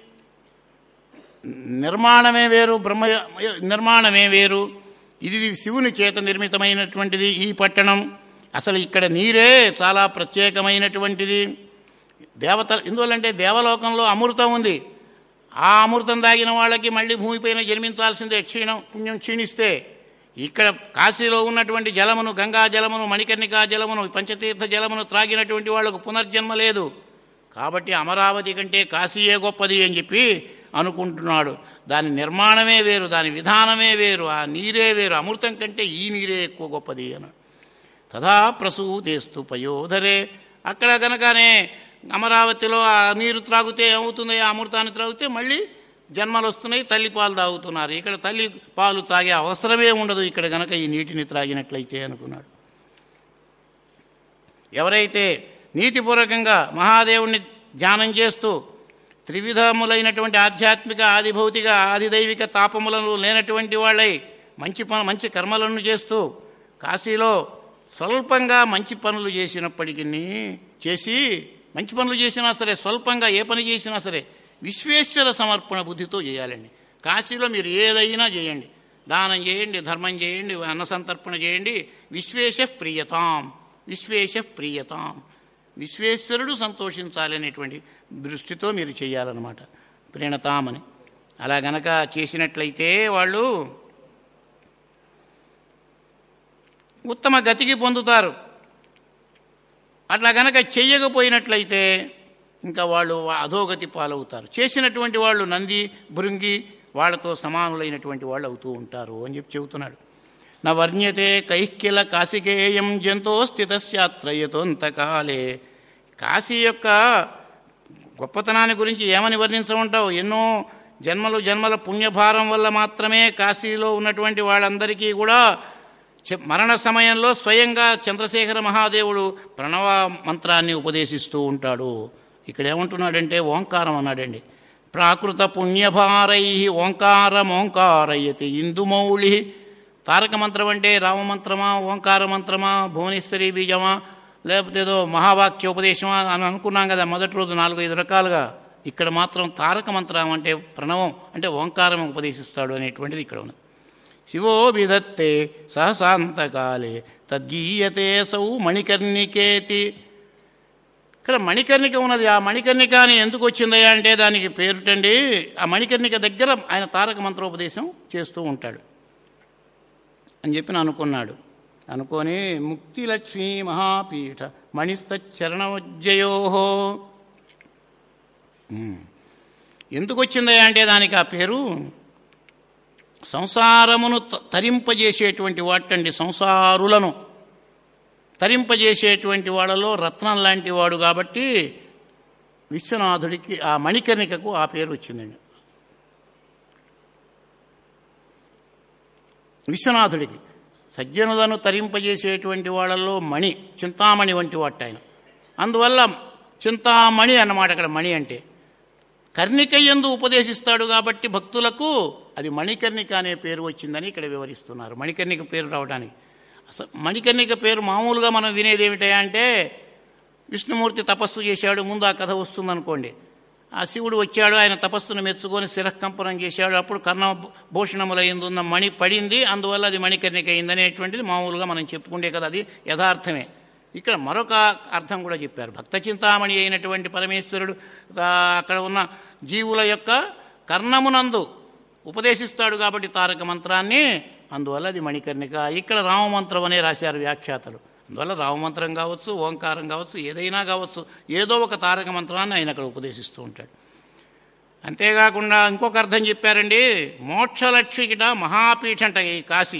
నిర్మాణమే వేరు బ్రహ్మ నిర్మాణమే వేరు ఇది శివుని చేత నిర్మితమైనటువంటిది ఈ పట్టణం అసలు ఇక్కడ నీరే చాలా ప్రత్యేకమైనటువంటిది దేవత ఎందువల్లంటే దేవలోకంలో అమృతం ఉంది ఆ అమృతం తాగిన వాళ్ళకి మళ్ళీ భూమిపైన జన్మించాల్సిందే క్షీణం పుణ్యం క్షీణిస్తే ఇక్కడ కాశీలో ఉన్నటువంటి జలమును గంగా జలమును మణికర్ణికా జలమును పంచతీర్థ జలమును త్రాగినటువంటి వాళ్లకు పునర్జన్మ లేదు కాబట్టి అమరావతి కంటే కాశీయే గొప్పది అని చెప్పి అనుకుంటున్నాడు దాని నిర్మాణమే వేరు దాని విధానమే వేరు ఆ నీరే వేరు అమృతం కంటే ఈ నీరే ఎక్కువ గొప్పది అన్నాడు తథా ప్రసూతేస్తు పయోధరే అక్కడ కనుకనే అమరావతిలో ఆ నీరు త్రాగితే ఏమవుతుంది ఆ అమృతాన్ని త్రాగితే మళ్ళీ జన్మలు వస్తున్నాయి తల్లి పాలు తాగుతున్నారు ఇక్కడ తల్లి పాలు తాగే అవసరమే ఉండదు ఇక్కడ గనక ఈ నీటిని త్రాగినట్లయితే అనుకున్నాడు ఎవరైతే నీతిపూర్వకంగా మహాదేవుణ్ణి ధ్యానం చేస్తూ త్రివిధములైనటువంటి ఆధ్యాత్మిక ఆదిభౌతిక ఆదిదైవిక తాపములను లేనటువంటి వాళ్ళై మంచి పను మంచి కర్మలను చేస్తూ కాశీలో స్వల్పంగా మంచి పనులు చేసినప్పటికీ చేసి మంచి పనులు చేసినా సరే స్వల్పంగా ఏ పని చేసినా సరే విశ్వేశ్వర సమర్పణ బుద్ధితో చేయాలండి కాశీలో మీరు ఏదైనా చేయండి దానం చేయండి ధర్మం చేయండి అన్న సంతర్పణ చేయండి విశ్వేశ ప్రియతాం విశ్వేశ ప్రియతాం విశ్వేశ్వరుడు సంతోషించాలి అనేటువంటి దృష్టితో మీరు చేయాలన్నమాట ప్రణతామని అలా గనక చేసినట్లయితే వాళ్ళు ఉత్తమ గతికి పొందుతారు అట్లా గనక చెయ్యకపోయినట్లయితే ఇంకా వాళ్ళు అధోగతి పాలవుతారు చేసినటువంటి వాళ్ళు నంది భృంగి వాళ్ళతో సమానులైనటువంటి వాళ్ళు అవుతూ ఉంటారు అని చెప్పి చెబుతున్నాడు నా వర్ణ్యతే కైక్కిల కాశికేయం జంతో స్థితశాత్రయతోంతకాలే కాశీ యొక్క గొప్పతనాన్ని గురించి ఏమని వర్ణించమంటావు ఎన్నో జన్మలు జన్మల పుణ్యభారం వల్ల మాత్రమే కాశీలో ఉన్నటువంటి వాళ్ళందరికీ కూడా చె- మరణ సమయంలో స్వయంగా చంద్రశేఖర మహాదేవుడు ప్రణవ మంత్రాన్ని ఉపదేశిస్తూ ఉంటాడు ఇక్కడ ఏమంటున్నాడంటే ఓంకారం అన్నాడండి ప్రాకృత పుణ్యభారై ఓంకారం ఓంకారయతి ఇందుమౌళి తారక మంత్రం అంటే రామమంత్రమా ఓంకార మంత్రమా భువనేశ్వరి బీజమా లేకపోతే ఏదో మహావాక్యోపదేశమా అని అనుకున్నాం కదా మొదటి రోజు నాలుగు ఐదు రకాలుగా ఇక్కడ మాత్రం తారక మంత్రం అంటే ప్రణవం అంటే ఓంకారం ఉపదేశిస్తాడు అనేటువంటిది ఇక్కడ ఉంది శివో విధత్తే సహసాంతకాలే తద్గీయతే సౌ మణికర్ణికేతి ఇక్కడ మణికర్ణిక ఉన్నది ఆ మణికర్ణిక అని ఎందుకు వచ్చిందయ్యా అంటే దానికి పేరుటండి ఆ మణికర్ణిక దగ్గర ఆయన తారక మంత్రోపదేశం చేస్తూ ఉంటాడు అని చెప్పి నేను అనుకున్నాడు అనుకొని ముక్తిలక్ష్మీ మహాపీఠ మణిస్తరణోజ్జయో ఎందుకు వచ్చిందయ్యా అంటే దానికి ఆ పేరు సంసారమును త- తరింపజేసేటువంటి వాటండి సంసారులను తరింపజేసేటువంటి వాళ్ళలో రత్నం లాంటి వాడు కాబట్టి విశ్వనాథుడికి ఆ మణికర్ణికకు ఆ పేరు వచ్చిందండి విశ్వనాథుడికి సజ్జనులను తరింపజేసేటువంటి వాళ్ళలో మణి చింతామణి వంటి వాటి ఆయన అందువల్ల చింతామణి అన్నమాట అక్కడ మణి అంటే కర్ణిక ఎందు ఉపదేశిస్తాడు కాబట్టి భక్తులకు అది మణికర్ణిక అనే పేరు వచ్చిందని ఇక్కడ వివరిస్తున్నారు మణికర్ణిక పేరు రావడానికి అసలు మణికర్ణిక పేరు మామూలుగా మనం వినేది ఏమిటయా అంటే విష్ణుమూర్తి తపస్సు చేశాడు ముందు ఆ కథ వస్తుందనుకోండి ఆ శివుడు వచ్చాడు ఆయన తపస్సును మెచ్చుకొని శిరకంపనం చేశాడు అప్పుడు కర్ణ భూషణములైందున్న మణి పడింది అందువల్ల అది మణికర్ణిక అయిందనేటువంటిది మామూలుగా మనం చెప్పుకుంటే కదా అది యథార్థమే ఇక్కడ మరొక అర్థం కూడా చెప్పారు భక్త చింతామణి అయినటువంటి పరమేశ్వరుడు ఆ, అక్కడ ఉన్న జీవుల యొక్క కర్ణమునందు ఉపదేశిస్తాడు కాబట్టి తారక మంత్రాన్ని అందువల్ల అది మణికర్ణిక ఇక్కడ రామమంత్రం అనే రాశారు వ్యాఖ్యాతలు అందువల్ల రామమంత్రం కావచ్చు ఓంకారం కావచ్చు ఏదైనా కావచ్చు ఏదో ఒక తారక మంత్రాన్ని ఆయన అక్కడ ఉపదేశిస్తూ ఉంటాడు అంతేకాకుండా ఇంకొక అర్థం చెప్పారండి మోక్షలక్ష్మికిట మహాపీఠంట ఈ కాశీ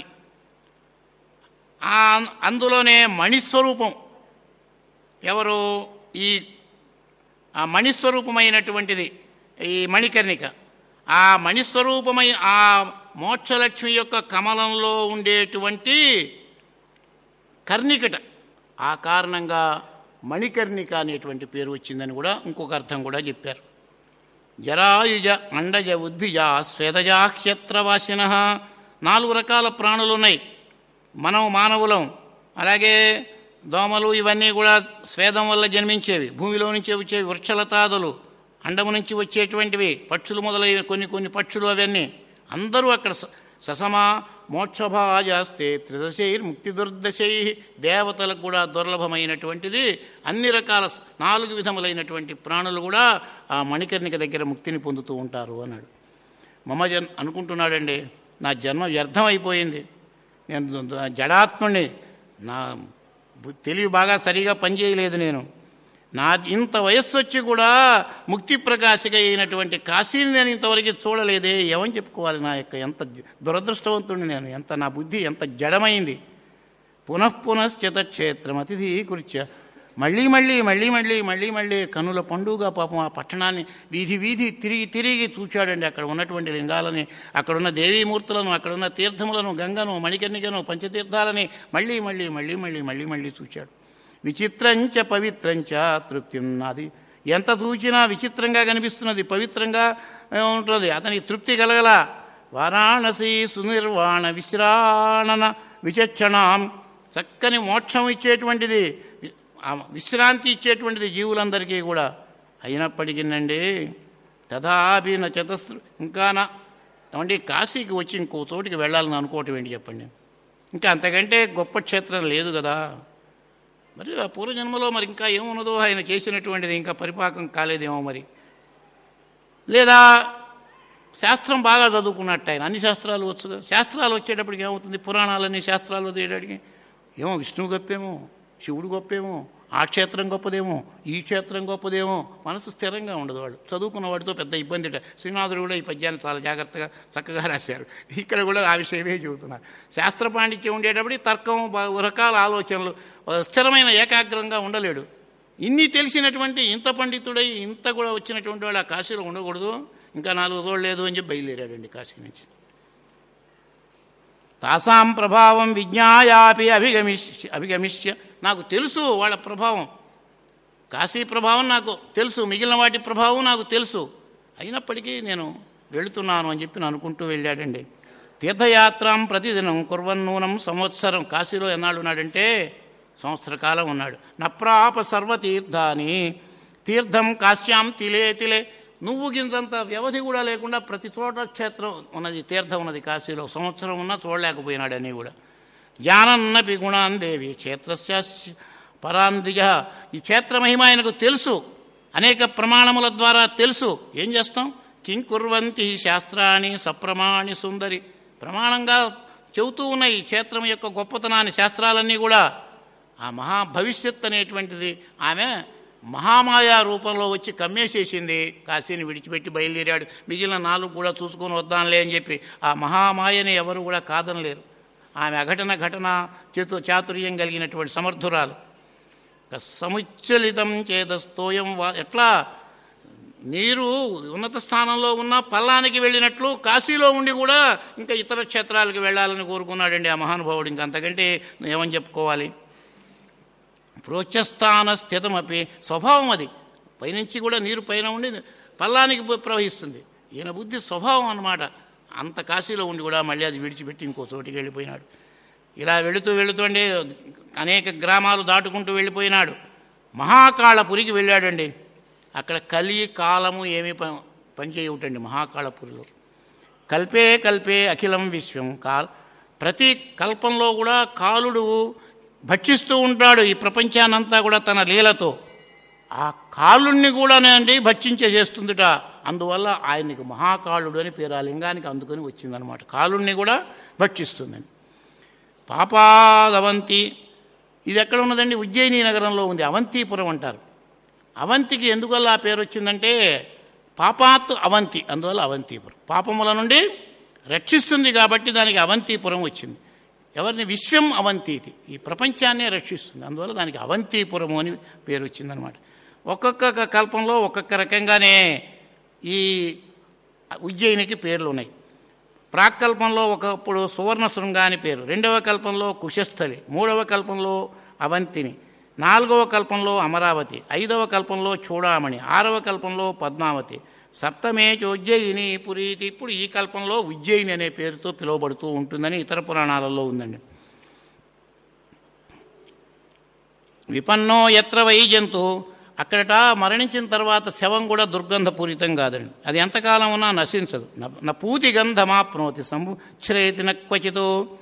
ఆ అందులోనే మణిస్వరూపం ఎవరు ఈ ఆ మణిస్వరూపమైనటువంటిది ఈ మణికర్ణిక ఆ మణిస్వరూపమై ఆ మోక్షలక్ష్మి యొక్క కమలంలో ఉండేటువంటి కర్ణికట ఆ కారణంగా మణికర్ణిక అనేటువంటి పేరు వచ్చిందని కూడా ఇంకొక అర్థం కూడా చెప్పారు జరాయుజ అండజ ఉద్భిజ స్వేదజ క్షేత్రవాసిన నాలుగు రకాల ప్రాణులు ఉన్నాయి మనం మానవులం అలాగే దోమలు ఇవన్నీ కూడా స్వేదం వల్ల జన్మించేవి భూమిలో నుంచి వచ్చేవి వృక్షలతాదులు అండము నుంచి వచ్చేటువంటివి పక్షులు మొదలైన కొన్ని కొన్ని పక్షులు అవన్నీ అందరూ అక్కడ స- ససమా మోక్షభాజాస్తే త్రిదశైర్ ముక్తి దుర్దశై దేవతలకు కూడా దుర్లభమైనటువంటిది అన్ని రకాల స- నాలుగు విధములైనటువంటి ప్రాణులు కూడా ఆ మణికర్ణిక దగ్గర ముక్తిని పొందుతూ ఉంటారు అన్నాడు మమ జన్ అనుకుంటున్నాడండి నా జన్మ వ్యర్థమైపోయింది నేను ద- ద- జడాత్ముని నా బు- తెలివి బాగా సరిగా పనిచేయలేదు నేను నా ఇంత వయస్సు వచ్చి కూడా ముక్తి ప్రకాశిక అయినటువంటి కాశీని నేను ఇంతవరకు చూడలేదే ఏమని చెప్పుకోవాలి నా యొక్క ఎంత జ- దురదృష్టవంతుడిని నేను ఎంత నా బుద్ధి ఎంత జడమైంది పునఃపునశ్చిత క్షేత్రం అతిథి కుర్చ మళ్ళీ మళ్ళీ మళ్ళీ మళ్ళీ మళ్ళీ మళ్ళీ కనుల పండుగ పాపం ఆ పట్టణాన్ని వీధి వీధి తిరిగి తిరిగి చూచాడండి అక్కడ ఉన్నటువంటి లింగాలని అక్కడున్న దేవీమూర్తులను అక్కడున్న తీర్థములను గంగను మణికర్ణికను పంచతీర్థాలని మళ్ళీ మళ్ళీ మళ్ళీ మళ్ళీ మళ్ళీ మళ్ళీ చూచాడు విచిత్రంచ పవిత్రంచ తృప్తి ఉన్నది ఎంత చూచినా విచిత్రంగా కనిపిస్తున్నది పవిత్రంగా ఆ, ఉంటుంది అతనికి తృప్తి కలగల వారాణసి సునిర్వాణ విశ్రాణన విచక్షణాం చక్కని మోక్షం ఇచ్చేటువంటిది వి- ఆ విశ్రాంతి ఇచ్చేటువంటిది జీవులందరికీ కూడా అయినప్పటికీనండి తథాపి న చతస్రు ఇంకా నా ఏమండి కాశీకి వచ్చి ఇంకో చోటికి వెళ్ళాలని అనుకోవటం ఏంటి చెప్పండి ఇంకా అంతకంటే గొప్ప క్షేత్రం లేదు కదా మరి ఆ పూర్వజన్మలో మరి ఇంకా ఏమున్నదో ఆయన చేసినటువంటిది ఇంకా పరిపాకం కాలేదేమో మరి లేదా శాస్త్రం బాగా చదువుకున్నట్టు ఆయన అన్ని శాస్త్రాలు వచ్చు శాస్త్రాలు వచ్చేటప్పటికి ఏమవుతుంది పురాణాలన్నీ శాస్త్రాలు తీయడానికి ఏమో విష్ణువు గొప్పేమో శివుడు గొప్పేమో ఆ క్షేత్రం గొప్పదేమో ఈ క్షేత్రం గొప్పదేమో మనసు స్థిరంగా ఉండదు వాడు చదువుకున్న వాడితో పెద్ద ఇబ్బంది ఉంట. శ్రీనాథుడు కూడా ఈ పద్యాన్ని చాలా జాగ్రత్తగా చక్కగా రాశారు ఇక్కడ కూడా ఆ విషయమే చెబుతున్నారు శాస్త్ర పాండిత్యం ఉండేటప్పుడు తర్కం బా- రకాల ఆలోచనలు ఆ, స్థిరమైన ఏకాగ్రంగా ఉండలేడు ఇన్ని తెలిసినటువంటి ఇంత పండితుడై ఇంత కూడా వచ్చినటువంటి వాడు ఆ కాశీలో ఉండకూడదు ఇంకా నాలుగు రోజులు లేదు అని చెప్పి బయలుదేరాడండి కాశీ నుంచి తాసాం ప్రభావం విజ్ఞాయాపి అభిగమిష్య అభిగమిష్య నాకు తెలుసు వాళ్ళ ప్రభావం కాశీ ప్రభావం నాకు తెలుసు మిగిలిన వాటి ప్రభావం నాకు తెలుసు అయినప్పటికీ నేను వెళుతున్నాను అని చెప్పి నేను అనుకుంటూ వెళ్ళాడండి తీర్థయాత్రం ప్రతిదినం కుర్వన్నూనం సంవత్సరం కాశీలో ఎన్నాళ్ళు ఉన్నాడంటే సంవత్సర కాలం ఉన్నాడు నప్రాప సర్వతీర్థాని తీర్థం కాశ్యాం తిలే తిలే నువ్వు గింతంత వ్యవధి కూడా లేకుండా ప్రతి చోట క్షేత్రం ఉన్నది తీర్థం ఉన్నది కాశీలో సంవత్సరం ఉన్నా చూడలేకపోయినాడు అని కూడా జ్ఞానన్నపి గుణాన్ దేవి క్షేత్రస్య పరాందిజ ఈ క్షేత్ర మహిమ ఆయనకు తెలుసు అనేక ప్రమాణముల ద్వారా తెలుసు ఏం చేస్తాం కిం కుర్వంతి శాస్త్రాన్ని సప్రమాణి సుందరి ప్రమాణంగా చెబుతూ ఉన్నాయి ఈ క్షేత్రం యొక్క గొప్పతనాన్ని శాస్త్రాలన్నీ కూడా ఆ మహా భవిష్యత్ అనేటువంటిది ఆమె మహామాయా రూపంలో వచ్చి కమ్మేసేసింది కాశీని విడిచిపెట్టి బయలుదేరాడు మిగిలిన నాలుగు కూడా చూసుకొని వద్దాంలే అని చెప్పి ఆ మహామాయని ఎవరు కూడా కాదనలేరు ఆమె అఘటన ఘటన చేతు చాతుర్యం కలిగినటువంటి సమర్థురాలు ఇక సముచ్చలితం చేదస్తోయం వా ఎట్లా నీరు ఉన్నత స్థానంలో ఉన్న పల్లానికి వెళ్ళినట్లు కాశీలో ఉండి కూడా ఇంకా ఇతర క్షేత్రాలకు వెళ్ళాలని కోరుకున్నాడండి ఆ మహానుభావుడు ఇంకా అంతకంటే ఏమని చెప్పుకోవాలి ప్రోచస్థాన స్థితమపి స్వభావం అది పైనుంచి కూడా నీరు పైన ఉండి పల్లానికి ప్ర- ప్రవహిస్తుంది ఈయన బుద్ధి స్వభావం అన్నమాట అంత కాశీలో ఉండి కూడా మళ్ళీ అది విడిచిపెట్టి ఇంకో చోటికి వెళ్ళిపోయినాడు ఇలా వెళుతూ వెళుతుండే అనేక గ్రామాలు దాటుకుంటూ వెళ్ళిపోయినాడు మహాకాళపురికి వెళ్ళాడండి అక్కడ కలి కాలము ఏమీ ప పనిచేయటండి మహాకాళపురిలో కల్పే కల్పే అఖిలం విశ్వం కాల్ ప్రతి కల్పంలో కూడా కాలుడు భక్షిస్తూ ఉంటాడు ఈ ప్రపంచానంతా కూడా తన లీలతో ఆ కాలుణ్ణి కూడానండి భక్షించేసేస్తుందిట అందువల్ల ఆయనకి మహాకాళుడు అని పేరు ఆ లింగానికి అందుకొని వచ్చిందనమాట కాలుణ్ణి కూడా భక్షిస్తుందండి పాపాదవంతి ఇది ఎక్కడ ఉన్నదండి ఉజ్జయిని నగరంలో ఉంది అవంతిపురం అంటారు అవంతికి ఎందువల్ల ఆ పేరు వచ్చిందంటే పాపాత్ అవంతి అందువల్ల అవంతిపురం పాపముల నుండి రక్షిస్తుంది కాబట్టి దానికి అవంతిపురం వచ్చింది ఎవరిని విశ్వం అవంతిది ఈ ప్రపంచాన్నే రక్షిస్తుంది అందువల్ల దానికి అవంతిపురము అని పేరు వచ్చిందనమాట ఒక్కొక్క కల్పంలో ఒక్కొక్క రకంగానే ఈ ఉజ్జయినికి పేర్లు ఉన్నాయి ప్రాక్కల్పంలో ఒకప్పుడు సువర్ణ శృంగ అని పేరు రెండవ కల్పంలో కుశస్థలి మూడవ కల్పంలో అవంతిని నాలుగవ కల్పంలో అమరావతి ఐదవ కల్పంలో చూడామణి ఆరవ కల్పంలో పద్మావతి సప్తమే ఉజ్జయిని పురీతి ఇప్పుడు ఈ కల్పంలో ఉజ్జయిని అనే పేరుతో పిలువబడుతూ ఉంటుందని ఇతర పురాణాలలో ఉందండి విపన్నో ఎత్ర వై జంతు అక్కడట మరణించిన తర్వాత శవం కూడా దుర్గంధపూరితం కాదండి అది ఎంతకాలం ఉన్నా నశించదు న- న పూతి గంధమాప్నోతి సంశ్రేతి నక్వచితో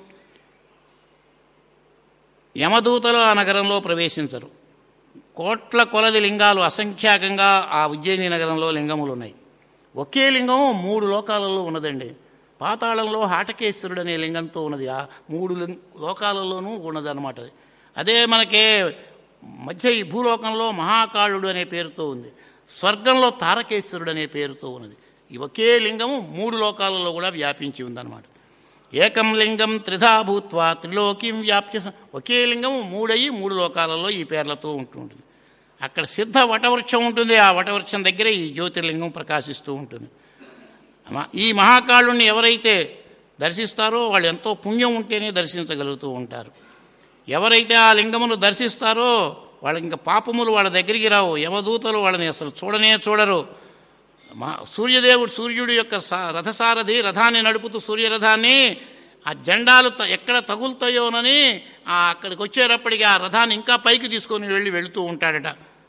యమదూతలు ఆ నగరంలో ప్రవేశించరు కోట్ల కొలది లింగాలు అసంఖ్యాకంగా ఆ ఉజ్జయిని నగరంలో లింగములు ఉన్నాయి ఒకే లింగం మూడు లోకాలలో ఉన్నదండి పాతాళంలో హాటకేశ్వరుడు అనే లింగంతో ఉన్నది ఆ మూడు లింగ లోకాలలోనూ ఉన్నది అనమాట అదే మనకే మధ్య ఈ భూలోకంలో మహాకాళుడు అనే పేరుతో ఉంది స్వర్గంలో తారకేశ్వరుడు అనే పేరుతో ఉన్నది ఈ ఒకే లింగము మూడు లోకాలలో కూడా వ్యాపించి ఉందన్నమాట ఏకం లింగం త్రిధా భూత్వా త్రిలోకీం వ్యాప్య స- ఒకే లింగము మూడయి మూడు లోకాలలో ఈ పేర్లతో ఉంటూ ఉంటుంది అక్కడ సిద్ధ వటవృక్షం ఉంటుంది ఆ వటవృక్షం దగ్గర ఈ జ్యోతిర్లింగం ప్రకాశిస్తూ ఉంటుంది అమ- ఈ మహాకాళుణ్ణి ఎవరైతే దర్శిస్తారో వాళ్ళు ఎంతో పుణ్యం ఉంటేనే దర్శించగలుగుతూ ఉంటారు ఎవరైతే ఆ లింగమును దర్శిస్తారో వాళ్ళకి ఇంకా పాపములు వాళ్ళ దగ్గరికి రావు యమదూతలు వాళ్ళని అసలు చూడనే చూడరు మా సూర్యదేవుడు సూర్యుడు యొక్క సా- రథసారథి రథాన్ని నడుపుతూ సూర్యరథాన్ని ఆ జెండాలు త- ఎక్కడ తగులుతాయోనని ఆ అక్కడికి వచ్చేటప్పటికి ఆ రథాన్ని ఇంకా పైకి తీసుకొని వెళ్ళి వెళుతూ ఉంటాడట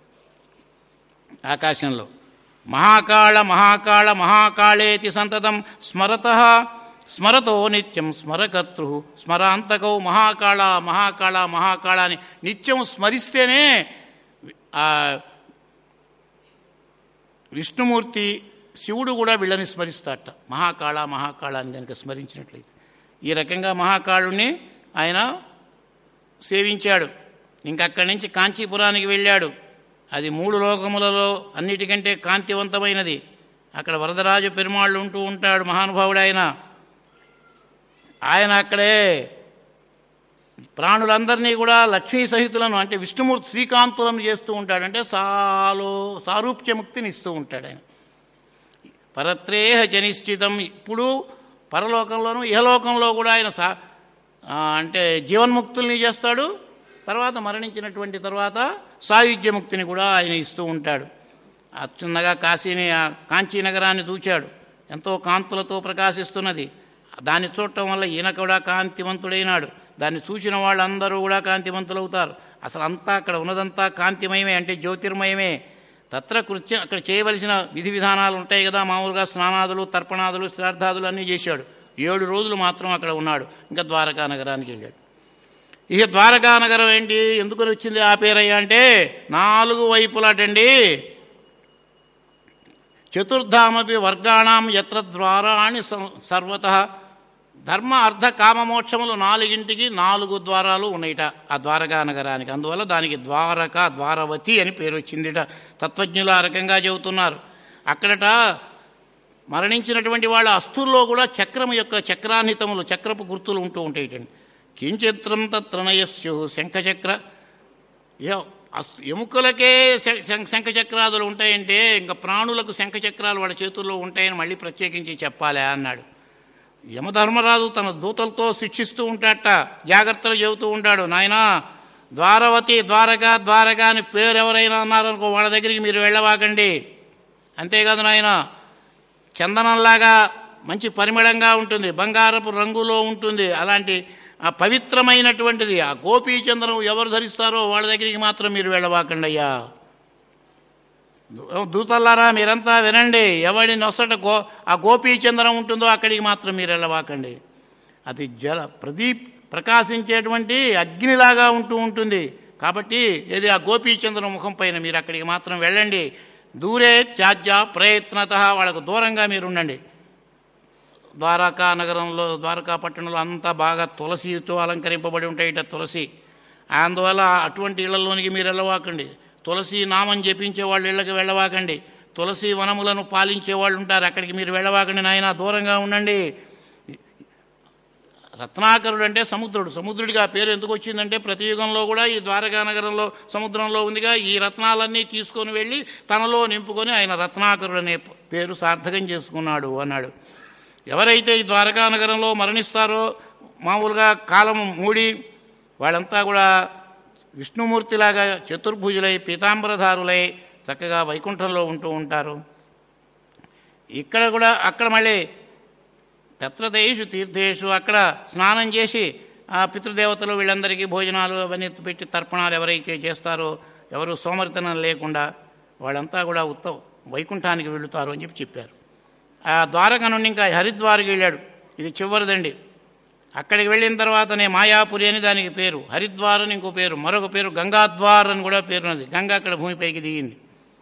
ఆకాశంలో మహాకాళ మహాకాళ మహాకాళేతి సంతతం స్మరత స్మరతో నిత్యం స్మరకర్తృ స్మరాంతకౌ మహాకాళ మహాకాళ మహాకాళ అని నిత్యం స్మరిస్తేనే ఆ విష్ణుమూర్తి శివుడు కూడా వీళ్ళని స్మరిస్తాడట మహాకాళ మహాకాళ అని కనుక స్మరించినట్లయితే ఈ రకంగా మహాకాళుణ్ణి ఆయన సేవించాడు ఇంకా అక్కడి నుంచి కాంచీపురానికి వెళ్ళాడు అది మూడు లోకములలో అన్నిటికంటే కాంతివంతమైనది అక్కడ వరదరాజు పెరుమాళ్ళు ఉంటూ ఉంటాడు మహానుభావుడు ఆయన ఆయన అక్కడే ప్రాణులందరినీ కూడా లక్ష్మీ సహితులను అంటే విష్ణుమూర్తి శ్రీకాంతులను చేస్తూ ఉంటాడు అంటే సాలో సారూప్యముక్తిని ఇస్తూ ఉంటాడు ఆయన పరత్రేహ జనిశ్చితం ఇప్పుడు పరలోకంలోనూ ఇహలోకంలో కూడా ఆయన సా ఆ, అంటే జీవన్ముక్తుల్ని చేస్తాడు తర్వాత మరణించినటువంటి తర్వాత సాయుధ్యముక్తిని కూడా ఆయన ఇస్తూ ఉంటాడు ఆ చిన్నగా కాశీని ఆ కాంచీ నగరాన్ని చూచాడు ఎంతో కాంతులతో ప్రకాశిస్తున్నది దాన్ని చూడటం వల్ల ఈయన కూడా కాంతివంతుడైనాడు దాన్ని చూసిన వాళ్ళందరూ కూడా కాంతివంతులవుతారు అసలు అంతా అక్కడ ఉన్నదంతా కాంతిమయమే అంటే జ్యోతిర్మయమే తత్ర కృత్యం అక్కడ చేయవలసిన విధి విధానాలు ఉంటాయి కదా మామూలుగా స్నానాదులు తర్పణాదులు శ్రార్థాదులు అన్నీ చేశాడు ఏడు రోజులు మాత్రం అక్కడ ఉన్నాడు ఇంకా ద్వారకా నగరానికి వెళ్ళాడు ఇక ద్వారకా నగరం ఏంటి ఎందుకని వచ్చింది ఆ పేరయ్య అంటే నాలుగు వైపులాటండి చతుర్ధామపి వర్గాణం ఎత్ర ద్వారాణి సర్వత ధర్మ అర్ధ కామమోక్షములు నాలుగింటికి నాలుగు ద్వారాలు ఉన్నాయిట ఆ ద్వారకా నగరానికి అందువల్ల దానికి ద్వారక ద్వారవతి అని పేరు వచ్చిందిట తత్వజ్ఞులు ఆ రకంగా చెబుతున్నారు అక్కడట మరణించినటువంటి వాళ్ళ అస్థుల్లో కూడా చక్రం యొక్క చక్రాన్హితములు చక్రపు గుర్తులు ఉంటూ ఉంటాయిటండి కించిత్రం తత్రనయస్సు శంఖచక్ర ఏ- అస్- ఎముకలకే శ- శం- శంఖచక్రాదులు ఉంటాయంటే ఇంకా ప్రాణులకు శంఖచక్రాలు వాళ్ళ చేతుల్లో ఉంటాయని మళ్ళీ ప్రత్యేకించి చెప్పాలి అన్నాడు యమధర్మరాజు తన దూతలతో శిక్షిస్తూ ఉంటాడట జాగ్రత్తలు చెబుతూ ఉంటాడు నాయనా ద్వారవతి ద్వారక ద్వారక అని పేరు ఎవరైనా అన్నారనుకో వాళ్ళ దగ్గరికి మీరు వెళ్ళవాకండి అంతేకాదు నాయన చందనంలాగా మంచి పరిమళంగా ఉంటుంది బంగారపు రంగులో ఉంటుంది అలాంటి ఆ పవిత్రమైనటువంటిది ఆ గోపీచంద్రం ఎవరు ధరిస్తారో వాళ్ళ దగ్గరికి మాత్రం మీరు వెళ్ళవాకండి అయ్యా దూ- దూతల్లారా మీరంతా వినండి ఎవడి నొసట గో ఆ గోపీచంద్రం ఉంటుందో అక్కడికి మాత్రం మీరు వెళ్ళవాకండి అది జల ప్రదీప్ ప్రకాశించేటువంటి అగ్నిలాగా ఉంటూ ఉంటుంది కాబట్టి ఏది ఆ గోపీచంద్రం ముఖం పైన మీరు అక్కడికి మాత్రం వెళ్ళండి దూరే త్యాజ్య ప్రయత్నత వాళ్ళకు దూరంగా మీరు ఉండండి ద్వారకా నగరంలో ద్వారకా పట్టణంలో అంతా బాగా తులసితో అలంకరింపబడి ఉంటాయి ఇట తులసి అందువల్ల అటువంటి ఇళ్లలోనికి మీరు వెళ్ళవాకండి తులసి నామం జపించే వాళ్ళు ఇళ్ళకి వెళ్ళవాకండి తులసి వనములను పాలించే వాళ్ళు ఉంటారు అక్కడికి మీరు వెళ్ళవాకండి నాయన దూరంగా ఉండండి రత్నాకరుడు అంటే సముద్రుడు సముద్రుడిగా ఆ పేరు ఎందుకు వచ్చిందంటే ప్రతి యుగంలో కూడా ఈ ద్వారకా నగరంలో సముద్రంలో ఉందిగా ఈ రత్నాలన్నీ తీసుకొని వెళ్ళి తనలో నింపుకొని ఆయన రత్నాకరుడు అనే పేరు సార్థకం చేసుకున్నాడు అన్నాడు ఎవరైతే ఈ ద్వారకా నగరంలో మరణిస్తారో మామూలుగా కాలం మూడి వాళ్ళంతా కూడా విష్ణుమూర్తిలాగా చతుర్భుజులై పీతాంబరధారులై చక్కగా వైకుంఠంలో ఉంటూ ఉంటారు ఇక్కడ కూడా అక్కడ మళ్ళీ తత్రతేషు తీర్థేషు అక్కడ స్నానం చేసి ఆ పితృదేవతలు వీళ్ళందరికీ భోజనాలు అవన్నీ పెట్టి తర్పణాలు ఎవరైతే చేస్తారో ఎవరు సోమరితనం లేకుండా వాళ్ళంతా కూడా ఉత్త వైకుంఠానికి వెళుతారు అని చెప్పి చెప్పారు ఆ ద్వారక నుండి ఇంకా హరిద్వార్కి వెళ్ళాడు ఇది చివరిదండి అక్కడికి వెళ్ళిన తర్వాతనే మాయాపురి అని దానికి పేరు హరిద్వార్ అని ఇంకో పేరు మరొక పేరు గంగాద్వార్ అని కూడా పేరు ఉన్నది గంగ అక్కడ భూమిపైకి దిగింది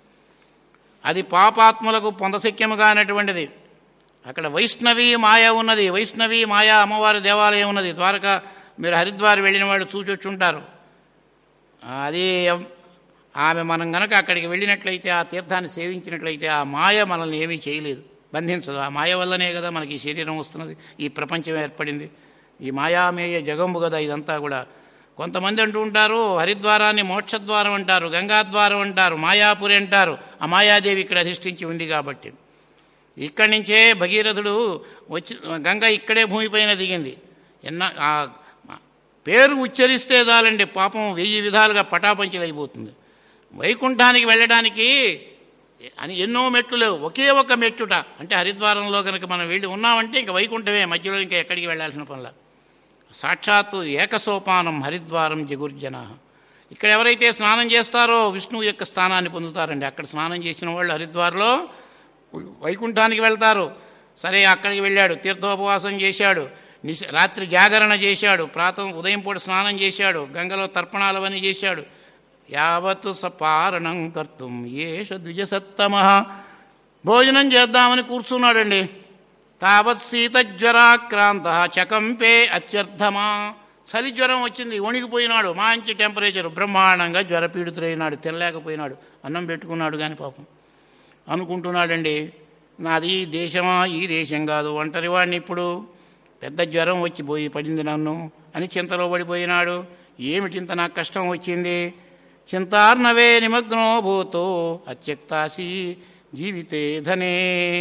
అది పాపాత్ములకు పొందశక్యముగా అనేటువంటిది అక్కడ వైష్ణవి మాయ ఉన్నది వైష్ణవి మాయా అమ్మవారి దేవాలయం ఉన్నది ద్వారక మీరు హరిద్వార్ వెళ్ళిన వాళ్ళు చూచొచ్చుంటారు అది ఆమె మనం గనక అక్కడికి వెళ్ళినట్లయితే ఆ తీర్థాన్ని సేవించినట్లయితే ఆ మాయ మనల్ని ఏమీ చేయలేదు బంధించదు ఆ మాయ వల్లనే కదా మనకి ఈ శరీరం వస్తున్నది ఈ ప్రపంచం ఏర్పడింది ఈ మాయామేయ జగంబు కదా ఇదంతా కూడా కొంతమంది అంటూ ఉంటారు హరిద్వారాన్ని మోక్షద్వారం అంటారు గంగాద్వారం అంటారు మాయాపురి అంటారు ఆ మాయాదేవి ఇక్కడ అధిష్ఠించి ఉంది కాబట్టి ఇక్కడి నుంచే భగీరథుడు వచ్చి గంగ ఇక్కడే భూమిపైన దిగింది ఎన్న ఆ పేరు ఉచ్చరిస్తే చాలండి పాపం వెయ్యి విధాలుగా పటాపంచలైపోతుంది వైకుంఠానికి వెళ్ళడానికి అని ఎన్నో మెట్లు లేవు ఒకే ఒక మెట్టుట అంటే హరిద్వారంలో కనుక మనం వెళ్ళి ఉన్నామంటే ఇంకా వైకుంఠమే మధ్యలో ఇంకా ఎక్కడికి వెళ్ళాల్సిన పనుల సాక్షాత్తు ఏకసోపానం హరిద్వారం జగుర్జన ఇక్కడ ఎవరైతే స్నానం చేస్తారో విష్ణువు యొక్క స్థానాన్ని పొందుతారండి అక్కడ స్నానం చేసిన వాళ్ళు హరిద్వార్లో వైకుంఠానికి వెళ్తారు సరే అక్కడికి వెళ్ళాడు తీర్థోపవాసం చేశాడు నిశ రాత్రి జాగరణ చేశాడు ప్రాతం ఉదయం పూట స్నానం చేశాడు గంగలో తర్పణాలు అవన్నీ చేశాడు యావత్తు సపారణం కర్తుం ఏష ద్విజసత్తమ భోజనం చేద్దామని కూర్చున్నాడండి తావత్ శీతజ్వరాక్రాంత చకంపే అత్యర్థమా చలి జ్వరం వచ్చింది వణికిపోయినాడు మంచి టెంపరేచర్ బ్రహ్మాండంగా జ్వరపీడితులైనాడు తినలేకపోయినాడు అన్నం పెట్టుకున్నాడు కానీ పాపం అనుకుంటున్నాడండి నాది ఈ దేశమా ఈ దేశం కాదు ఒంటరి వాడిని ఇప్పుడు పెద్ద జ్వరం వచ్చి పోయి పడింది నన్ను అని చింతలో పడిపోయినాడు ఏమిటి ఇంత నాకు కష్టం వచ్చింది చింతార్ణవే నిమగ్నో భూతో అత్యక్తాసి జీవితే ధనే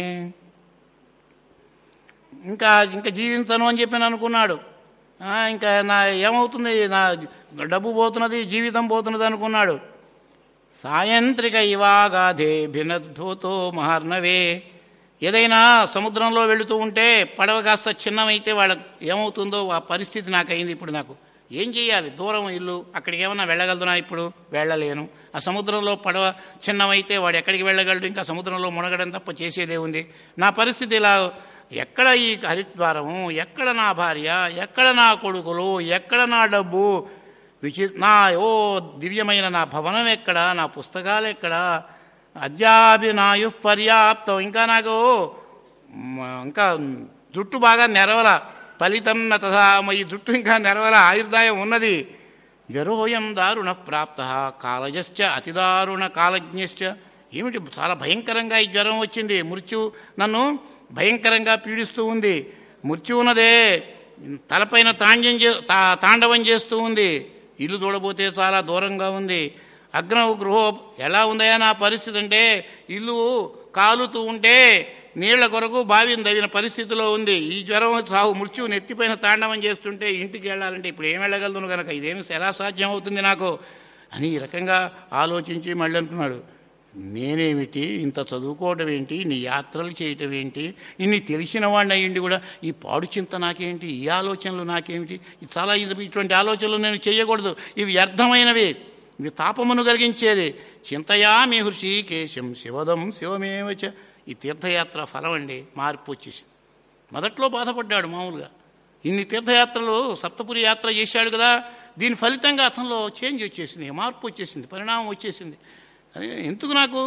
ఇంకా ఇంకా జీవించను అని చెప్పి అనుకున్నాడు ఆ, ఇంకా నా ఏమవుతుంది నా డబ్బు పోతున్నది జీవితం పోతున్నది అనుకున్నాడు సాయంత్రిక ఇవాగాధే భిన్నద్భూతో మహర్నవే ఏదైనా సముద్రంలో వెళుతూ ఉంటే పడవ కాస్త చిన్నమైతే వాళ్ళకి ఏమవుతుందో ఆ పరిస్థితి నాకు అయింది ఇప్పుడు నాకు ఏం చేయాలి దూరం ఇల్లు అక్కడికి ఏమన్నా వెళ్ళగలుగునా ఇప్పుడు వెళ్ళలేను ఆ సముద్రంలో పడవ చిన్నమైతే వాడు ఎక్కడికి వెళ్ళగలడు ఇంకా సముద్రంలో మునగడం తప్ప చేసేదే ఉంది నా పరిస్థితి ఇలా ఎక్కడ ఈ హరిద్వారము ఎక్కడ నా భార్య ఎక్కడ నా కొడుకులు ఎక్కడ నా డబ్బు విచి నా ఓ దివ్యమైన నా భవనం ఎక్కడ నా పుస్తకాలు ఎక్కడ అద్యాపి నాయు పర్యాప్తం ఇంకా నాకు మ, ఇంకా జుట్టు బాగా నెరవల ఫలితం న తథా ఈ జుట్టు ఇంకా నెరవల ఆయుర్దాయం ఉన్నది జరోయం దారుణ ప్రాప్త కాలజశ్చ అతిదారుణ కాలజ్ఞశ్చ ఏమిటి చాలా భయంకరంగా ఈ జ్వరం వచ్చింది మృత్యు నన్ను భయంకరంగా పీడిస్తూ ఉంది మృత్యు ఉన్నదే తలపైన తాండ్యం చే తా- తాండవం చేస్తూ ఉంది ఇల్లు చూడబోతే చాలా దూరంగా ఉంది అగ్నవు గృహో ఎలా ఉందయా నా పరిస్థితి అంటే ఇల్లు కాలుతూ ఉంటే నీళ్ల కొరకు బావిని తవ్విన పరిస్థితిలో ఉంది ఈ జ్వరం సాగు మృత్యువు నెత్తిపైన తాండవం చేస్తుంటే ఇంటికి వెళ్ళాలంటే ఇప్పుడు ఏం వెళ్ళగలను కనుక ఇదేమి ఎలా సాధ్యం అవుతుంది నాకు అని ఈ రకంగా ఆలోచించి మళ్ళీ అనుకున్నాడు నేనేమిటి ఇంత చదువుకోవడం ఏంటి నీ యాత్రలు చేయటం ఏంటి ఇన్ని తెలిసిన వాడిని అయ్యిండి కూడా ఈ పాడు చింత నాకేంటి ఈ ఆలోచనలు నాకేమిటి ఇది చాలా ఇది ఇటువంటి ఆలోచనలు నేను చేయకూడదు ఇవి వ్యర్థమైనవి ఇవి తాపమును కలిగించేది చింతయా మీ హృషికేశం శివదం శివమేవచ ఈ తీర్థయాత్ర ఫలం అండి మార్పు వచ్చేసింది మొదట్లో బాధపడ్డాడు మామూలుగా ఇన్ని తీర్థయాత్రలు సప్తపురి యాత్ర చేశాడు కదా దీని ఫలితంగా అతనిలో చేంజ్ వచ్చేసింది మార్పు వచ్చేసింది పరిణామం వచ్చేసింది అదే ఎందుకు నాకు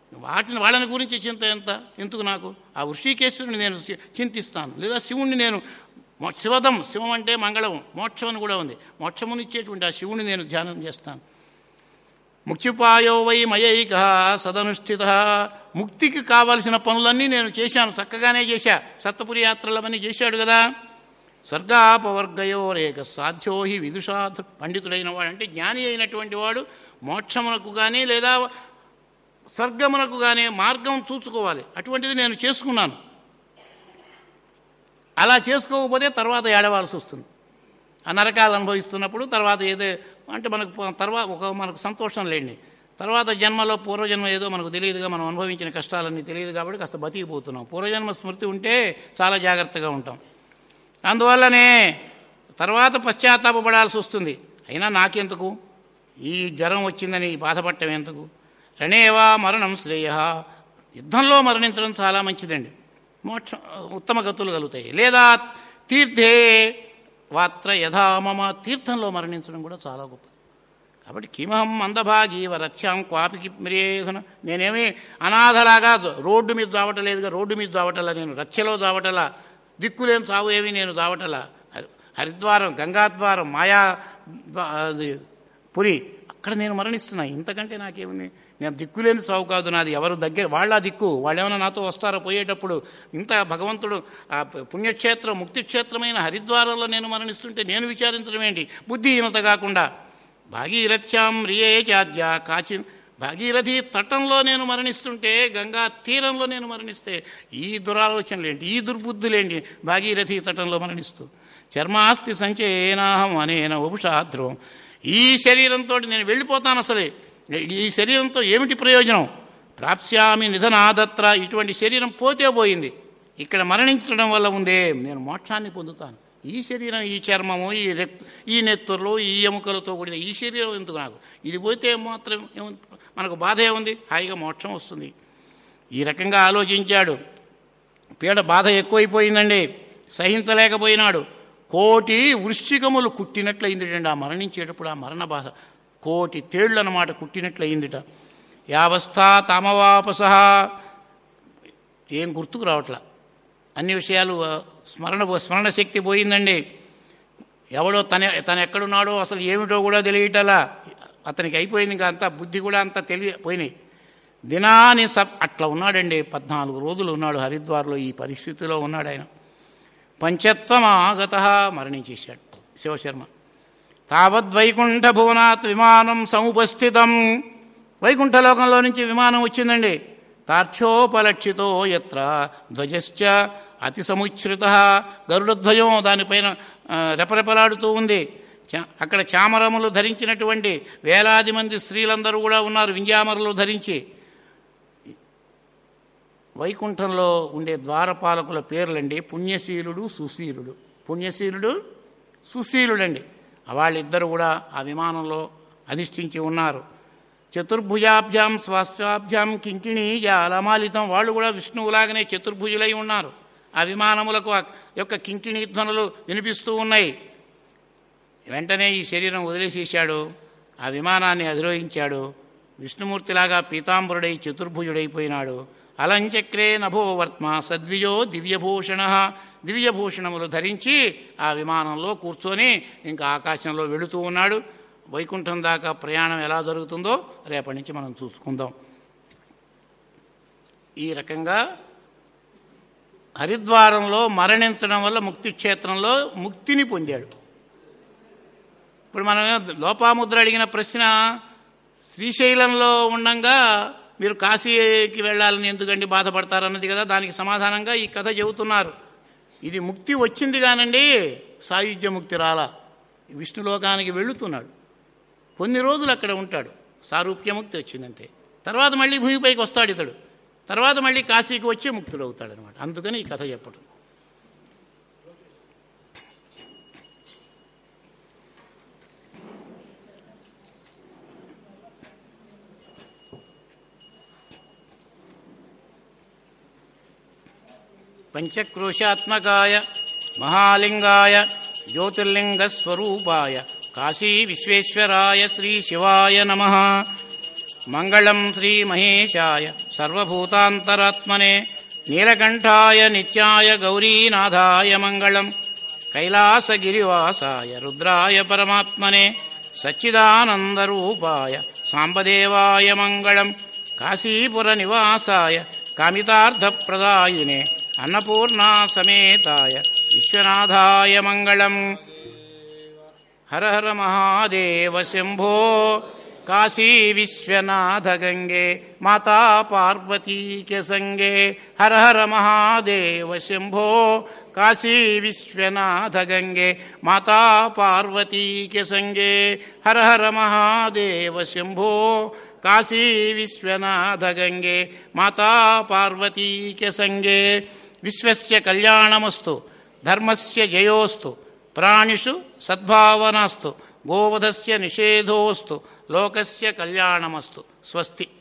వాటిని వాళ్ళని గురించి చింత ఎంత ఎందుకు నాకు ఆ వృషికేశ్వరుని నేను చి- చింతిస్తాను లేదా శివుణ్ణి నేను మో- శివదం శివం అంటే మంగళం మోక్షం అని కూడా ఉంది మోక్షమునిచ్చేటువంటి ఆ శివుని నేను ధ్యానం చేస్తాను ముక్తిపాయో వై మయైక సదనుష్ఠిత ముక్తికి కావలసిన పనులన్నీ నేను చేశాను చక్కగానే చేశా సప్తపురి యాత్రలవన్నీ చేశాడు కదా స్వర్గాపవర్గయోరేక సాధ్యో హి విదుషా పండితుడైన వాడు అంటే జ్ఞాని అయినటువంటి వాడు మోక్షమునకు కానీ లేదా స్వర్గమునకు కానీ మార్గం చూసుకోవాలి అటువంటిది నేను చేసుకున్నాను అలా చేసుకోకపోతే తర్వాత ఏడవాల్సి వస్తుంది ఆ నరకాలు అనుభవిస్తున్నప్పుడు తర్వాత ఏదో అంటే మనకు ప- తర్వాత ఒక మనకు సంతోషం లేండి తర్వాత జన్మలో పూర్వజన్మ ఏదో మనకు తెలియదుగా మనం అనుభవించిన కష్టాలన్నీ తెలియదు కాబట్టి కాస్త బతికిపోతున్నాం పూర్వజన్మ స్మృతి ఉంటే చాలా జాగ్రత్తగా ఉంటాం అందువల్లనే తర్వాత పశ్చాత్తాపపడాల్సి వస్తుంది అయినా నాకెందుకు ఈ జ్వరం వచ్చిందని బాధపడటం ఎందుకు రణేవా మరణం శ్రేయ యుద్ధంలో మరణించడం చాలా మంచిదండి మోక్ష ఉత్తమ గతులు కలుగుతాయి లేదా తీర్థే వాత్ర యథా మమ తీర్థంలో మరణించడం కూడా చాలా గొప్పది కాబట్టి కిమహం మందభాగి రథ్యాం క్వాపికి మ్రియేధన నేనేమి అనాథలాగా రోడ్డు మీద దావటలేదుగా రోడ్డు మీద దావటలా నేను రథ్యలో దావటలా దిక్కులేని చావు ఏమి నేను దావటలా హరి- హరిద్వారం గంగాద్వారం మాయా ద్వా- అది పురి అక్కడ నేను మరణిస్తున్నా ఇంతకంటే నాకేముంది నేను దిక్కులేని సావు కాదు నాది ఎవరు దగ్గర వాళ్ళ దిక్కు వాళ్ళు ఏమైనా నాతో వస్తారో పోయేటప్పుడు ఇంత భగవంతుడు ఆ పుణ్యక్షేత్రం ముక్తిక్షేత్రమైన హరిద్వారంలో నేను మరణిస్తుంటే నేను విచారించడం ఏంటి బుద్ధిహీనత కాకుండా భాగీరథ్యాం రియే చాద్య కాచి భాగీరథి తటంలో నేను మరణిస్తుంటే గంగా తీరంలో నేను మరణిస్తే ఈ దురాలోచనలేంటి ఈ దుర్బుద్ధులేంటి భాగీరథి తటంలో మరణిస్తూ చర్మాస్తి సంచయనాహం అనేన ఉపషాధ్రువం ఈ శరీరంతో నేను వెళ్ళిపోతాను అసలే ఈ శరీరంతో ఏమిటి ప్రయోజనం ప్రాప్స్యామి నిధనాదత్ర ఇటువంటి శరీరం పోతే పోయింది ఇక్కడ మరణించడం వల్ల ఉందే నేను మోక్షాన్ని పొందుతాను ఈ శరీరం ఈ చర్మము ఈ రెక్ ఈ నెత్తుర్లు ఈ ఎముకలతో కూడిన ఈ శరీరం ఎందుకు నాకు ఇది పోతే మాత్రం ఏముంది? మనకు బాధ ఏముంది హాయిగా మోక్షం వస్తుంది ఈ రకంగా ఆలోచించాడు పీడ బాధ ఎక్కువైపోయిందండి సహించలేకపోయినాడు కోటి వృశ్చికములు కుట్టినట్లయిందిటండి ఆ మరణించేటప్పుడు ఆ మరణ బాధ కోటి తేళ్ళు అన్నమాట కుట్టినట్లయిందిట యావస్థ తమవాపస ఏం గుర్తుకు రావట్లా అన్ని విషయాలు ఆ, స్మరణ స్మరణ శక్తి పోయిందండి ఎవడో తన తను ఎక్కడున్నాడో అసలు ఏమిటో కూడా తెలియటలా అతనికి అయిపోయింది ఇంకా అంతా బుద్ధి కూడా అంతా తెలియ పోయినాయి దినాని సప్ అట్లా ఉన్నాడండి పద్నాలుగు రోజులు ఉన్నాడు హరిద్వార్లో ఈ పరిస్థితిలో ఉన్నాడు ఆయన పంచత్వం ఆగత మరణించేశాడు శివశర్మ తావద్వైకుంఠ భువనాత్ విమానం సముపస్థితం వైకుంఠలోకంలో నుంచి విమానం వచ్చిందండి తార్క్షోపలక్షితో ఎత్ర ధ్వజశ్చ అతి సముచ్ఛృత గరుడధ్వజం దానిపైన ఆ, రెపరెపలాడుతూ ఉంది చా- అక్కడ చామరములు ధరించినటువంటి వేలాది మంది స్త్రీలందరూ కూడా ఉన్నారు వింజామరులు ధరించి వైకుంఠంలో ఉండే ద్వారపాలకుల పేర్లండి పుణ్యశీలుడు సుశీలుడు పుణ్యశీలుడు సుశీలుడండి వాళ్ళిద్దరు కూడా ఆ విమానంలో అధిష్ఠించి ఉన్నారు చతుర్భుజాభ్యాం స్వాస్థాభ్యాం కింకిణి జాలమాలితం వాళ్ళు కూడా విష్ణువులాగానే చతుర్భుజులై ఉన్నారు ఆ విమానములకు ఆ యొక్క కింకిణి ధ్వనులు వినిపిస్తూ ఉన్నాయి వెంటనే ఈ శరీరం వదిలేసేశాడు ఆ విమానాన్ని అధిరోహించాడు విష్ణుమూర్తిలాగా పీతాంబరుడై చతుర్భుజుడైపోయినాడు అలంచక్రే నభోవర్త్మ సద్విజో దివ్యభూషణ దివ్యభూషణములు ధరించి ఆ విమానంలో కూర్చొని ఇంకా ఆకాశంలో వెళుతూ ఉన్నాడు వైకుంఠం దాకా ప్రయాణం ఎలా జరుగుతుందో రేపటి నుంచి మనం చూసుకుందాం ఈ రకంగా హరిద్వారంలో మరణించడం వల్ల ముక్తి క్షేత్రంలో ముక్తిని పొందాడు ఇప్పుడు మనం లోపాముద్ర అడిగిన ప్రశ్న శ్రీశైలంలో ఉండంగా మీరు కాశీకి వెళ్ళాలని ఎందుకండి బాధపడతారన్నది కదా దానికి సమాధానంగా ఈ కథ చెబుతున్నారు ఇది ముక్తి వచ్చింది కానండి సాయుధ్య ముక్తి రాలా విష్ణులోకానికి వెళుతున్నాడు కొన్ని రోజులు అక్కడ ఉంటాడు సారూప్యముక్తి వచ్చిందంతే తర్వాత మళ్ళీ భూమిపైకి వస్తాడు ఇతడు తర్వాత మళ్ళీ కాశీకి వచ్చి ముక్తుడు అవుతాడు అనమాట అందుకని ఈ కథ చెప్పడం పంచక్రోశాత్మకాయ మహాలింగాయ జ్యోతిర్లింగస్వరూపాయ కాశీ విశ్వేశ్వరాయ శ్రీ శివాయ నమ మంగళం శ్రీ మహేశాయ సర్వభూతాంతరాత్మనే నీలకంఠాయ నిత్యాయ గౌరీనాథాయ మంగళం కైలాసగిరివాసాయ రుద్రాయ పరమాత్మనే సచ్చిదానందరూపాయ సాంబదేవాయ మంగళం కాశీపుర నివాసాయ కామితార్థప్రదాయినే అన్నపూర్ణా సమేతాయ విశ్వనాథాయ మంగళం హర హర మహాదేవ శంభో కాశీ విశ్వనాథ గంగే మాతా పార్వతీక సంగే హర హర మహాదేవ శంభో కాశీ విశ్వనాథ గంగే మాతా పార్వతీక సంగే హర హర మహాదేవ శంభో కాశీ విశ్వనాథ గంగే మాతా పార్వతీక సంగే విశ్వస్య కళ్యాణమస్తు ధర్మస్య జయోస్తు ప్రాణిషు సద్భావనాస్తు గోవధస్య నిషేధోస్తు లోకస్య కళ్యాణమస్తు స్వస్తి